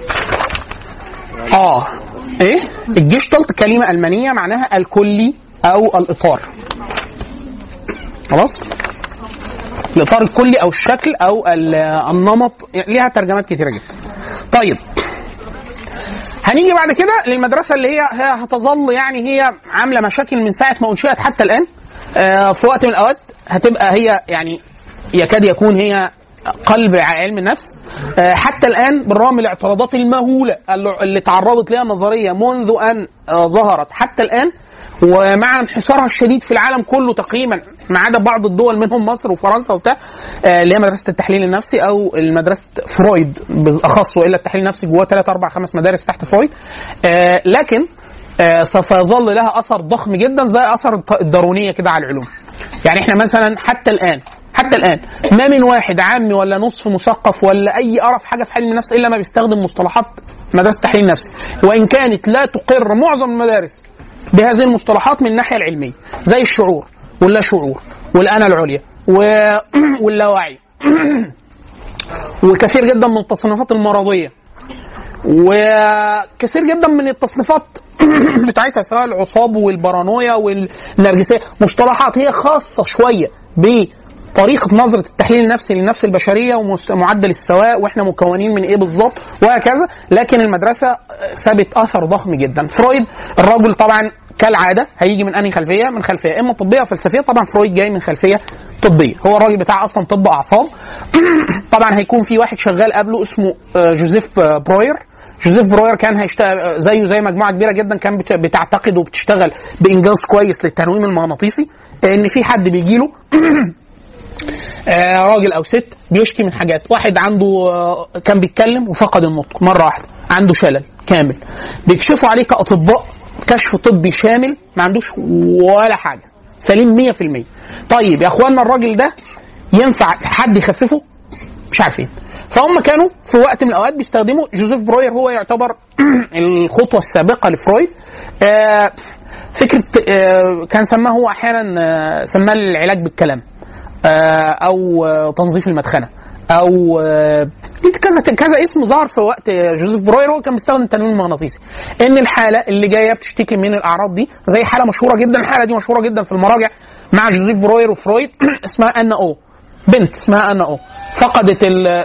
آه إيه الجشتلت كلمة ألمانية معناها الكلي أو الإطار خلاص الإطار الكلي أو الشكل أو ال- النمط يعني ليها ترجمات كتيرة جدا طيب هنيجي بعد كده للمدرسة اللي هي هي هتظل يعني هي عاملة مشاكل من ساعة ما أنشئت حتى الآن آه، في وقت من الأوقات هتبقى هي يعني يكاد يكون هي قلب علم النفس آه، حتى الان بالرغم من الاعتراضات المهوله اللي اللي تعرضت لها النظريه منذ ان آه، ظهرت حتى الان ومع انحسارها الشديد في العالم كله تقريبا ما عدا بعض الدول منهم مصر وفرنسا وبتاع آه، اللي هي مدرسه التحليل النفسي او مدرسه فرويد بالاخص والا التحليل النفسي جواه ثلاث اربع خمس مدارس تحت فرويد آه، لكن آه، سوف يظل لها اثر ضخم جدا زي اثر الط- الدارونيه كده على العلوم. يعني احنا مثلا حتى الان حتى الان ما من واحد عامي ولا نصف مثقف ولا اي قرف حاجه في علم النفس الا ما بيستخدم مصطلحات مدرسه التحليل النفسي وان كانت لا تقر معظم المدارس بهذه المصطلحات من الناحيه العلميه زي الشعور واللا شعور والانا العليا و... واللاوعي وكثير جدا من التصنيفات المرضيه وكثير جدا من التصنيفات بتاعتها سواء العصاب والبارانويا والنرجسيه مصطلحات هي خاصه شويه بطريقه نظره التحليل النفسي للنفس البشريه ومعدل السواء واحنا مكونين من ايه بالظبط وهكذا لكن المدرسه سابت اثر ضخم جدا فرويد الراجل طبعا كالعاده هيجي من انهي خلفيه من خلفيه اما طبيه او فلسفيه طبعا فرويد جاي من خلفيه طبيه هو الراجل بتاع اصلا طب اعصاب طبعا هيكون في واحد شغال قبله اسمه آه، جوزيف آه، بروير جوزيف بروير كان هيشتغل زيه زي مجموعه كبيره جدا كان بت- بتعتقد وبتشتغل بانجاز كويس للتنويم المغناطيسي ان في حد بيجي له آه، راجل او ست بيشكي من حاجات واحد عنده آه، كان بيتكلم وفقد النطق مره واحده عنده شلل كامل بيكشفوا عليه كاطباء كشف طبي شامل ما عندوش ولا حاجه سليم 100% طيب يا اخوانا الراجل ده ينفع حد يخففه مش عارفين فهم كانوا في وقت من الاوقات بيستخدموا جوزيف بروير هو يعتبر الخطوه السابقه لفرويد آه فكره آه، كان سماه هو احيانا آه، سماه العلاج بالكلام آه، او آه، تنظيف المدخنه او آه، ليه كذا كذا اسم ظهر في وقت جوزيف بروير هو كان بيستخدم التنويم المغناطيسي ان الحاله اللي جايه بتشتكي من الاعراض دي زي حاله مشهوره جدا الحاله دي مشهوره جدا في المراجع مع جوزيف بروير وفرويد اسمها ان او بنت اسمها ان او فقدت ال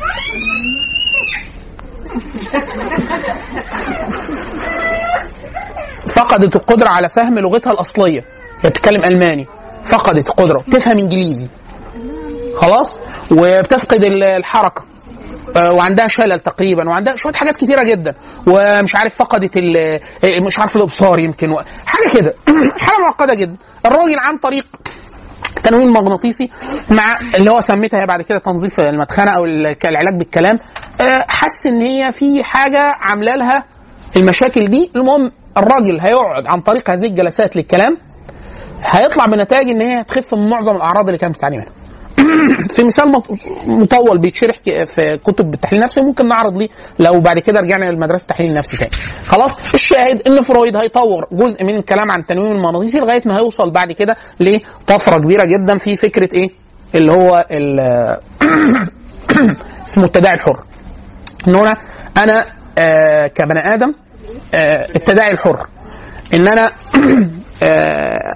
فقدت القدره على فهم لغتها الاصليه هي بتتكلم الماني فقدت القدره تفهم انجليزي خلاص وبتفقد ال- الحركه آه، وعندها شلل تقريبا وعندها شويه حاجات كتيره جدا ومش عارف فقدت ال- آه، مش عارف الابصار يمكن و- حاجه كده حاله معقده جدا الراجل عن طريق التنويم المغناطيسي مع اللي هو سميتها هي بعد كده تنظيف المدخنه او ال- العلاج بالكلام آه، حس ان هي في حاجه عامله لها المشاكل دي المهم الراجل هيقعد عن طريق هذه الجلسات للكلام هيطلع بنتائج ان هي هتخف من معظم الاعراض اللي كانت بتعاني منها في مثال مط- مطول بيتشرح ك- في كتب التحليل النفسي ممكن نعرض ليه لو بعد كده رجعنا لمدرسه التحليل النفسي تاني خلاص الشاهد ان فرويد هيطور جزء من الكلام عن التنويم المغناطيسي لغايه ما هيوصل بعد كده لطفره كبيره جدا في فكره ايه اللي هو ال- اسمه التداعي الحر ان هنا انا آه كبني ادم آه التداعي الحر ان انا آه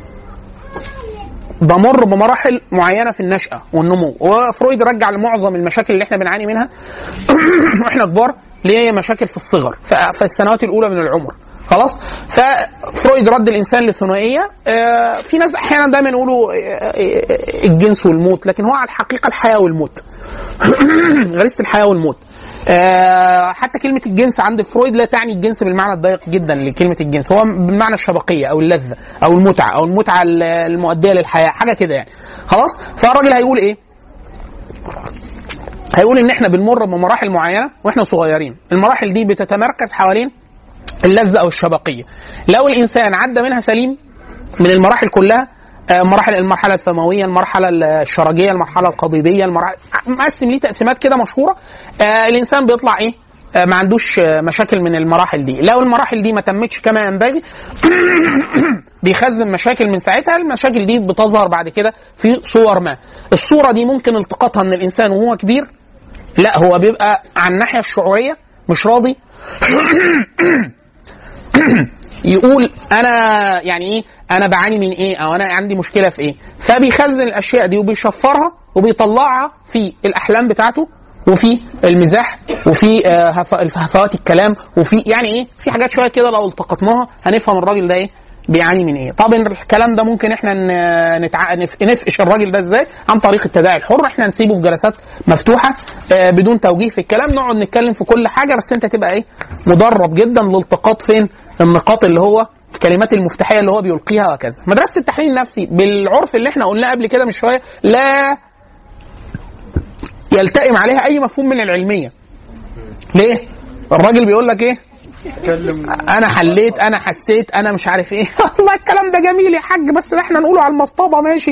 بمر بمراحل معينه في النشاه والنمو وفرويد رجع لمعظم المشاكل اللي احنا بنعاني منها واحنا كبار اللي هي مشاكل في الصغر ف- في السنوات الاولى من العمر خلاص ففرويد رد الانسان للثنائيه آه، في ناس احيانا دايما يقولوا آه، آه، الجنس والموت لكن هو على الحقيقه الحياه والموت غريزه الحياه والموت آه، حتى كلمة الجنس عند فرويد لا تعني الجنس بالمعنى الضيق جدا لكلمة الجنس هو بالمعنى الشبقية أو اللذة أو المتعة أو المتعة ال- المؤدية للحياة حاجة كده يعني خلاص فالراجل هيقول إيه هيقول إن إحنا بنمر بمراحل معينة وإحنا صغيرين المراحل دي بتتمركز حوالين اللذة أو الشبقية لو الإنسان عدى منها سليم من المراحل كلها آه، مراحل المرحله الفمويه المرحله الشرجيه المرحله القضيبيه المرحلة مقسم ليه تقسيمات كده مشهوره آه الانسان بيطلع ايه آه ما عندوش آه، مشاكل من المراحل دي لو المراحل دي ما تمتش كما ينبغي بيخزن مشاكل من ساعتها المشاكل دي بتظهر بعد كده في صور ما الصوره دي ممكن التقاطها من الانسان وهو كبير لا هو بيبقى على الناحيه الشعوريه مش راضي يقول انا يعني ايه انا بعاني من ايه او انا عندي مشكله في ايه فبيخزن الاشياء دي وبيشفرها وبيطلعها في الاحلام بتاعته وفي المزاح وفي آه، هف- هفوات الكلام وفي يعني ايه في حاجات شويه كده لو التقطناها هنفهم الراجل ده ايه بيعاني من ايه طب الكلام ده ممكن احنا ن- نتع... نف- نفقش الراجل ده ازاي عن طريق التداعي الحر احنا نسيبه في جلسات مفتوحه آه، بدون توجيه في الكلام نقعد نتكلم في كل حاجه بس انت تبقى ايه مدرب جدا لالتقاط فين النقاط اللي هو الكلمات المفتاحيه اللي هو بيلقيها وكذا مدرسه التحليل النفسي بالعرف اللي احنا قلناه قبل كده من شويه لا يلتئم عليها اي مفهوم من العلميه ليه الراجل بيقول لك ايه انا حليت انا حسيت انا مش عارف ايه والله الكلام ده جميل يا حاج بس ده احنا نقوله على المصطبه ماشي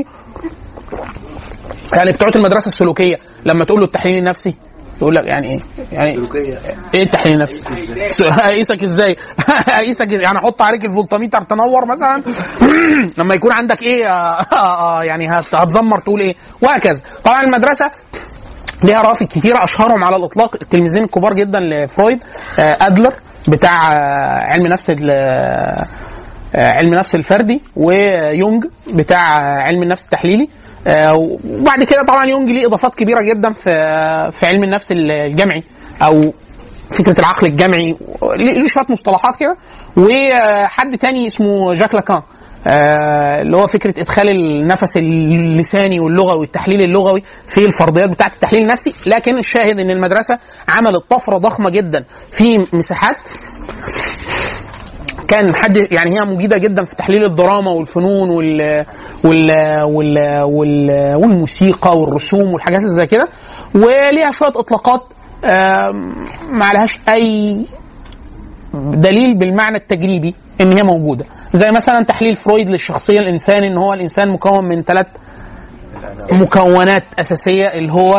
يعني بتوع المدرسه السلوكيه لما تقول له التحليل النفسي يقول لك يعني ايه؟ يعني سلوكية ايه التحليل النفسي؟ س- اقيسك ازاي؟ اقيسك يعني احط عليك الفولتميتر تنور مثلا لما يكون عندك ايه آه آه آه يعني هت- هتزمر تقول ايه؟ وهكذا. طبعا المدرسه ليها روافد كتيره اشهرهم على الاطلاق التلميذين الكبار جدا لفرويد آه ادلر بتاع آه علم نفس ال- آه علم النفس الفردي ويونج بتاع علم النفس التحليلي آه، وبعد كده طبعا يونج ليه اضافات كبيره جدا في في علم النفس الجمعي او فكره العقل الجمعي ليه ليه شويه مصطلحات كده وحد تاني اسمه جاك لاكان آه، اللي هو فكره ادخال النفس اللساني واللغوي التحليل اللغوي في الفرضيات بتاعه التحليل النفسي لكن الشاهد ان المدرسه عملت طفره ضخمه جدا في مساحات كان حد يعني هي مجيده جدا في تحليل الدراما والفنون وال وال وال وال والموسيقى والرسوم والحاجات اللي زي كده وليها شويه اطلاقات آم، ما لهاش اي دليل بالمعنى التجريبي ان هي موجوده زي مثلا تحليل فرويد للشخصيه الانسان ان هو الانسان مكون من ثلاث مكونات اساسيه اللي هو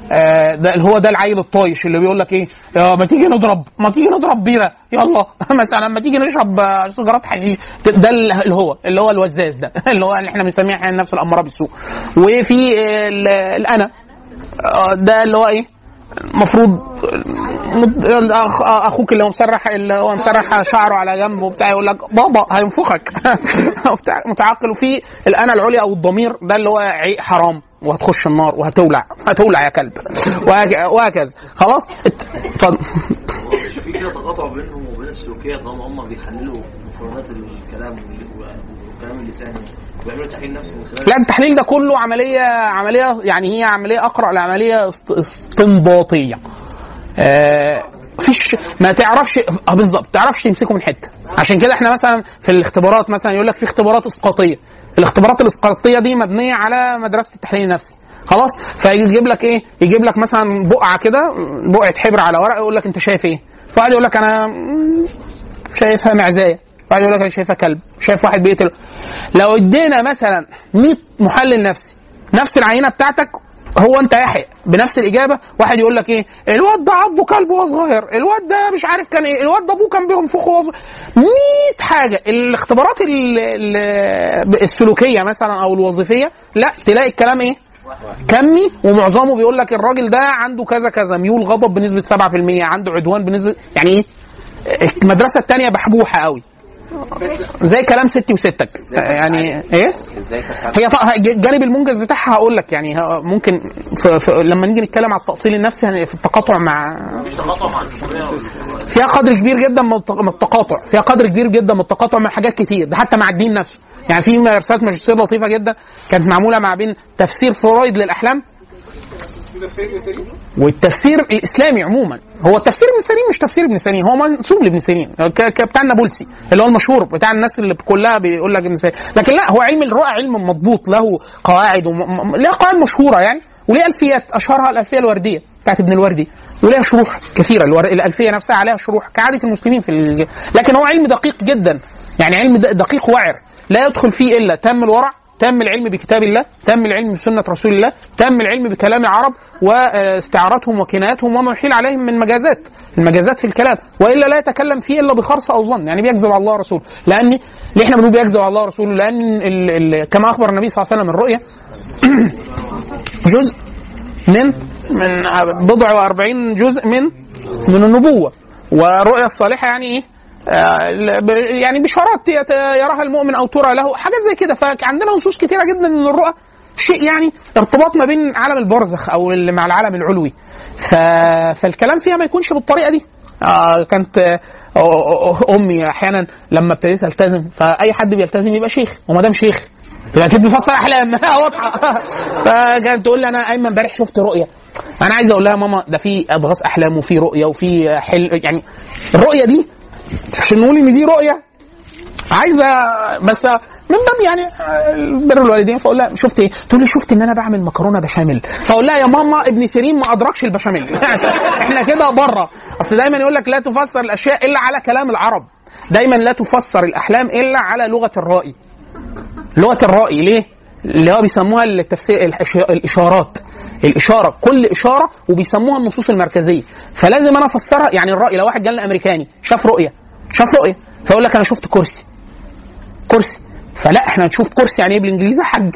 آه ده اللي هو ده العيل الطايش اللي بيقول لك ايه يا ما تيجي نضرب ما تيجي نضرب بيره يلا مثلا ما تيجي نشرب آه، سيجارات حشيش ده- ده اللي هو اللي هو الوزاز ده اللي هو اللي احنا بنسميه احيانا النفس الاماره بالسوء وفي آه، ال- الانا آه، ده اللي هو ايه المفروض مد- أخ- اخوك اللي هو مسرح اللي هو مسرح شعره على جنب وبتاع يقول لك بابا هينفخك وبتاع متعقل وفي الانا العليا او الضمير ده اللي هو عيق حرام وهتخش النار وهتولع هتولع يا كلب وهك- وهكذا خلاص ات- اتفضل في كده تقاطع بينهم وبين السلوكيه طالما هم بيحللوا مفردات الكلام وال- والكلام اللساني ويعملوا تحليل نفسي من خلال لا التحليل ده كله عمليه عمليه يعني هي عمليه اقرا لعمليه است- استنباطيه آه فيش ما تعرفش اه بالظبط تعرفش تمسكه من حته عشان كده احنا مثلا في الاختبارات مثلا يقول لك في اختبارات اسقاطيه الاختبارات الاسقاطيه دي مبنيه على مدرسه التحليل النفسي خلاص فيجيب لك ايه يجيب لك مثلا بقعه كده بقعه حبر على ورق يقول لك انت شايف ايه فواحد يقول لك انا مم، شايفها معزايه واحد يقول لك انا شايفها كلب شايف واحد بيقتل لو ادينا مثلا 100 محلل نفسي نفس العينه بتاعتك هو انت يحيى بنفس الاجابه واحد يقول لك ايه الواد ده عضه كلب وهو صغير الواد ده مش عارف كان ايه الواد ده ابوه كان بينفخه وهو صغير 100 حاجه الاختبارات ال- ال- السلوكيه مثلا او الوظيفيه لا تلاقي الكلام ايه كمي ومعظمه بيقول لك الراجل ده عنده كذا كذا ميول غضب بنسبه 7% عنده عدوان بنسبه يعني ايه المدرسه الثانيه بحبوحه قوي زي كلام ستي وستك يعني ايه ازاي تفهم هي طبعا الجانب المنجز بتاعها هقول لك يعني ه- ممكن في في لما نيجي نتكلم على التأصيل النفسي هن- في التقاطع مع مش تقاطع مع الحكوميه وال- فيها قدر كبير جدا من الت- من التقاطع فيها قدر كبير جدا من التقاطع مع حاجات كتير ده حتى مع الدين نفسه يعني في رسالة ماجستير لطيفة جدا كانت معمولة مع بين تفسير فرويد للأحلام والتفسير الاسلامي عموما هو التفسير ابن سيرين مش تفسير ابن سيرين هو منسوب لابن سيرين ك- ك- بتاع النابلسي اللي هو المشهور بتاع الناس اللي كلها بيقول لك ابن سيرين لكن لا هو علم الرؤى علم مضبوط له قواعد وم... م- له قواعد مشهوره يعني وليه الفيات اشهرها الالفيه الورديه بتاعت ابن الوردي ولها شروح كثيره الور... الالفيه نفسها عليها شروح كعاده المسلمين في ال... لكن هو علم دقيق جدا يعني علم د- دقيق وعر لا يدخل فيه الا تام الورع تم العلم بكتاب الله تم العلم بسنة رسول الله تم العلم بكلام العرب واستعاراتهم وكناياتهم وما يحيل عليهم من مجازات المجازات في الكلام والا لا يتكلم فيه الا بخرص او ظن يعني بيكذب على الله ورسوله لان ليه احنا بنقول بيكذب على الله ورسوله لان ال... ال... كما اخبر النبي صلى الله عليه وسلم الرؤيا جزء من من بضع وأربعين جزء من من النبوة والرؤيا الصالحة يعني إيه آه، ب- يعني بشارات يت- يراها المؤمن او ترى له حاجات زي كده فعندنا نصوص كتيره جدا ان الرؤى شيء يعني ارتباط ما بين عالم البرزخ او اللي مع العالم العلوي ف... فالكلام فيها ما يكونش بالطريقه دي آه كانت آه، آه، آه، امي احيانا لما ابتديت التزم فاي حد بيلتزم يبقى شيخ وما دام شيخ يبقى اكيد بيفسر احلام واضحه فكانت تقول لي انا ايمن امبارح شفت رؤيه انا عايز اقول لها يا ماما ده في اضغاث احلام وفي رؤيه وفي حل يعني الرؤيه دي عشان نقول ان دي رؤيه عايزه بس من باب يعني بر الوالدين فاقول لها شفت ايه؟ تقول لي شفت ان انا بعمل مكرونه بشاميل فاقول لها يا ماما ابن سيرين ما ادركش البشاميل احنا كده بره اصل دايما يقول لك لا تفسر الاشياء الا على كلام العرب دايما لا تفسر الاحلام الا على لغه الرائي لغه الرائي ليه؟ اللي هو بيسموها التفسير الإش- الاشارات الاشاره كل اشاره وبيسموها النصوص المركزيه فلازم انا افسرها يعني الراي لو واحد جالنا امريكاني شاف رؤيه شاف رؤيه فيقول لك انا شفت كرسي كرسي فلا احنا نشوف كرسي يعني ايه بالانجليزي حج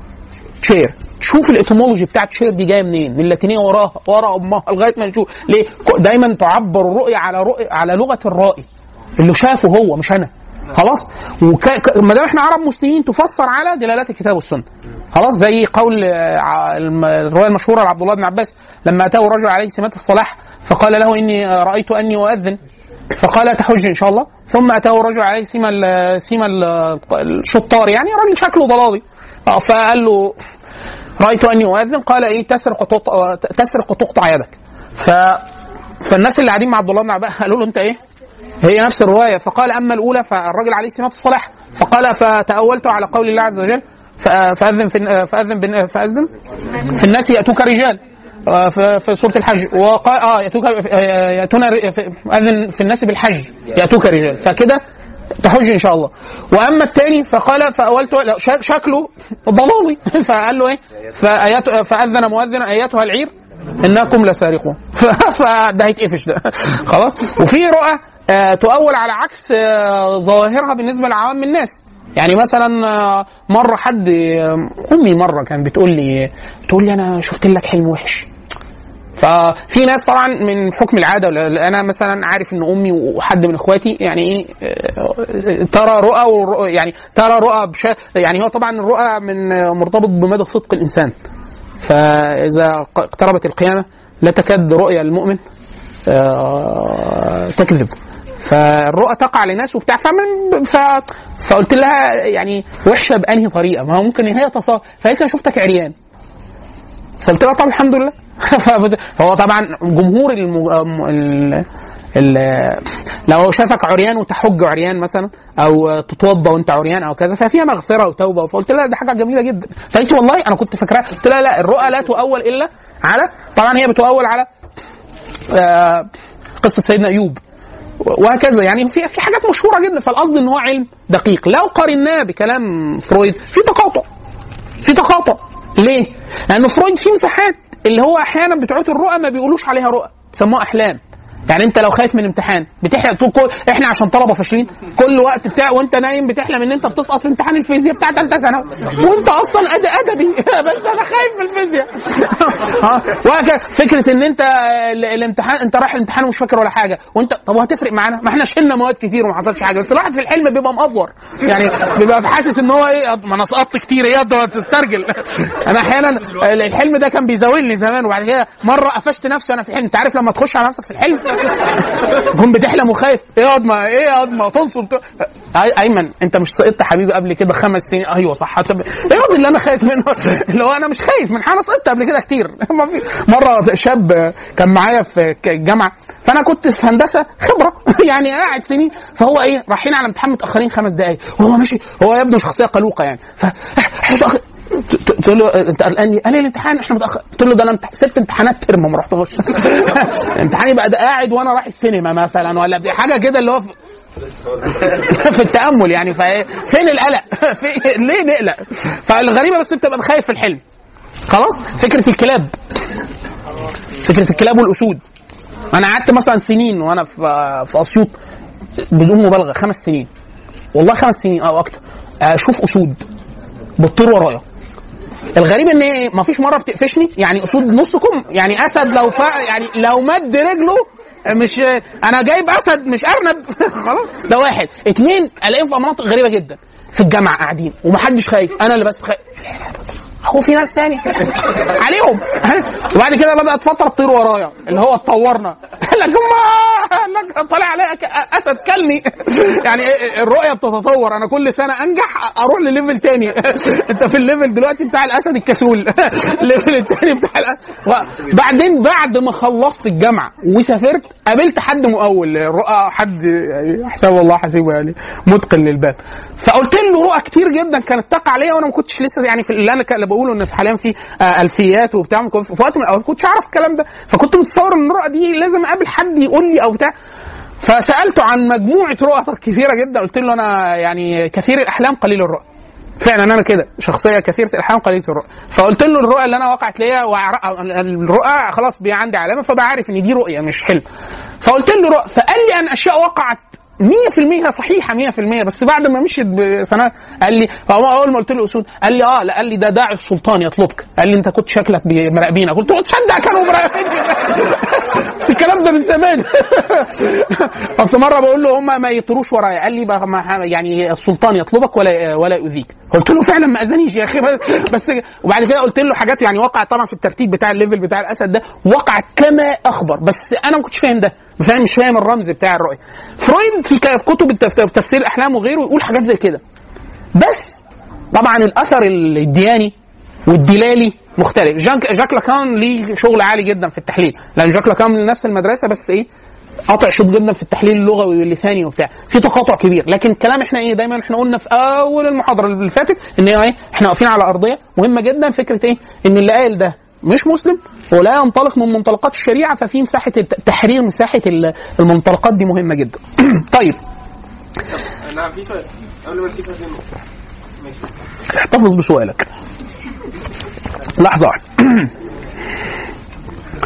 تشير تشوف الاتيمولوجي بتاعت تشير دي جايه منين من اللاتينيه وراها ورا امها لغايه ما نشوف ليه ك- دايما تعبر الرؤيه على رؤية على لغه الرائي اللي شافه هو مش انا خلاص وك... ك- ما دام احنا عرب مسلمين تفسر على دلالات الكتاب والسنه خلاص زي قول آه، ع- الم- الروايه المشهوره لعبد الله بن عباس لما اتاه رجل عليه سمات الصلاح فقال له اني آه، رايت اني اؤذن فقال تحج ان شاء الله ثم اتاه رجل عليه سيما ال- سيما ال- الشطار يعني راجل شكله ضلالي آه، فقال له رايت اني اؤذن قال ايه تسرق تقطع تسرق تقطع يدك ف فالناس اللي قاعدين مع عبد الله بن عباس قالوا له انت ايه؟ هي نفس الروايه فقال اما الاولى فالراجل عليه سمات الصلاح فقال فتاولت على قول الله عز وجل ف- فاذن في فاذن بن- فاذن في الناس ياتوك رجال آه، في في سوره الحج وقال اه ياتوك آه، ياتون ر- في- اذن في الناس بالحج ياتوك رجال فكده تحج ان شاء الله واما الثاني فقال فاولت لا، شا- شكله ضلالي فقال له ايه فآيات فاذن مؤذن اياتها العير انكم لسارقون فده هيتقفش ده خلاص وفي رؤى آه، تؤول على عكس آه، ظواهرها بالنسبه لعوام الناس يعني مثلا آه، مره حد آه، امي مره كان بتقول لي تقول لي انا شفت لك حلم وحش ففي ناس طبعا من حكم العاده ولا- انا مثلا عارف ان امي وحد من اخواتي يعني ايه آه، ترى رؤى ورؤى- يعني ترى رؤى بش يعني هو طبعا الرؤى من آه، مرتبط بمدى صدق الانسان فاذا ق- اقتربت القيامه لا تكاد رؤيا المؤمن آه، تكذب فالرؤى تقع لناس وبتاع فمن ف... فقلت لها يعني وحشه بانهي طريقه ما هو ممكن هي تصور فقالت لي انا شفتك عريان فقلت لها طب الحمد لله فبت- فهو طبعا جمهور الم... ال... ال... لو شافك عريان وتحج عريان مثلا او تتوضا وانت عريان او كذا ففيها مغفره وتوبه فقلت لها دي حاجه جميله جدا فقالت لي والله انا كنت فاكراها قلت لها لا الرؤى لا تؤول الا على طبعا هي بتؤول على آه، قصه سيدنا ايوب وهكذا يعني في في حاجات مشهوره جدا فالقصد ان هو علم دقيق لو قارناه بكلام فرويد في تقاطع في تقاطع ليه؟ لأن فرويد فيه مساحات اللي هو أحيانا بتوع الرؤى ما بيقولوش عليها رؤى بيسموها أحلام يعني انت لو خايف من امتحان بتحلم طول كل احنا عشان طلبه فاشلين كل وقت بتاع وانت نايم بتحلم ان انت بتسقط في امتحان الفيزياء بتاع ثالثه ثانوي وانت اصلا أد ادبي بس انا خايف من الفيزياء ها وهكذا فكره ان انت ال- الامتحان انت رايح الامتحان ومش فاكر ولا حاجه وانت طب وهتفرق معانا ما احنا شلنا مواد كتير وما حصلش حاجه بس الواحد في الحلم بيبقى مأفور يعني بيبقى حاسس ان هو ايه ما انا سقطت كتير ايه ده تسترجل انا احيانا الحلم ده كان بيزاولني زمان وبعد كده مره قفشت نفسي وانا في الحلم انت عارف لما تخش على نفسك في الحلم تكون بتحلم وخايف ايه يا اضمى ايه يا اضمى تنصب ت- أي- ايمن انت مش سقطت حبيبي قبل كده خمس سنين ايوه صح طب ايه ياض اللي انا خايف منه اللي هو انا مش خايف من حاجه انا سقطت قبل كده كتير ما في مره شاب كان معايا في ك- الجامعه فانا كنت في هندسه خبره يعني قاعد سنين فهو ايه رايحين على امتحان متاخرين خمس دقائق وهو ماشي هو يبدو شخصيه قلوقه يعني ف قلت له انت قلقان ليه؟ قال لي الامتحان احنا متاخر قلت له ده انا امتح- سبت امتحانات ترم ما رحتهاش الامتحان يبقى ده قاعد وانا رايح السينما مثلا ولا حاجه كده اللي هو في في التامل يعني فايه فين القلق؟ في ليه نقلق؟ فالغريبه بس بتبقى خايف في الحلم خلاص فكره الكلاب فكره الكلاب والاسود انا قعدت مثلا سنين وانا في في اسيوط بدون مبالغه خمس سنين والله خمس سنين او اكتر اشوف اسود بتطير ورايا الغريب ان ايه ما فيش مره بتقفشني يعني اسود نصكم يعني اسد لو فا يعني لو مد رجله مش انا جايب اسد مش ارنب خلاص ده واحد اتنين الاقيهم في مناطق غريبه جدا في الجامعه قاعدين ومحدش خايف انا اللي بس خايف هو في ناس تاني عليهم وبعد كده بدات فتره تطير ورايا اللي هو اتطورنا قال لك ما قال لك طالع عليا ك- اسد كلني يعني الرؤيه بتتطور انا كل سنه انجح اروح لليفل تاني انت في الليفل دلوقتي بتاع الاسد الكسول الليفل التاني بتاع الأسد. بعدين بعد ما خلصت الجامعه وسافرت قابلت حد مؤول رؤى حد حساب الله حسيبه يعني متقن للباب فقلت له رؤى كتير جدا كانت تقع عليا وانا ما كنتش لسه يعني في اللي انا اللي بقوله ان في حاليا في آه، الفيات وبتاع ما كنت- في وقت من الاوقات ما كنتش اعرف الكلام ده فكنت متصور ان الرؤى دي لازم اقابل حد يقول لي او بتاع فسالته عن مجموعه رؤى كثيره جدا قلت له انا يعني كثير الاحلام قليل الرؤى فعلا انا كده شخصيه كثيره الاحلام قليله الرؤى فقلت له الرؤى اللي انا وقعت ليا وع- الرؤى خلاص بقى عندي علامه فبقى عارف ان دي رؤيه مش حلم فقلت له رؤى فقال لي عن اشياء وقعت 100% صحيحه 100% بس بعد ما مشيت بسنوات قال لي هو اول ما قلت له اسود قال لي اه لا قال لي ده داعي السلطان يطلبك قال لي انت كنت شكلك مراقبينك قلت له تصدق كانوا مراقبين بس الكلام ده من زمان اصل مره بقول له هم ما يطروش ورايا قال لي بقى ما يعني السلطان يطلبك ولا ولا يؤذيك قلت له فعلا ما اذانيش يا اخي بس وبعد كده قلت له حاجات يعني وقعت طبعا في الترتيب بتاع الليفل بتاع الاسد ده وقعت كما اخبر بس انا ما كنتش فاهم ده فاهم مش فاهم الرمز بتاع الرؤيه فرويد في ك- كتب التف- تفسير الاحلام وغيره يقول حاجات زي كده بس طبعا الاثر الدياني والدلالي مختلف جاك جاك لاكان ليه شغل عالي جدا في التحليل لان جاك لاكان من نفس المدرسه بس ايه قاطع شوط جدا في التحليل اللغوي واللساني وبتاع في تقاطع كبير لكن الكلام احنا ايه دايما احنا قلنا في اول المحاضره اللي فاتت ان هي ايه احنا واقفين على ارضيه مهمه جدا فكره ايه ان اللي قال ده مش مسلم ولا ينطلق من منطلقات الشريعه ففي مساحه الت- تحرير مساحه ال- المنطلقات دي مهمه جدا طيب نعم في سؤال قبل ما نسيب هذه النقطة ماشي احتفظ بسؤالك لحظة واحدة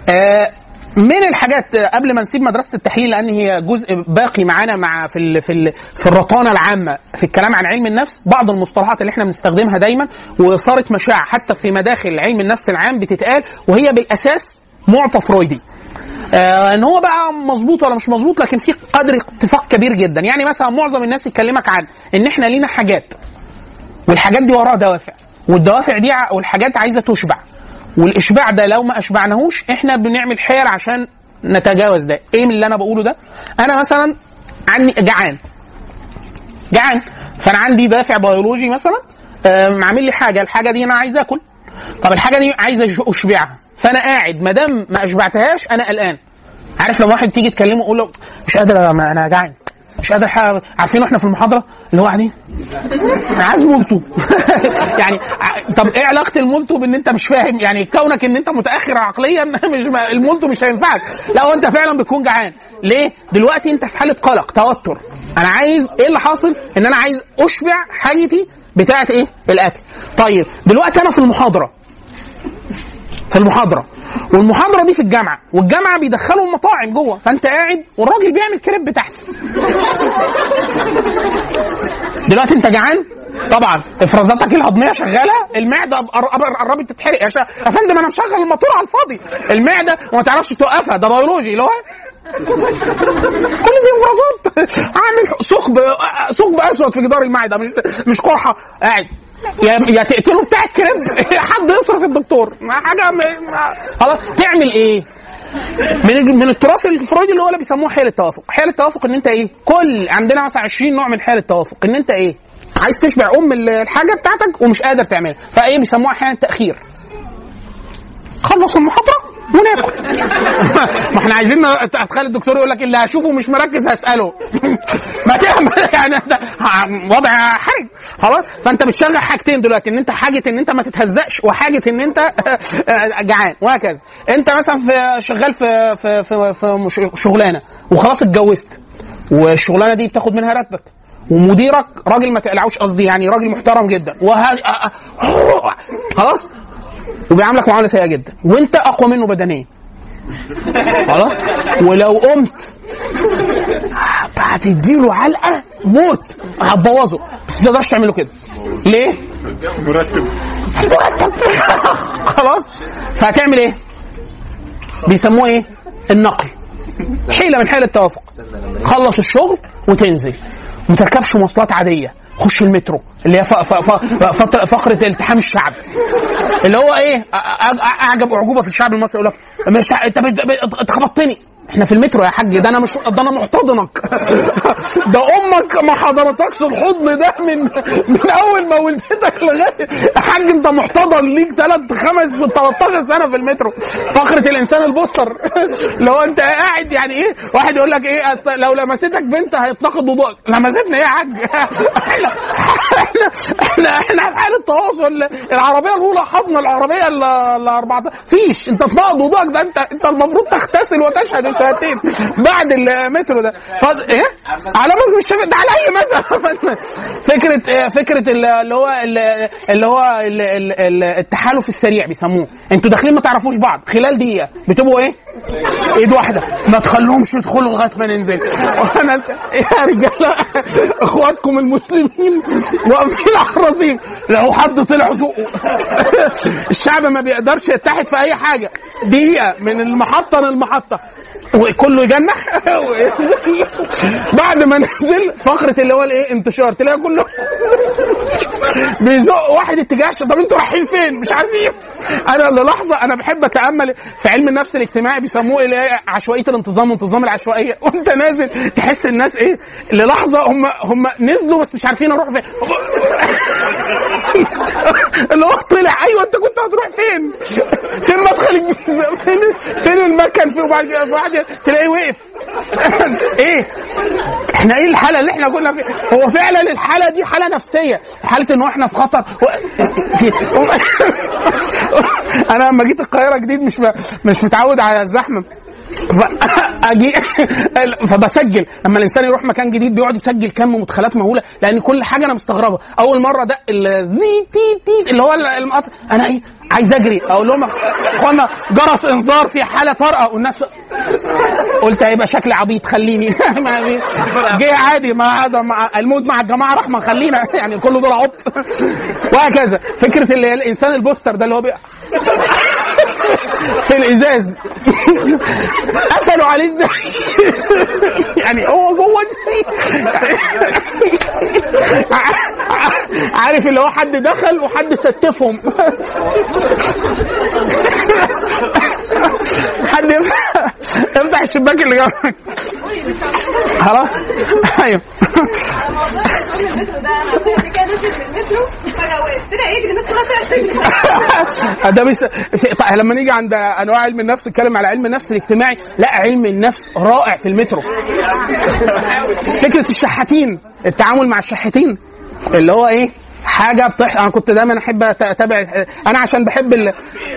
آه، من الحاجات آه، قبل ما نسيب مدرسه التحليل لان هي جزء باقي معانا مع في ال في ال في الرطانه العامه في الكلام عن علم النفس بعض المصطلحات اللي احنا بنستخدمها دايما وصارت مشاع حتى في مداخل علم النفس العام بتتقال وهي بالاساس معطى فرويدي آه ان هو بقى مظبوط ولا مش مظبوط لكن في قدر اتفاق كبير جدا يعني مثلا معظم الناس يكلمك عن ان احنا لينا حاجات والحاجات دي وراها دوافع والدوافع دي ع- والحاجات عايزه تشبع والاشباع ده لو ما اشبعناهوش احنا بنعمل حيل عشان نتجاوز ده ايه من اللي انا بقوله ده انا مثلا عندي جعان جعان فانا عندي دافع بيولوجي مثلا آم، عامل لي حاجه الحاجه دي انا عايز اكل طب الحاجه دي عايز أش- اشبعها فانا قاعد ما دام ما اشبعتهاش انا قلقان عارف لما واحد تيجي تكلمه يقول له مش قادر ما انا جعان مش قادر حاجة. عارفين واحنا في المحاضره اللي هو قاعدين انا عايز مولتو يعني ع- طب ايه علاقه المولتو بان انت مش فاهم يعني كونك ان انت متاخر عقليا مش ما- المولتو مش هينفعك لا هو انت فعلا بتكون جعان ليه دلوقتي انت في حاله قلق توتر انا عايز ايه اللي حاصل ان انا عايز اشبع حاجتي بتاعه ايه الاكل طيب دلوقتي انا في المحاضره في المحاضره والمحاضره دي في الجامعه والجامعه بيدخلوا المطاعم جوه فانت قاعد والراجل بيعمل كريب تحت دلوقتي انت جعان طبعا افرازاتك الهضميه شغاله المعده قر- قر- قربت تتحرق يا, شا... يا فندم انا مشغل الموتور على الفاضي المعده وما تعرفش توقفها ده بيولوجي اللي هو كل دي افرازات عامل ثقب ثقب اسود في جدار المعده مش مش قرحه قاعد يا يا تقتله بتاع الكريب حد يصرف الدكتور حاجه م... ما- خلاص تعمل ايه؟ من ال- من التراث الفرويدي اللي هو اللي بيسموه حيل التوافق، حيل التوافق ان انت ايه؟ كل عندنا مثلا 20 نوع من حيل التوافق، ان انت ايه؟ عايز تشبع ام ال- الحاجه بتاعتك ومش قادر تعملها، فايه بيسموها احيانا تاخير. خلص المحاضره وناكل ما احنا عايزين اتخيل الدكتور يقول لك اللي هشوفه مش مركز هساله ما تعمل يعني ده وضع حرج خلاص فانت بتشغل حاجتين دلوقتي ان انت حاجه ان انت ما تتهزقش وحاجه ان انت جعان وهكذا انت مثلا في شغال في في في, في مش- شغلانه وخلاص اتجوزت والشغلانه دي بتاخد منها راتبك ومديرك راجل ما تقلعوش قصدي يعني راجل محترم جدا وه... خلاص وبيعاملك معامله سيئه جدا وانت اقوى منه بدنيا خلاص ولو قمت هتديله علقه موت هتبوظه بس ما تقدرش تعمله كده ليه؟ مرتب مرتب خلاص فهتعمل ايه؟ بيسموه ايه؟ النقل حيله من حيل التوافق خلص الشغل وتنزل ما تركبش مواصلات عاديه خش المترو اللي هي ف- ف- ف- فقره فقره التحام الشعب اللي هو ايه أ- أ- اعجب اعجوبه في الشعب المصري يقول لك مش انت بت- بت- انت خبطتني احنا في المترو يا حاج ده انا مش ده انا محتضنك ده امك ما حضرتكش الحضن ده من من اول ما ولدتك لغايه يا حاج انت محتضن ليك ثلاث خمس 13 سنه في المترو فقره الانسان البوستر اللي هو انت قاعد يعني ايه واحد يقول لك ايه أصل لو لمستك بنت هيتنقض وضوءك لمستني ايه يا حاج احنا احنا احنا احنا في حاله تواصل العربيه الاولى حضن العربيه ال ال 14 فيش انت تنقض وضوءك ده انت انت المفروض تغتسل وتشهد الشهادتين بعد المترو ده ف... ايه على مذهب الشافعي ده على اي مذهب فكره اه، فكره ال- اللي هو ال- اللي هو ال- ال- ال- التحالف السريع بيسموه انتوا داخلين ما تعرفوش بعض خلال دقيقه بتبقوا ايه ايد واحده ما تخلوهمش يدخلوا لغايه ما ننزل وانا يا رجاله اخواتكم المسلمين واقفين على الرصيف لو حد طلع زقه الشعب ما بيقدرش يتحد في اي حاجه دقيقه من المحطه للمحطه وكله يجنح وينزل. بعد ما نزل فقره اللي هو الايه انتشار تلاقي كله بيزق واحد اتجاه طب انتوا رايحين فين مش عارفين انا للحظه انا بحب اتامل في علم النفس الاجتماعي بيسموه اللي هي عشوائيه الانتظام وانتظام العشوائيه وانت نازل تحس الناس ايه للحظه هم هم نزلوا بس مش عارفين اروح فين اللي هو طلع ايوه انت كنت هتروح فين؟ فين مدخل الجيزه؟ فين فين المكان فين وبعد كده بعد تلاقيه وقف ايه؟ احنا ايه الحاله اللي احنا كنا فيها؟ هو فعلا الحاله دي حاله نفسيه، حاله ان احنا في خطر و... في... انا لما جيت القاهره جديد مش م... مش متعود على الزحمه اجي فبسجل لما الانسان يروح مكان جديد بيقعد يسجل كم مدخلات مهوله لان كل حاجه انا مستغربها اول مره دق الزي تي تي اللي هو المقطع انا ايه عايز اجري اقول لهم يا اخوانا جرس انذار في حاله طارئه والناس قلت هيبقى شكلي عبيط خليني ما في- جه عادي ما هذا مع الموت مع الجماعه رحمه خلينا يعني كل دول عبط وهكذا فكره اللي هي الانسان البوستر ده اللي هو بي... في الازاز قفلوا عليه ازاي يعني هو جوه ازاي عارف اللي هو حد دخل وحد ستفهم حد يفتح يفتح الشباك اللي جنبك خلاص ايوه المترو ده انا كنت كده نزلت في المترو فجاه وقفت طلع يجري الناس كلها طلعت تجري ده بس في- طيب لما نيجي عند انواع علم النفس نتكلم على علم النفس الاجتماعي لا علم النفس رائع في المترو فكره الشحاتين التعامل مع الشحاتين اللي هو ايه حاجه بتح... انا كنت دايما احب أت- اتابع انا عشان بحب ال...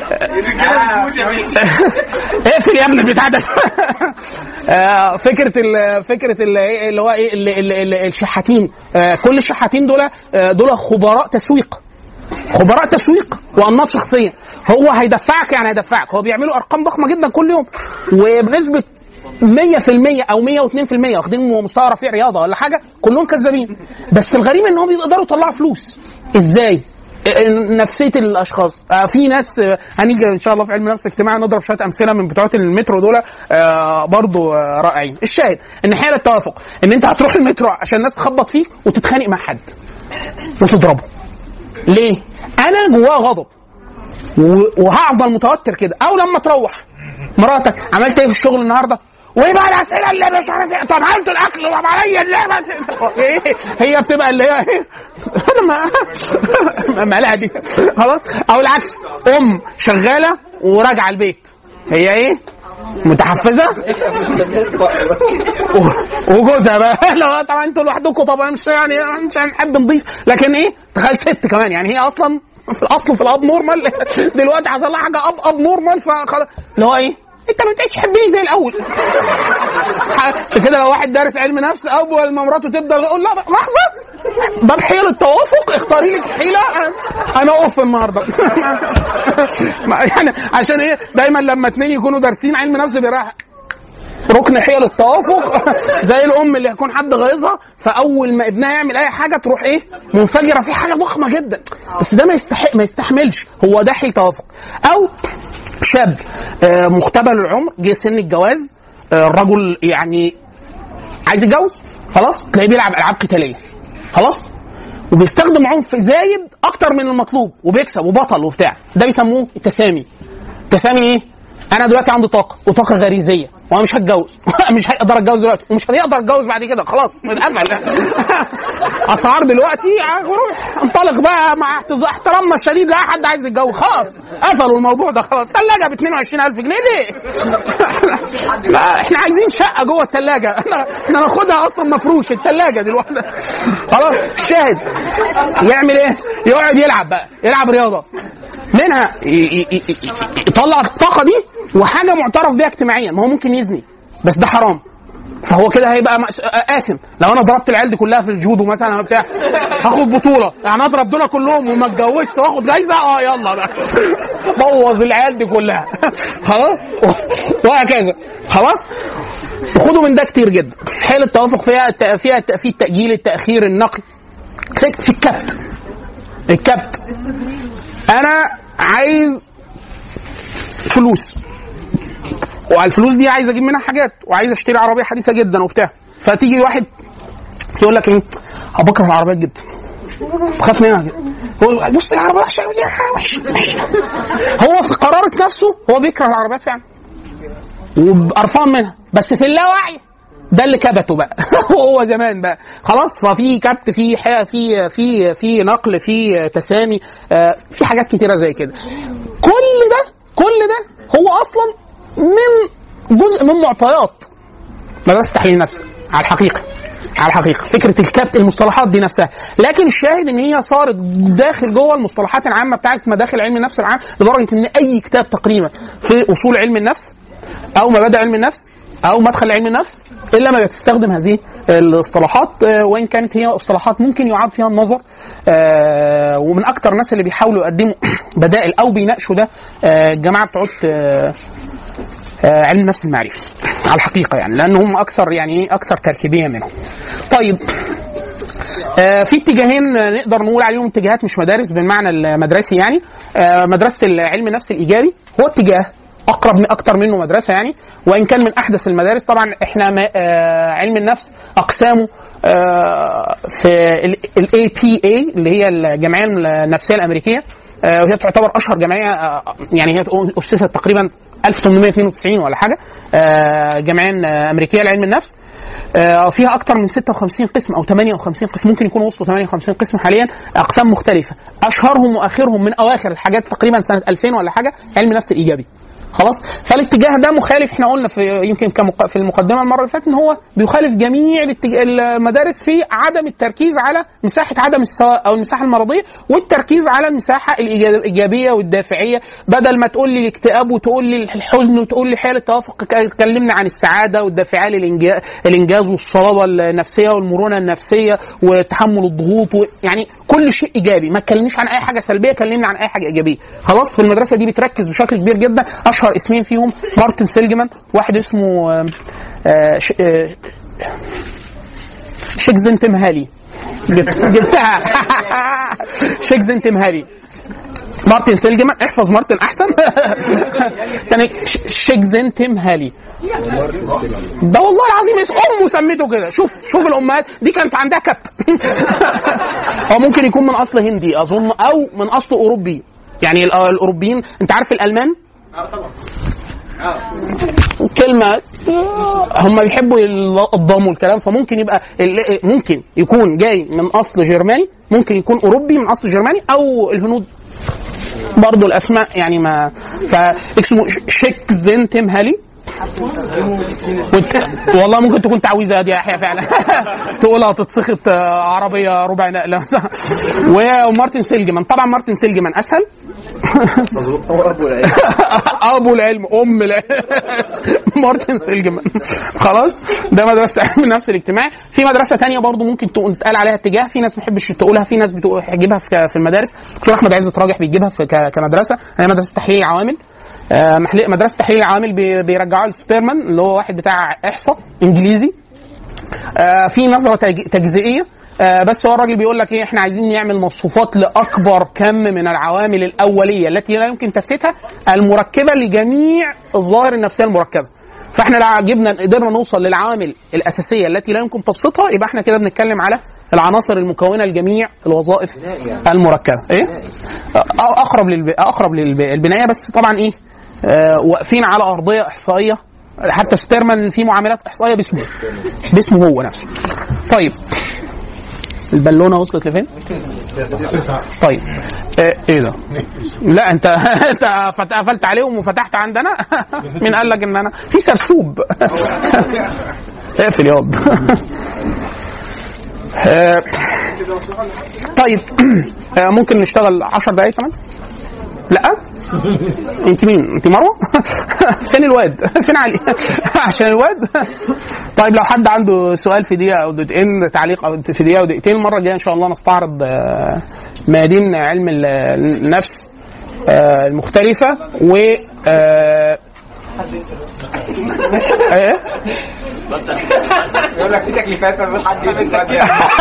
اقفل يا ابني البتاع ده آه، فكره ال... فكره ال... إيه اللي هو ايه ال... ال... ال... الشحاتين آه، كل الشحاتين دول آه، دول خبراء تسويق خبراء تسويق وانماط شخصيه هو هيدفعك يعني هيدفعك هو بيعملوا ارقام ضخمه جدا كل يوم وبنسبه 100% او 102% واخدين مستوى رفيع رياضه ولا حاجه كلهم كذابين بس الغريب انهم بيقدروا يطلعوا فلوس ازاي؟ نفسيه الاشخاص آه، في ناس آه، هنيجي ان شاء الله في علم النفس الاجتماعي نضرب شويه امثله من بتوع المترو دول آه، برضو آه، رائعين الشاهد ان حيل التوافق ان انت هتروح المترو عشان الناس تخبط فيك وتتخانق مع حد وتضربه ليه؟ انا جواه غضب و- وهفضل متوتر كده او لما تروح مراتك عملت ايه في الشغل النهارده؟ وايه بقى الاسئله اللي مش عارف ايه طب عملت الاكل طب عليا اللعبه ايه هي بتبقى اللي هي ايه انا ما مالها دي خلاص او العكس ام شغاله وراجعه البيت هي ايه متحفزه و- وجوزها بقى لا طبعا انتوا لوحدكم طبعا مش يعني مش هنحب نضيف لكن ايه تخيل ست كمان يعني هي اصلا في الاصل في الاب نورمال دلوقتي حصل لها حاجه اب اب نورمال فخلاص اللي هو ايه انت ما بقتش تحبني زي الاول عشان كده لو واحد دارس علم نفس اول ما مراته تبدا يقول لا لحظه باب حيل التوافق اختاري لك حيله انا اوف النهارده ما- يعني عشان ايه دايما لما اتنين يكونوا دارسين علم نفس بيراح ركن حيل التوافق زي الام اللي يكون حد غيظها فاول ما ابنها يعمل اي حاجه تروح ايه منفجره في حاجه ضخمه جدا بس ده ما يستحق ما يستحملش هو ده حيل توافق او شاب آه، مختبر العمر جه سن الجواز آه، الرجل يعني عايز يتجوز خلاص تلاقيه بيلعب العاب قتاليه خلاص وبيستخدم عنف زايد اكتر من المطلوب وبيكسب وبطل وبتاع ده بيسموه التسامي التسامي ايه انا دلوقتي عندي طاقه وطاقه غريزيه وانا مش هتجوز مش هقدر اتجوز دلوقتي ومش هيقدر اتجوز بعد كده خلاص اتقفل اسعار دلوقتي روح انطلق بقى مع احتز- احترامنا الشديد لا حد عايز يتجوز خلاص قفلوا الموضوع ده خلاص ثلاجه ب 22000 جنيه ليه؟ لا احنا عايزين شقه جوه الثلاجه احنا احنا ناخدها اصلا مفروش الثلاجه دلوقتي خلاص الشاهد يعمل ايه؟ يقعد يلعب بقى يلعب رياضه منها ي- ي- ي- ي- يطلع الطاقه دي وحاجه معترف بيها اجتماعيا ما هو ممكن يزني بس ده حرام فهو كده هيبقى مأس- آثم لو انا ضربت العيال دي كلها في الجودو مثلا أو بتاع هاخد بطوله يعني اضرب دول كلهم وما اتجوزت واخد جايزه اه يلا بقى بوظ العيال دي كلها خلاص وهكذا خلاص وخدوا من ده كتير جدا حيل التوافق فيها الت- فيها الت- في التاجيل التاخير النقل في الكبت الكبت انا عايز فلوس وعلى الفلوس دي عايز اجيب منها حاجات وعايز اشتري عربيه حديثه جدا وبتاع فتيجي واحد يقول لك ايه أنا بكره العربيات جدا بخاف منها جدا هو بص العربيه وحشه أوي، وحشه وحشه هو في قرارة نفسه هو بيكره العربيات فعلا وقرفان منها بس في اللاوعي ده اللي كبته بقى هو زمان بقى خلاص ففي كبت في ح- في في في نقل في تسامي آه، في حاجات كتيره زي كده كل ده كل ده هو اصلا من جزء من معطيات مدرسه تحليل النفس على الحقيقه على الحقيقه فكره الكبت المصطلحات دي نفسها لكن الشاهد ان هي صارت داخل جوه المصطلحات العامه بتاعت مداخل علم النفس العام لدرجه ان اي كتاب تقريبا في اصول علم النفس او مبادئ علم النفس او مدخل علم النفس الا ما بتستخدم هذه الاصطلاحات آه، وان كانت هي اصطلاحات ممكن يعاد فيها النظر آه، ومن اكتر الناس اللي بيحاولوا يقدموا بدائل او بيناقشوا ده آه، الجماعه بتوع آه، آه، علم النفس المعرفي على الحقيقه يعني لان هم اكثر يعني ايه اكثر تركيبيه منهم. طيب آه، في اتجاهين آه، نقدر نقول عليهم اتجاهات مش مدارس بالمعنى المدرسي يعني آه، مدرسه العلم النفس الايجابي هو اتجاه اقرب من اكتر منه مدرسه يعني وان كان من احدث المدارس طبعا احنا ما آه، علم النفس اقسامه آه، في الاي بي اي اللي هي الجمعيه النفسيه الامريكيه آه، وهي تعتبر اشهر جمعيه آه، يعني هي اسست تقريبا 1892 ولا حاجه آه، جمعيه آه، امريكيه لعلم النفس آه، فيها اكتر من 56 قسم او 58 قسم ممكن يكونوا وصلوا 58 قسم حاليا اقسام مختلفه اشهرهم واخرهم من اواخر الحاجات تقريبا سنه 2000 ولا حاجه علم النفس الايجابي خلاص فالاتجاه ده مخالف احنا قلنا في يمكن كمق... في المقدمه المره اللي فاتت ان هو بيخالف جميع الاتج... المدارس في عدم التركيز على مساحه عدم السواء او المساحه المرضيه والتركيز على المساحه الإيجا- الايجابيه والدافعيه بدل ما تقول لي الاكتئاب وتقول لي الحزن وتقول لي حاله التوافق ك- اتكلمنا عن السعاده والدافعيه للإنجا- الانجاز والصلابه النفسيه والمرونه النفسيه وتحمل الضغوط و... يعني كل شيء ايجابي ما تكلمنيش عن اي حاجه سلبيه كلمني عن اي حاجه ايجابيه خلاص في المدرسه دي بتركز بشكل كبير جدا اشهر اسمين فيهم مارتن سيلجمان واحد اسمه آه، آه، ش- آه، شيكزن تمهالي جبت- جبتها شيكزن تمهالي مارتن سيلجمان احفظ مارتن احسن تاني ش- شيكزن تمهالي ده والله العظيم اسم امه سميته كده شوف شوف الامهات دي كانت عندها كبت هو ممكن يكون من اصل هندي اظن او من اصل اوروبي يعني ال- الاوروبيين انت عارف الالمان اه طبعا كلمة هم بيحبوا الضم والكلام فممكن يبقى ال- ممكن يكون جاي من اصل جرماني ممكن يكون اوروبي من اصل جرماني او الهنود برضه الاسماء يعني ما فاسمه شيك زين تيم هالي وت... والله ممكن تكون تعويذه يا يحيى فعلا تقولها تتسخط آه، عربيه ربع نقله ومارتن سيلجمان طبعا مارتن سيلجمان اسهل مظبوط هو ابو العلم ابو العلم ام العلم مارتن سيلجمان خلاص ده مدرسه علم النفس الاجتماعي في مدرسه تانية برضو ممكن تقول- تقال عليها اتجاه في ناس ما بتحبش تقولها في ناس بتجيبها في في المدارس دكتور احمد عزت راجح بيجيبها في ك- كمدرسه هي مدرسه تحليل العوامل آه، محل- مدرسه تحليل العوامل بي- بيرجعوها لسبيرمان اللي هو واحد بتاع احصاء انجليزي آه، في نظره تج- تجزئيه آه، بس هو الراجل بيقول لك ايه احنا عايزين نعمل مصفوفات لاكبر كم من العوامل الاوليه التي لا يمكن تفتيتها المركبه لجميع الظواهر النفسيه المركبه فاحنا لو جبنا قدرنا نوصل للعوامل الاساسيه التي لا يمكن تبسيطها يبقى احنا كده بنتكلم على العناصر المكونه لجميع الوظائف المركبه ايه أ- اقرب للب... اقرب للبنايه بس طبعا ايه آه واقفين على ارضيه احصائيه حتى سبيرمان في معاملات احصائيه باسمه باسمه هو نفسه طيب البالونه وصلت لفين؟ طيب آه، ايه ده؟ لا انت انت فت- قفلت عليهم وفتحت عندنا مين قال لك ان انا في سرسوب اقفل ياض آه، طيب آه، ممكن نشتغل 10 دقايق كمان؟ لا انت مين؟ انت مروه؟ فين الواد؟ فين علي؟ عشان الواد؟ طيب لو حد عنده سؤال في دقيقه او دقيقتين تعليق او في دقيقه او دقيقتين المره الجايه ان شاء الله نستعرض آه، ميادين علم ال- النفس آه، المختلفه و آه، ايه؟ يقول لك في تكليفات ما بين حد يدفع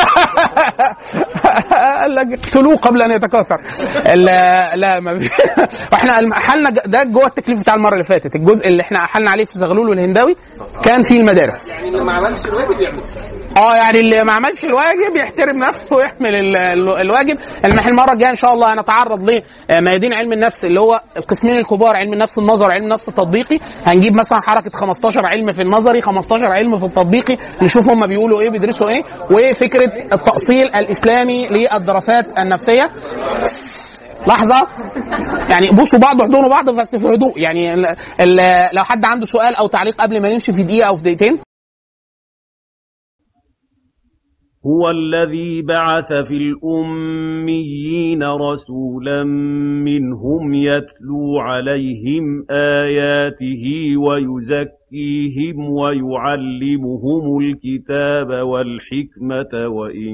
قال لك اقتلوه قبل ان يتكاثر لا لا ما بي... احنا احلنا ده جوه التكليف بتاع المره اللي فاتت الجزء اللي احنا احلنا عليه في زغلول والهنداوي كان في المدارس يعني اللي ما عملش الواجب يعمل اه يعني اللي ما عملش الواجب يحترم نفسه ويحمل ال- ال- الواجب المح المره الجايه ان شاء الله هنتعرض لميادين علم النفس اللي هو القسمين الكبار علم النفس النظري علم النفس التطبيقي هنجيب مثلا حركه 15 علم في النظري 15 علم في التطبيقي نشوف هم بيقولوا ايه بيدرسوا ايه وفكره التاصيل الاسلامي للدراسات النفسيه لحظه يعني بصوا بعض واحضنوا بعض بس في هدوء يعني ال- ال- لو حد عنده سؤال او تعليق قبل ما نمشي في دقيقه او في دقيقتين هُوَ الَّذِي بَعَثَ فِي الْأُمِّيِّينَ رَسُولًا مِّنْهُمْ يَتْلُو عَلَيْهِمْ آيَاتِهِ وَيُزَكِّيهِمْ وَيُعَلِّمُهُمُ الْكِتَابَ وَالْحِكْمَةَ وَإِن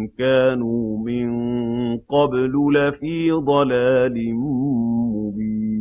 كَانُوا مِن قَبْلُ لَفِي ضَلَالٍ مُّبِينٍ